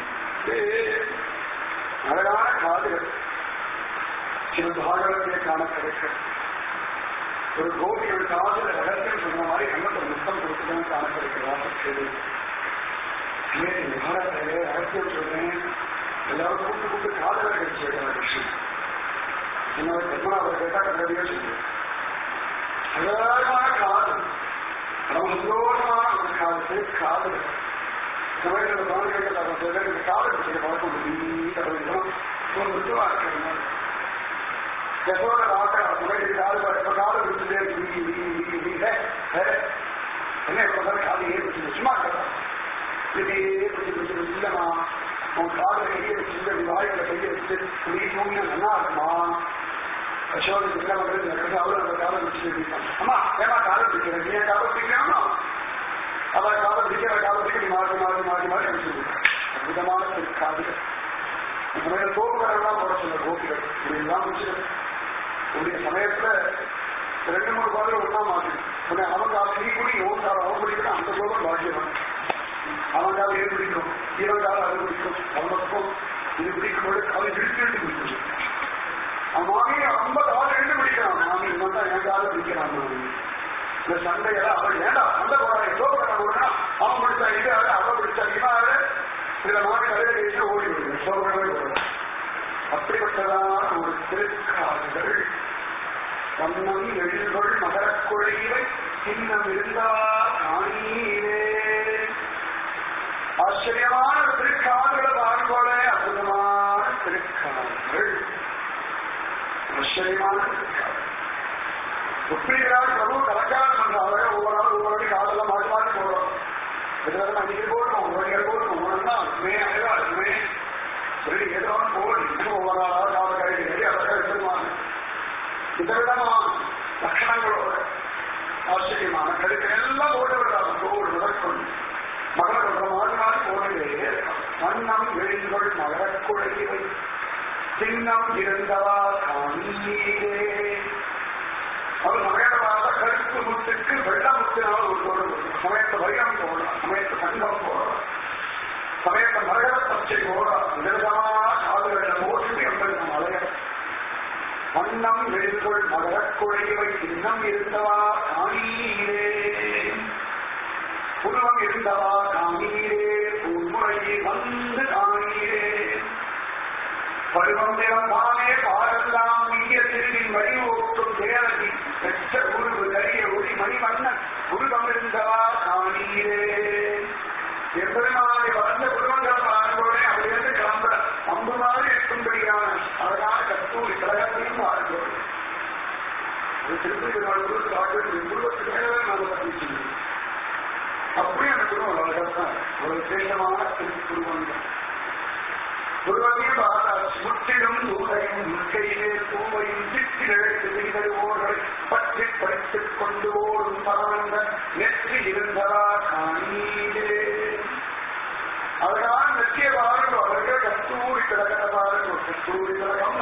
S1: அழகான காதுகள் சில பாகவத்திலே காண கிடைக்கிறது ஒரு கோபியோட காதல ரகசியம் சொன்ன மாதிரி கண்ணத்தை முத்தம் கொடுத்துதான் காண கிடைக்கிறதா சரி விவரத்தை ரகசியம் சொல்றேன் எல்லாரும் கூப்பிட்டு கூப்பிட்டு காதல கழிச்சு வைக்கிற விஷயம் என்னோட பத்மநாபர் கேட்டா கண்டதையோ சொல்லு அழகான காதல் ரொம்ப சந்தோஷமான ஒரு காலத்து காதல் சமயத்தில் கவனம் கேட்கல இந்த காதல் செய்ய பழக்கம் அப்படின்னு ஒரு முத்துவா இருக்கிற யசோட வாக்க சமயத்துக்கு காது எப்ப காது விடுச்சுட்டே வீங்கி வீங்கி வீங்கி வீங்க என்ன எப்ப பார்த்தாலும் காது ஏன் வச்சு சும்மா இருக்கணும் இதே பிடிச்சி பிடிச்சி பிடிச்சி இல்லைம்மா உன் காதுல கையை வச்சுட்டு நீ வாயில கையை வச்சுட்டு நீ தூங்கினா நல்லா இருக்குமா யசோனுக்கு என்ன பண்றது எனக்கு அவரு அந்த காலை பிடிச்சிட்டு இருக்கான் அம்மா ஏமா காலை பிடிக்கிறேன் நீ என் காலை பிடிக்கலாமா அவன் காலை பிடிக்கிற காலை பிடிக்க நீ மாறி மாறி மாறி மாறி அடிச்சுட்டு அற்புதமான காதுகள் சமயத்தில் தோப்புகாரெல்லாம் போட சொல்ல கோபிகள் இதெல்லாம் முடிச்சிடும் உடைய சமயத்துல ரெண்டு மூணு பாடல ஒன்னா மாற்றி உடனே அவன் கால நீ குடி ஓன் காலம் அவன் குடிக்கணும் அந்த கோபம் பாக்கியம் அவன் கால ஏன் பிடிக்கும் இவன் கால அது பிடிக்கும் அவனுக்கும் இது பிடிக்கும்போது அவன் இழுத்து இழுத்து பிடிக்கும் அவன் மாமி ரொம்ப கால ரெண்டு பிடிக்கிறான் மாமி இவன் தான் என் கால பிடிக்கிறான் மாமி இந்த சண்டையெல்லாம் அவன் ஏண்டா சண்டை போடாத சோபகரம் போடுனா அவன் பிடிச்சா இது அது அவன் பிடிச்சா இவன் இதுல மாமி நிறைய பேசி ஓடி விடுங்க சோபகரமே போடுறான் அப்படிப்பட்டதான ஒரு திருக்காடுகள் வண்ணம் எழில்கள் மகரக்குழைவை சின்னம் இருந்தா காணீரே ஆச்சரியமான ஒரு திருக்காடுகளை பாருங்கோல அற்புதமான திருக்காடுகள் ஆச்சரியமான திருக்காடு ஒப்பிடுகிறார் பிரபு கலக்காரம் பண்றாங்க ஒவ்வொரு நாள் ஒவ்வொரு வாட்டி காதெல்லாம் மாற்றி மாற்றி போடுறோம் இதுவரை அன்னைக்கு போடுறோம் ஒரு வாட்டிகள் போடுறோம் ஒவ்வொரு நாள் அதுமே அழகா அதுமே சொல்லி ஏதோ போடு இன்னும் ஒவ்வொரு நாளாவது காவல் கழிவு அதற்காக பெருமான் இந்த விதமான லட்சணங்களோட ஆச்சரியமான கருத்து எல்லாம் போட்டு விடுறாங்க தோடு முதற்கொண்டு மகர மாறி மாறி போனதே வண்ணம் எழுதுகள் மகரக்குழைவை சின்னம் இருந்தவா காணீரே அவர் சமயமாக கருப்பு முத்துக்கு வெள்ள முத்தினால் ஒரு தொடர்பு சமயத்தை வைரம் போடலாம் சமயத்தை சங்கம் போடலாம் சமயத்தை மரகத பச்சை போடலாம் விதவிதமான காதுகளை போட்டு என்பது நம் அலைய வண்ணம் வெறிகொள் மகரக்குழைவை சின்னம் இருந்தவா காணீரே புருவம் இருந்தவா காணீரே பூமுறையை வந்து காணீரே பருவம் நிறமானே பாரெல்லாம் நீய திருவின் வழி ஓட்டும் தேவதி பெற்ற உருவு கரிய ஒளி மணிவண்ணன் உருவம் இருந்தவா காணீரே எம்பெருமானை வளர்ந்த குடும்பங்கள் வாழ்ந்தோடனே அப்படியே கிளம்புற அம்பு மாதிரி இருக்கும்படியான அதனால் கத்தூரி கழகத்தையும் வாழ்ந்தோம் அது திருப்பதி வாழ்வது வாழ்வது குடும்பத்துக்கு மேலே நாம தப்பிச்சு அப்படியே அந்த குடும்பம் அழகாத்தான் ஒரு விசேஷமான திருப்பி குடும்பம் குருவத்தையும் பார்த்தாச்சு முற்றிலும் ஊரையும் முற்கையிலே பூவையும் சிற்றிழக்கு திகழ்வோர்களை பற்றி படித்துக் கொண்டு ஓடும் பரவந்த நெற்றி இருந்ததா காணீரே அதனால் நெற்றிய பாருங்கள் அவர்கள் கஸ்தூரி கிழக்கத பாருங்கள் கஸ்தூரி கிழக்கம்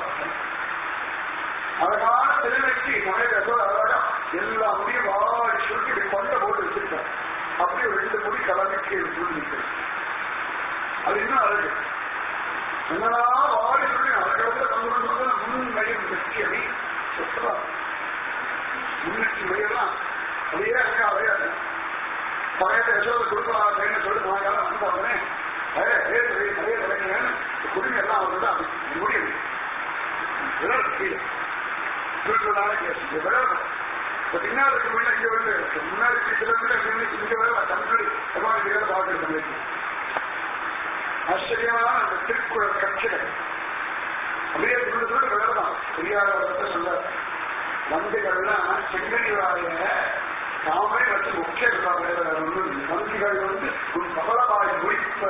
S1: அழகான திருநெற்றி சமயத்தோ அழகா எல்லா முடியும் வாடி சுருட்டி இப்படி கொண்ட போட்டு வச்சிருக்காங்க அப்படியே ரெண்டு முடி கலந்துக்கு சுருட்டி அது இன்னும் அழகு என்னடா வாடி சொல்லி அழகத்துல தந்து முன் மயம் வெற்றி அடி சுத்தரா முன்னெற்றி மையெல்லாம் அதே அங்க அலையாது பழைய யசோத கொடுக்கலாம் அப்படின்னு சொல்லிட்டு வாங்க வந்த உடனே நிறைய தலைங்க குடும்பம் எல்லாம் அவர்கிட்ட அப்படி முடியும் விரல் கீழே திருட்டுனால கேஸ் விரல் இப்ப பின்னாடி இருக்க முன்ன இங்க வந்து முன்னாடி சில இங்க வேற தமிழ் எல்லாம் இங்க பார்க்கறது தமிழ் ஆச்சரியமான அந்த திருக்குறள் கட்சிகள் அப்படியே துண்டு துண்டு விளக்கலாம் பெரியார் சொல்ல நந்திகள்லாம் செங்கனிவாய தாமே மற்றும் முக்கிய நந்திகள் வந்து உன் கமலமாய் முடிப்ப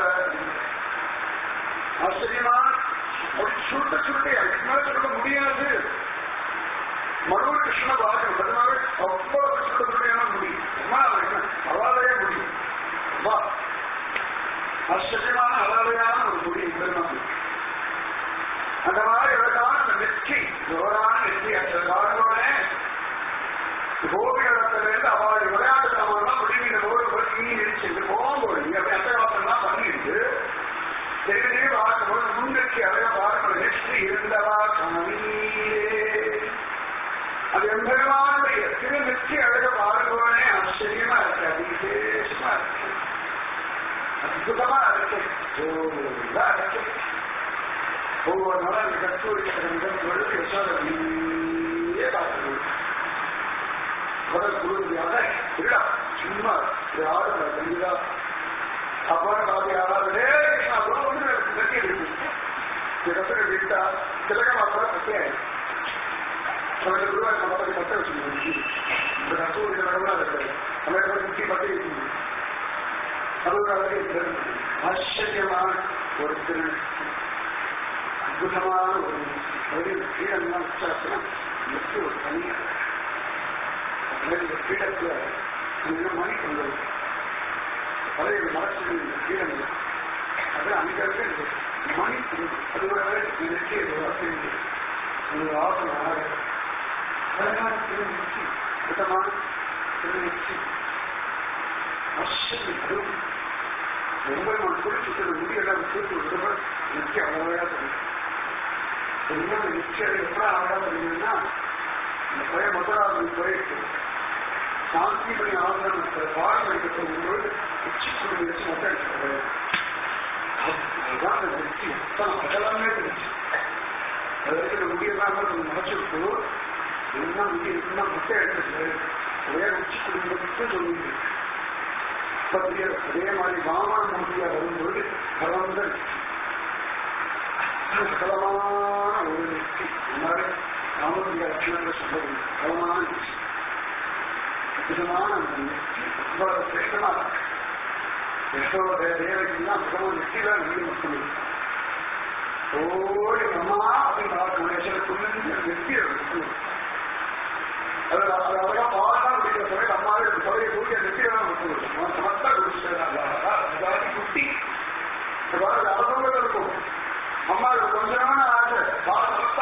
S1: ஆச்சரியமான சுருட்ட சுருட்டை அதுக்கு மேல சொல்ல முடியாது மனோர் கிருஷ்ண பாகம் அதனால அவ்வளவு சுருட்ட சுருட்டையான முடியும் அவாதையே முடியும் வா ஆச்சரியமான அழகையான ஒரு முடி பெருமாள் அந்த மாதிரி அழகான அந்த நெற்றி ஜோரான நெற்றி அந்த வாழ்வோட கோபிகளிடத்திலிருந்து அவளுடைய விளையாட்டு சாமான்லாம் முடிவின போது போய் நீ இடிச்சு போகும்போது நீ அப்படி அட்டகாசம்லாம் பண்ணிட்டு தெரிவிலே பார்க்கும்போது முன்னெற்றி அழகா பார்க்கணும் நெற்றி இருந்தவா காணீரே அது எம்பெருமானுடைய திரு நெற்றி அழக பார்க்கவே ஆச்சரியமா இருக்கு அது விசேஷமா இருக்கு அற்புதமா இருக்கு ஜோரா இருக்கு ஒவ்வொரு நாளும் இந்த கஸ்தூரி நிகழ்ச்சிகளுக்கு யசோதையே பார்க்கணும் முதல் குருவியாக இல்லா சும்மா யாரும் தெரியுதா அப்புறம் பாதி யாராவது அப்புறம் ஒன்று கட்டி இருக்கு இந்த கசரை விட்டா திலகம் அப்புறம் கட்டியாயிடும் அவருடைய குருவாய் நம்ம கட்ட வச்சுக்கணும் இந்த கஸ்தூரி நடவுலாம் இருக்காது நம்ம முக்கிய பற்றி இருக்குது அது ஆச்சரியமான ஒரு திரு அற்புதமான ஒரு கீழெல்லாம் முக்கிய ஒரு தனியாக இந்த பீடத்துல மணி கொண்டு பழைய மரத்தில் கீழே அது அங்கே மணி அதோட நினைச்சு ஒரு ஆசனம் ஆக அழகான திருநிச்சி சுத்தமான திருநிச்சி ஆச்சரியம் அதுவும் ஒன்பது மணி குளிச்சுட்டு முடியெல்லாம் தூக்கி விடுறவர் நிச்சயம் அழகாக தெரியும் இன்னும் நிச்சயம் எப்படா அழகாக தெரியுதுன்னா இந்த பழைய முதலாவது போயிட்டு சாந்தி மணி ஆசிரமத்தில் வாழ் வைக்க போகும்போது உச்சி குடி வச்சு மொட்டை அடிச்சு அதுதான் அந்த நெச்சி மொத்தம் அதெல்லாமே இருந்துச்சு அதுக்கு முடியெல்லாம் கொஞ்சம் மறைச்சிட்டு என்ன முடி என்ன மொட்டை எடுத்துட்டு ஒரே உச்சி குடி மட்டும் சொல்லிட்டு அதே மாதிரி வாமன மூர்த்தியா வரும்போது கலந்த சகலமான ஒரு நெச்சி மாதிரி ராமனுடைய லட்சணங்கள் சொல்றது கலமான நெச்சி அற்புதமான அந்த நெச்சி இவ்வளவு சிரேஷ்டமா இருக்கு யசோத தேவகிலாம் சுகமும் நெச்சிதான் நீர் மட்டுமே ஓடி அம்மா அப்படின்னு பார்க்கணும் குழந்தை நெச்சி இருக்கணும் அது அது அழகா பாடா அப்படிங்கிற சமயம் அம்மாவே அந்த சபையை கூட்டி அந்த நெச்சியெல்லாம் விட்டுவிடும் சமத்தா குடிச்சிட்டு குட்டி அரசங்கள் இருக்கும் அம்மா கொஞ்ச நாள் ஆசை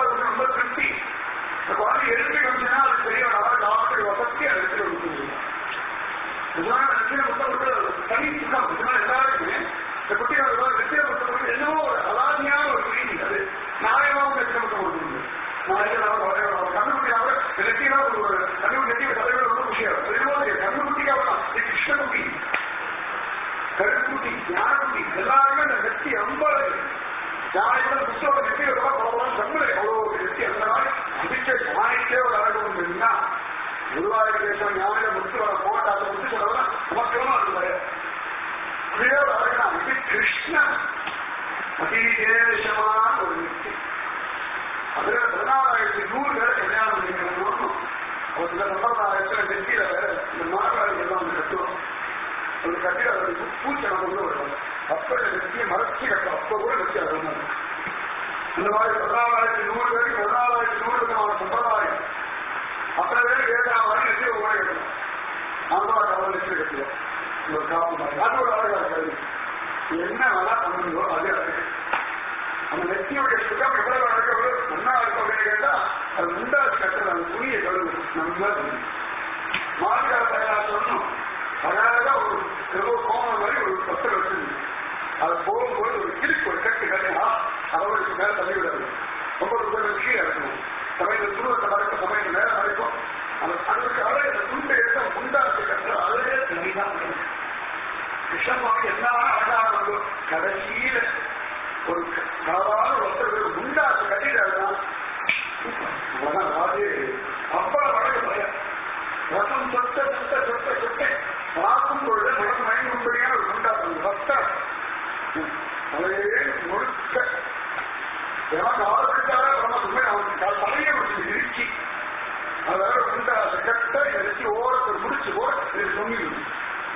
S1: வந்து ரொம்ப திருப்தி இந்த குழந்தை எழுப்பி வந்துச்சுன்னா அது பெரிய ஒரு டாக்டர் வசதி அது எடுத்து வந்து நிஜமான நெத்தியில முத்தம் கொடுக்குறது தனி சுகம் நிஜமான எல்லாருக்குமே இந்த குட்டிகள் நெத்தியில முத்தம் கொடுக்குறது என்னவோ ஒரு அலாதியான ஒரு பிரீதி அது நியாயமாவும் நெத்தியில முத்தம் கொடுக்குறது நாளைக்கு கண்ணுக்குட்டியாக நெத்தியில ஒரு கண்ணு நெத்தியில தலைவர் ரொம்ப குஷியாக அது கண்ணுக்குட்டியாக கிருஷ்ணகுட்டி கருக்குட்டி ஞானக்குட்டி எல்லாருமே அந்த நெத்தி ரொம்ப யானையோட புத்தோட நெத்தி பலவரம் சம்பளை அவ்வளோ ஒரு நெத்தி அந்த மாதிரி அதிக யானைக்கே ஒரு அழகு உண்டுன்னா குருவாயூர் தேசம் ஞானில முத்து வர போட்டாத முத்து சொல்லலாம் நமக்கெல்லாம் அது பயம் அப்படியே ஒரு அழகுனா இது கிருஷ்ணன் அதிதேசமான ஒரு நெத்தி அதுல பதினாலாயிரத்தி நூறு பேரை கல்யாணம் பண்ணிக்கணும் ஒரு சில சம்பிரதாயத்துல நெத்தியில இந்த மார்காடி எல்லாம் வந்து கட்டுவோம் ஒரு கட்டி அதோட பூச்சை கொண்டு வரும் அப்ப இந்த நெத்தியை மறைச்சு கட்டும் அப்ப கூட நெத்தி அது இந்த மாதிரி பதினாலாயிரத்தி நூறு பேருக்கு பதினாலாயிரத்தி நூறு விதமான சம்பிரதாயம் அத்தனை பேர் வேதா மாதிரி நெத்தி ஒவ்வொரு கட்டணும் நாம கவலை நெத்தி கட்டுவோம் ஒரு காப்பு மாதிரி அது ஒரு அழகாக கல்வி என்ன வேணா பண்ணுங்களோ அது அழகு அந்த நெத்தியுடைய சுகம் எவ்வளவு அழகு எவ்வளவு ஒன்னா இருக்கும் அப்படின்னு கேட்டா அது முண்டாச்சு கட்டுறது அந்த துணியை கழுவு நல்லா மார்கால தயாரா சொல்லணும் அழகா ஒரு ஏதோ கோமம் மாதிரி ஒரு பத்தல் வச்சிருந்து அது போகும்போது ஒரு கிளிக்கு ஒரு கட்டு கட்டினா அவர்களுக்கு மேல தள்ளி விடாது ரொம்ப ரொம்ப கீழே இருக்கணும் சமயத்தில் துருவத்தை மறைக்க சமயத்தில் மேல மறைக்கும் அந்த அதுக்கு அழகு அந்த துண்டை எடுத்து முண்டாச்சு கட்டுற அழகே தனிதான் கிருஷ்ணசுவாமி என்ன அழகா இருந்தோ கடைசியில ஒரு சாதாரண ஒருத்தர் முண்டாச்சு கட்டிட்டாருன்னா ராஜே அவ்வளவு அழகு பயம் ரசம் சொட்ட சொட்ட சொட்ட சொட்ட பார்க்கும் பொழுது மனம் மயங்கும்படியான ஒரு உண்டாக்கும் ரத்தம் அதையே முழுக்க ஏன்னா ஆரம்பிச்சாலே ரொம்ப உண்மை அவனுக்கு தலையை வச்சு இறுக்கி அதாவது உண்டா கட்ட இறச்சி ஓரத்தை முடிச்சு ஓர இது சொன்னிடும்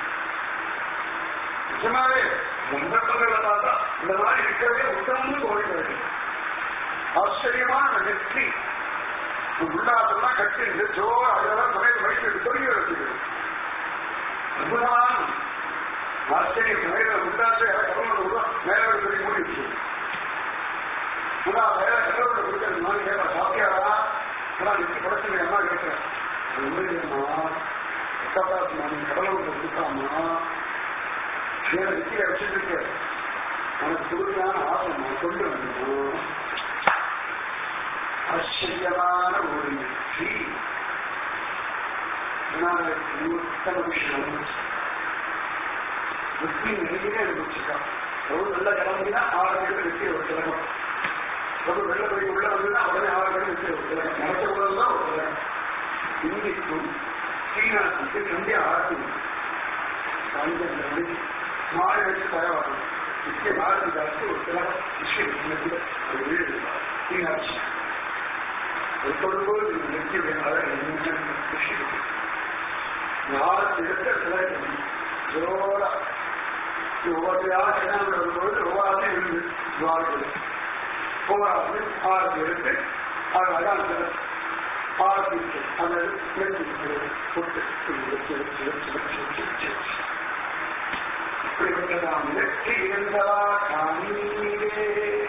S1: நிஜமாவே சந்தர்ப்பங்களை பார்த்தா இந்த மாதிரி இருக்கவே உத்தமம்னு தோணுகிறது ஆச்சரியமான அந்த நெற்றி உள்ளாசெல்லாம் கட்டி ஜோர் அதெல்லாம் சமையல் வயிற்று தொழில் வச்சுக்கிறது அற்புதமான ஆச்சரியம் சமையல் உள்ளாசே கடவுளோட மேலே சொல்லி மூடி வச்சு முதல் வேற கடவுளோட கொடுத்தது மாதிரி கேட்பா சாப்பியாரா நான் நெத்தி படத்துல என்ன கேட்கிறேன் அது உண்மையா நீ கடவுளோட கொடுக்காமா வேற நெத்தியை வச்சுட்டு உனக்கு கொடுக்கான ஆசை நான் கொண்டு வந்தோம் ஆச்சரியமான ஒரு நெற்றி உத்தம விஷயம் புத்தி நெருங்கினே இருந்துச்சுக்கா ரொம்ப நல்ல கிளம்பினா ஆறு மணிக்கு நெற்றி ஒரு கிழமை ரொம்ப வெள்ள போய் உள்ள வந்ததுன்னா உடனே ஆறு மணி நெற்றி ஒரு கிழமை நினைச்ச உடனே ஒரு கிழமை இந்திக்கும் சீனாக்கு சந்தியா ஆரத்தி சாயந்தரம் மணிக்கு மாலை வச்சு தயாராகும் நித்திய பாரதி தாசி ஒரு கிழமை விஷயம் ஒரு வீடு சீனாட்சி சொல்லும்போது நெற்றியுடைய யாருக்கு எடுத்த சிலை ஜோரா ஒவ்வொருத்தையாக என்ன வரும்போது ஒவ்வொரு இருந்து ஜுவார்கள் ஒவ்வொரு ஆரத்தி எடுத்து அது அதான் ஆரத்தி அந்த போட்டு வச்சு வச்சு வச்சு வச்சு வச்சு வச்சு இப்படிப்பட்டதாம் நெற்றி இருந்ததா காணீரே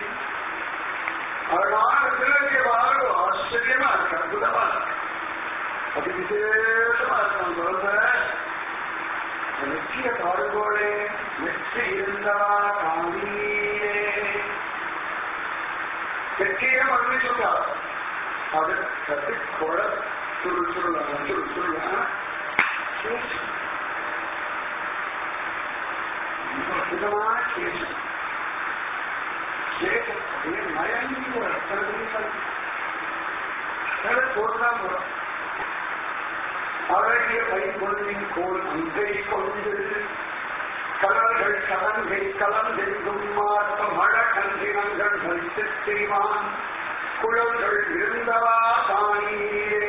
S1: அழகான திருநெல்லிய வாழ்வு ஆச்சரியமா இருக்கு அற்புதமா இருக்கு அது விசேஷமா இருக்கு நம்ம குழந்தை நெற்றிய பாடுபோலே நெற்றி இருந்தா காணீரே நெற்றியே மறுபடி சொல்றார் அது கத்தி கொழ சுருள் சுருளா சுருள் சுருளா அற்புதமான கேசம் கேசம் அப்படியே மயங்கி ஒரு அத்தனை போட்டுதான் போறோம் அழகிய கைகொள்ளின் கோல் அங்கை கொண்டு கலர்கள் கலங்கை கலந்தெங்கும் மாற்ற மழ கன்றினங்கள் மறித்து செய்வான் குழல்கள் இருந்தவா தானீரே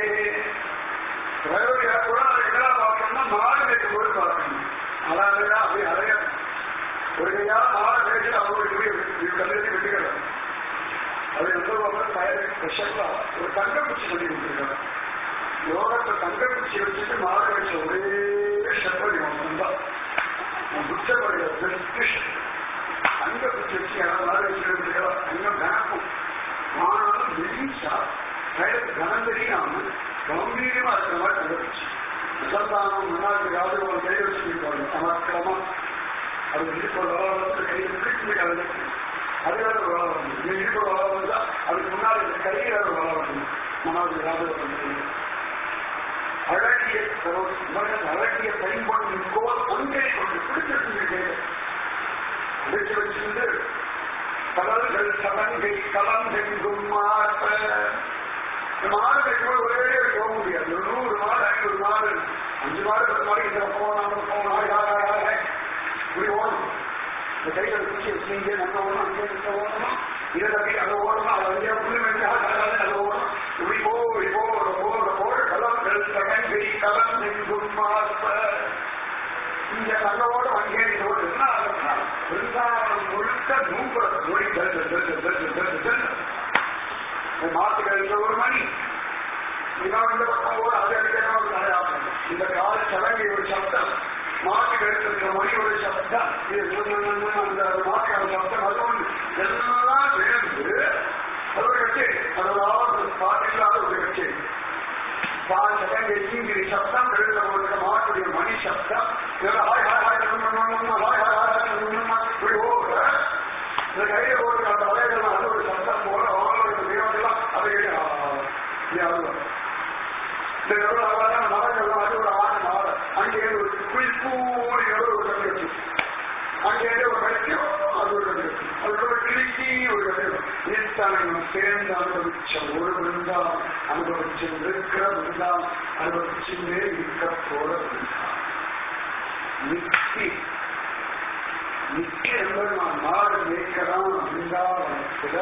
S1: குழந்தை என்னடா பார்க்கணும்னா மாடு கட்டும் போது பார்க்கணும் அழகா அப்படி அழகா ஒரு கையா மாடு கழிச்சு அவங்களுடைய கல்லூரி விட்டுக்கிறார் அது ரொம்ப பயன் ஸ்பெஷலா ஒரு தங்கப்பூச்சி சொல்லி கொடுத்துருக்காங்க யோகத்தை தங்கப்பூச்சி வச்சுட்டு மாடு கழிச்ச ஒரே ஷெப்படி மட்டும்தான் புத்தபடிய தங்கப்பூச்சி வச்சு யாராவது மாடு வச்சு தங்கம் வேணும் ஆனாலும் மெலிசா கையில கனம் தெரியாம கம்பீரமா இருக்கிற மாதிரி நடந்துச்சு சந்தானம் முன்னாடி ராஜகோபால் கை வச்சுருக்காங்க சமக்கிரமா அது இடுப்பு விவகாரத்தை கையில் பிடிச்சு கலந்து அது வேற விவகாரம் இது இடுப்பு விவகாரம் தான் அதுக்கு முன்னாடி இந்த கை வேற விவகாரம் முன்னாடி ராஜகோபால் அழகிய மகன் அழகிய பயன்படும் கோல் அங்கே கொண்டு பிடிச்சிருக்கு அடிச்சு வச்சிருந்து கடல்கள் சலங்கை கலந்தெங்கும் மாற்ற மாடு ஒரே போக முடியாது ஒரு நூறு மாடு ஐநூறு மாடு அஞ்சு மாடு பத்து மாடு இந்த போனா அந்த போனா இப்படி ஓடணும் இந்த கைகளை பிடிச்சி வச்சுங்க நம்ம ஓடணும் அங்கே இங்க ஓடணும் இதை தப்பி அதை ஓடணும் அது அங்கே புள்ளி வெஞ்சா அது ஓடணும் இப்படி போ இப்படி போ போட போட கலங்கள் சலங்கை கலந்தெங்கும் மாற்ற இங்க நல்லவோட அங்கே ஓடு என்ன ஆகுதுன்னா பிருந்தாவனம் முழுக்க நூம்புற மொழி தட்டு தட்டு தட்டு தட்டு தட்டு மாட்டுக்கு ஒரு மணி இவன் இந்த பக்கம் ஓட அது அடிக்கணும் ஒரு அடையாளம் இந்த கால சலங்கை ஒரு சப்தம் மாட்டுக்கு எடுத்துக்கிற மொழி ஒரு சப்தம் இது அந்த மாட்டுக்கான சப்தம் அது ஒன்று எல்லாம் சேர்ந்து அது ஒரு கட்சி அதாவது பாட்டில்லாத ஒரு கட்சி பால் சலங்கை சீங்கிரி சப்தம் எழுத போகிற மாட்டுடைய மணி சப்தம் இதெல்லாம் ஹாய் ஹாய் ஹாய் ஹாய் ஹாய் ஹாய் இப்படி ஓடுற இந்த கையில ஓடுற அந்த வலைகள் அது ஒரு சப்தம் போல அவங்களோட தெய்வங்கள்லாம் அதை இந்த எவ்வளவு அழகான மரங்கள்லாம் அது ஒரு ஆண் மாறு அங்கே ஒரு குளிப்பூடி ஒரு கட்டி அங்கே ஒரு கட்டியோ அது ஒரு கட்டி அது ஒரு கிளிக்கி ஒரு கட்டியோ இத்தனை சேர்ந்து அனுபவிச்ச ஒரு விருந்தாம் அனுபவிச்சு இருக்கிற விருந்தாம் அனுபவிச்சுட்டே இருக்க போற விருந்தாம் நித்தி நித்திய என்பது நான் நாடு மேய்க்கலாம் பிருந்தாவனத்துல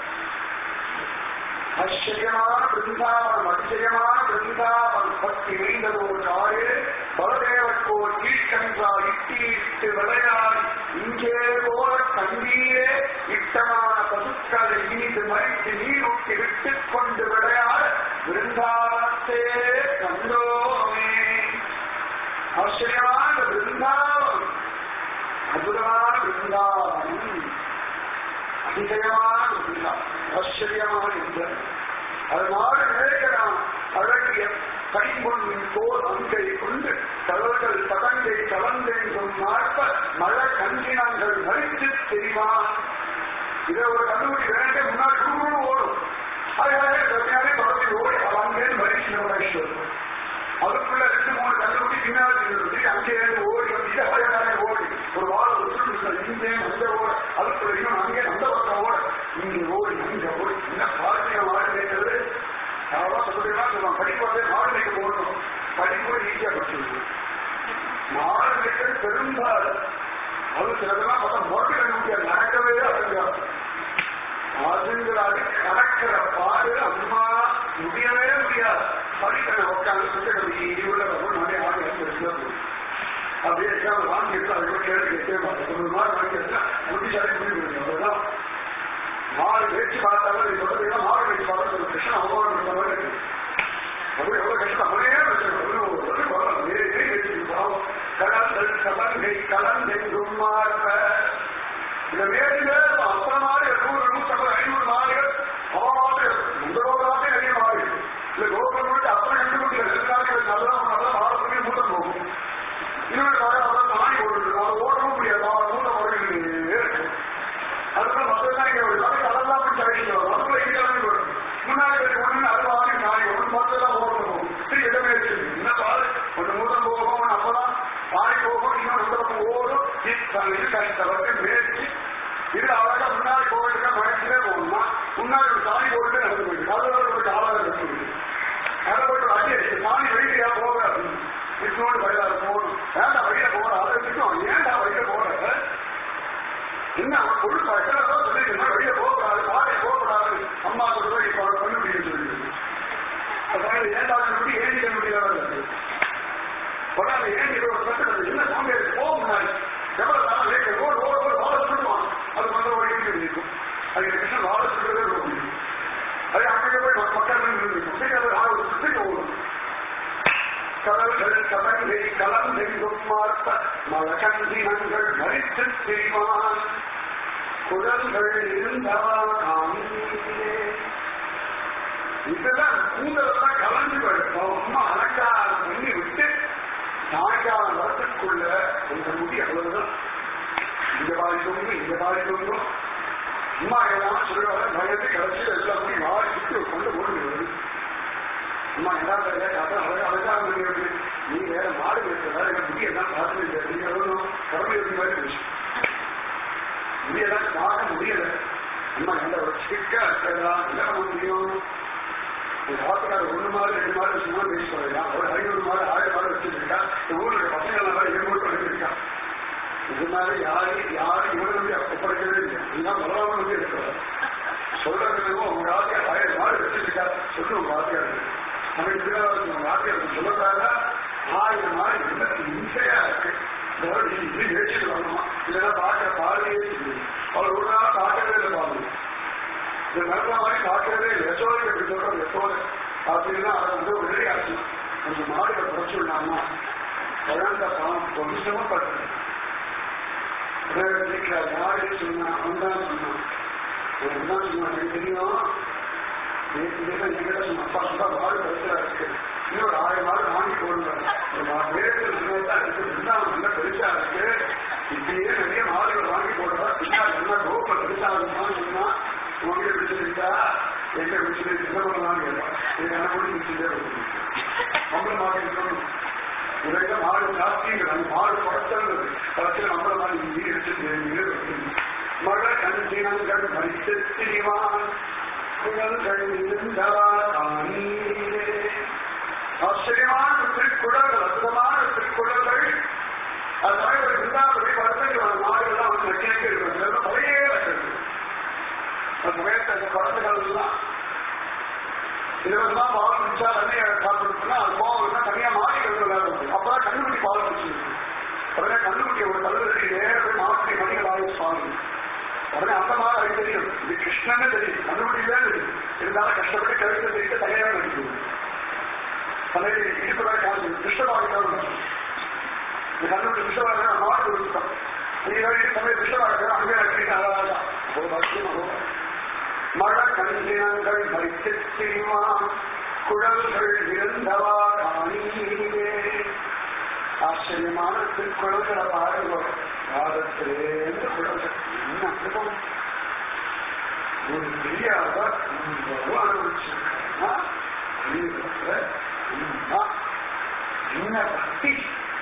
S1: ஆச்சரியமான பிருந்தாவனம் அதிசயமான பிருந்தாவனம் பற்றி நீண்டது ஒரு ஆறு பலதேவர்கோர் கீழ்கன்றா இட்டி இட்டு விளையாடி இங்கே போல கண்ணீரே இட்டமான பசுக்களை மீது மறித்து நீரூட்டி விட்டுக் கொண்டு விளையாட பிருந்தாவனத்தே கண்டோமே ஆச்சரியமான பிருந்தாவனம் அற்புதமான பிருந்தாவனம் அதிசயமான பிருந்தாவனம் ஆச்சரியமான இந்த அதனால நினைக்கிறான் அழகிய கைம்பொன்னின் தோல் அங்கை கொண்டு கடல்கள் தடங்கை கலந்தெங்கும் நாட்ப மழை கஞ்சினங்கள் மறித்து தெரிவான் இதை ஒரு கண்டுபிடி வேண்டிய முன்னாடி குழு ஓடும் அதனாலே பிரச்சனையாலே படத்தில் ஓடி அங்கே மறிச்சு நம்ம அதுக்குள்ள ரெண்டு மூணு கண்டுபிடி பின்னாடி இருந்து அங்கே இருந்து ஓடி வந்து இதை பயனாலே ஓடி ஒரு வாரம் வச்சு இங்கே அந்த ஓட அதுக்குள்ள இன்னும் அங்கே அந்த பக்கம் ஓட இங்க ஓடி இங்க ஓடி என்ன பாரதிய மாடு கேட்கறது அதெல்லாம் சொல்லினா சொல்லுவாங்க படிப்பாவே மாடு மேய்க்க போடணும் படிப்பு ஈஸியா படிச்சு மாடு மேய்க்கிறது பெரும்பாடு அது சிலதெல்லாம் பார்த்தா முரட்டு கண்டுபிடிக்க நடக்கவே அடங்காது அதுங்கிறாரு கலக்கிற பாடு அம்மா முடியவே முடியாது படிக்கிற உட்காந்து சுத்தகவி உள்ள நிறைய ஆடு எடுத்து அப்படியே எக்ஸாம் வாங்கி எடுத்து அதை கேள்வி கேட்கவே மாட்டேன் ஒரு நாள் வாங்கி எடுத்தா புத்திசாலி முடிவு அவ்வளவுதான் மாடு பேச்சு பார்த்தாலும் நீ சொல்றீங்க மாடு பேச்சு பார்த்தா ஒரு கிருஷ்ணன் அவமானம் பண்ண மாதிரி இருக்கு அது எவ்வளவு கஷ்டம் அவனே கடல் கலங்கை கலந்தெங்கும் மாற்ற இந்த மேலில அத்தனை மாடு நூறு நூற்றம்பது ஐநூறு மாடுகள் அவமாட்டு இந்த லோகமே நிறைய மாடு இந்த லோகம் விட்டு அத்தனை கண்டுபிடிக்கல எல்லாமே நல்லா நல்லா மாறக்கூடிய மூட்டம் போகும் இன்னொரு காலம் அதான் நாய் ஓடுது அதை ஓடவும் முடியாது அவன் மூட்டை ஓடிக்கிட்டே இருக்கும் அதுதான் மற்றெல்லாம் இங்க ஒரு நாளைக்கு அதெல்லாம் போய் தவிர்க்கிறோம் அதுக்குள்ள இங்கே வரும் முன்னாடி ஒண்ணு அது வாங்கி நாய் ஒன்று மற்றெல்லாம் ஓடணும் சரி இடமே இருக்கு என்ன பாரு ஒன்று மூட்டம் போகும் ஒன்று அப்பதான் நாய் போகும் இன்னும் அந்த பக்கம் ஓடும் இருக்காங்க மேய்ச்சி இது அழகா முன்னாடி கோவிலுக்கு மறைச்சிட்டே போகணும்னா முன்னாடி ஒரு சாணி போட்டு நடந்து போயிட்டு அதுல ஒரு ஆளாக இருக்கு அதை போட்டு அடி அடிச்சு சாணி வெளியிலையா போக விஷ்ணுவோடு வழியில போகணும் வேண்டாம் வழியில போற அதை விஷ்ணு ஏன்டா வழியில போற என்ன அவன் பொருள் பழக்கம் சொல்லிட்டு வெளியில போகக்கூடாது பாதை போகக்கூடாது அம்மா சொல்றது இப்ப அவள் பண்ண முடியும் சொல்லி அதனால ஏண்டாவது முடி ஏந்திக்க முடியாது உடனே ஏன் இது ஒரு கட்டணம் என்ன சாமி போக முன்னாடி எவ்வளவு நாள் வேக ஓடு ஓடு ஓடு வாழ சொல்லுவான் அது வந்து ஓடிட்டு இருக்கும் அது கிருஷ்ணன் வாழ சொல்றதே ரொம்ப முடியும் அது அங்கே போய் மக்கள் இருக்கும் சரி அது ஆள் சுற்றி ஓடும் கடல்கள் கலங்கை கலந்தெங்கும் மாற்ற மலகந்தினங்கள் மறித்து திரிவான் குழல்கள் இருந்தவா காமிலே இதெல்லாம் கூந்தலெல்லாம் கலந்து போயிடும் அம்மா அலங்காரம் பண்ணி விட்டு சாயங்காலம் வரத்துக்குள்ள இந்த முடி அவ்வளவுதான் இந்த பாதி தொங்கும் இந்த பாதி தொங்கும் அம்மா எல்லாம் சொல்லுவாங்க பயந்து கடைசி எல்லாம் போய் மாறி சுற்றி கொண்டு ஓடி வருது அம்மா என்ன தெரியல அதான் அழகா அழகா முடியாது நீ வேற மாடு வைக்கிறதா எனக்கு முடி எல்லாம் பார்த்து இல்லை நீங்க எவ்வளவு கடமை இருந்த மாதிரி இருந்துச்சு முடியெல்லாம் பார்க்க முடியல அம்மா நல்ல ஒரு சிக்கா இருக்கிறதா என்ன பண்ண முடியும் இந்த ஆத்துக்கார ஒண்ணு மாடு ரெண்டு மாடு வச்சுமா பேசி சொல்லலாம் ஒரு ஐநூறு மாடு ஆயிரம் மாடு வச்சிருக்கா இந்த ஊர்ல பசங்க எல்லாம் ஏழு மூட்டை வச்சிருக்கா இது மாதிரி யாரு யாரு இவனை வந்து ஒப்படைக்கவே இல்லை இதுதான் முதலாவது வந்து இருக்கிறார் சொல்றது உங்க ஆத்தியார் ஆயிரம் மாடு வச்சிருக்கா சொல்லு உங்க ஆத்தியார் நம்ம இப்படிதான் உங்க ஆத்தியார் சொல்லக்கூடாதா ஆயிரம் மாடு என்ன இன்சையா இருக்கு இதோட நீ இப்படி பேசிட்டு வரணுமா இதெல்லாம் பார்க்க பாடவே அவர் ஒரு நாள் பார்க்கவே இல்லை பாருங்க இந்த நடந்த மாதிரி பார்க்கறதே இல்லை யசோதை எப்படி சொல்றோம் யசோதை அப்படின்னா அதை வந்து ஒரு வெளியாச்சு கொஞ்சம் மாடுகளை குறைச்சு விடலாமா குழந்த பாவம் கொஞ்சம் சிரமப்பட்டது வீட்டில் யாரு சொன்னா அவன் தான் சொன்னான் அவன் தான் சொன்னான் எனக்கு தெரியும் நேற்று தினம் என்கிட்ட சொன்ன அப்பா சொன்னா மாடு பெருசா இருக்கு இன்னும் ஒரு ஆயிரம் மாடு வாங்கி போடுங்க ஒரு மா- வேறு சின்னதா இருக்கு பிருந்தாவனம் நல்லா பெருசா இருக்கு இப்படியே நிறைய மாடுகள் வாங்கி போடுறா பின்னாடி நல்லா கோப்பை பெருசா இருக்குமான்னு சொன்னா உங்ககிட்ட பிடிச்சிருக்கா எங்க பிடிச்சிருக்கு என்ன பண்ணலாம்னு கேட்பான் இது என்ன பண்ணி பிடிச்சிட்டே இருக்கும் நம்மள மாடு இருக்கணும் இவங்க மாடு ஜாஸ்திங்கிறது அந்த மாடு குறைச்சல்றது கடைசியில் நம்மள மாடு இங்கே எடுத்து மழை கஞ்சினங்கள் மறித்து திரிவான் புகழ்கள் இருந்தவா தானீரே ஆச்சரியமான திருக்குறள் அற்புதமான திருக்குறள்கள் அது மாதிரி ஒரு இருந்தாபடி படத்துக்கு மாடுகள்லாம் வந்து கேட்க இருக்கிறது நிறைய இருக்கிறது அந்த சமயத்தை அந்த குழந்தைகள் எல்லாம் இருபதுலாம் பால் குடிச்சா தண்ணியை சாப்பிடுச்சுன்னா அது போகணும்னா தனியா மாறி கழுவு விளையாடும் அப்பதான் கண்ணுக்குட்டி பால் குடிச்சிருக்கு உடனே கண்ணுக்குட்டி ஒரு கல்லு கட்டி நேரம் மாற்றி மணிகள் ஆயுஷ் சுவாமி உடனே அந்த மாதிரி அது தெரியும் இது கிருஷ்ணன்னு தெரியும் கண்ணுக்குட்டி தான் தெரியும் இருந்தாலும் கஷ்டப்பட்டு கழுத்து தெரிவிக்க தனியாக நடிக்கும் தலையை இடுப்புதான் காசு கிருஷ்ணபாகிதான் இந்த கண்ணுக்குட்டி கிருஷ்ணபாக மாட்டு கொடுத்துட்டோம் சமயம் கிருஷ்ணபாக அங்கே நடிக்கிறாங்க ஒரு வருஷம் மழை கண்டினங்கள் மறித்து திரிவான் குழல்கள் இருந்தவா காணீரே ஆச்சரியமான திருக்குழல்களை பாருங்க பாதத்திலேருந்து குழல்கள் என்ன அனுபவம் ஒரு தெரியாத அனுபவிச்சிருக்கா என்ன பக்தி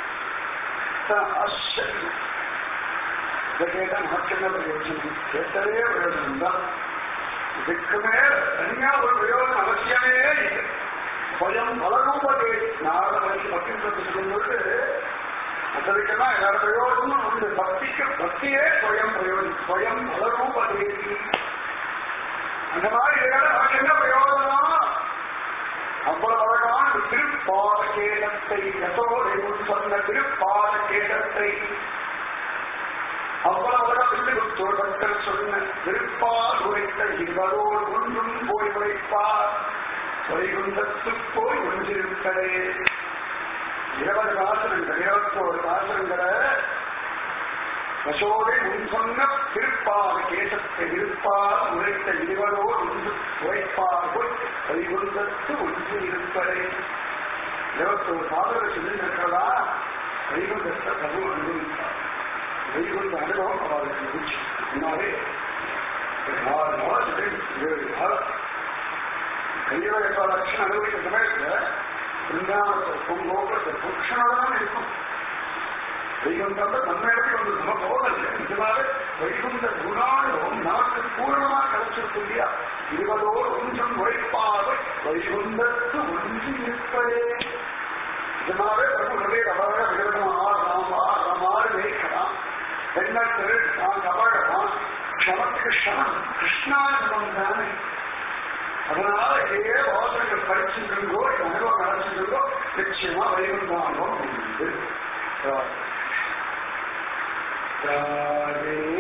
S1: ஆச்சரியம் இதை கேட்டா நமக்கு என்ன பிரயோஜனம் கேட்டதே பிரயோஜனம் தான் இதுக்கு மேல தனியா ஒரு பிரயோஜனம் அவசியமே இல்லை ஸ்வயம் பலரூபதே நாலு வயசு பக்தி சொல்லும்போது அதற்கெல்லாம் எல்லா பிரயோஜனமும் உண்டு பக்திக்கு பக்தியே ஸ்வயம் பிரயோஜனம் ஸ்வயம் பலரூபதே அந்த மாதிரி இதனால நமக்கு என்ன பிரயோஜனம் அவ்வளவு அழகான திருப்பாத கேடத்தை யசோதை முன் சொன்ன திருப்பாத கேடத்தை அவ்வளவு திருத்தோடர்கள் சொன்ன திருப்பால் உரைத்த இருவரோடு ஒன்றும் போய் உரைப்பார் வைகுந்தத்து போய் ஒன்றிருக்கடே இருபது வாசனங்கள் இருபத்தோரு வாசனங்களை யசோதை முன் சொன்ன திருப்பால் கேசத்தை இருப்பால் உரைத்த இருவரோடு ஒன்று உரைப்பார் போய் வைகுந்தத்து ஒன்று இருப்படே இருபத்தோரு பாதங்கள் சொல்லியிருக்கிறதா வைகுந்தத்தை பிரபு அனுபவித்தார் வைகுந்த அனுபவம் அவருக்கு இருந்துச்சு முன்னாலே ஆறு மாதத்துக்கு ஏழு மாதம் கையில லட்சம் அனுபவிக்கிற சமயத்துல பிருந்தாவனத்தை பொங்கோபத்தை புருஷனோட இருக்கும் வைகுந்தம் நம்மிடத்தில் வந்து நம்ம போகல இதனால வைகுந்த குணானுபவம் நமக்கு பூர்ணமா கிடைச்சிருக்கு இல்லையா இருபதோடு ஒன்றும் உழைப்பாக வைகுந்தத்து ஒன்று இருப்பதே இதனாலே பிரபு ஹதே கபழ விகடமா ராமா ரமாறு மேய்க்கலாம் பெண்ணல் திருட்டான் கபழமா க்ஷமத்துக்கு க்ஷமம் கிருஷ்ணானுபவம் தானே அதனால இதே வாசங்கள் படிச்சுருங்கோ அனுபவம் நடச்சுருங்கோ நிச்சயமா வைகுந்தானுபவம் உண்டு ராதே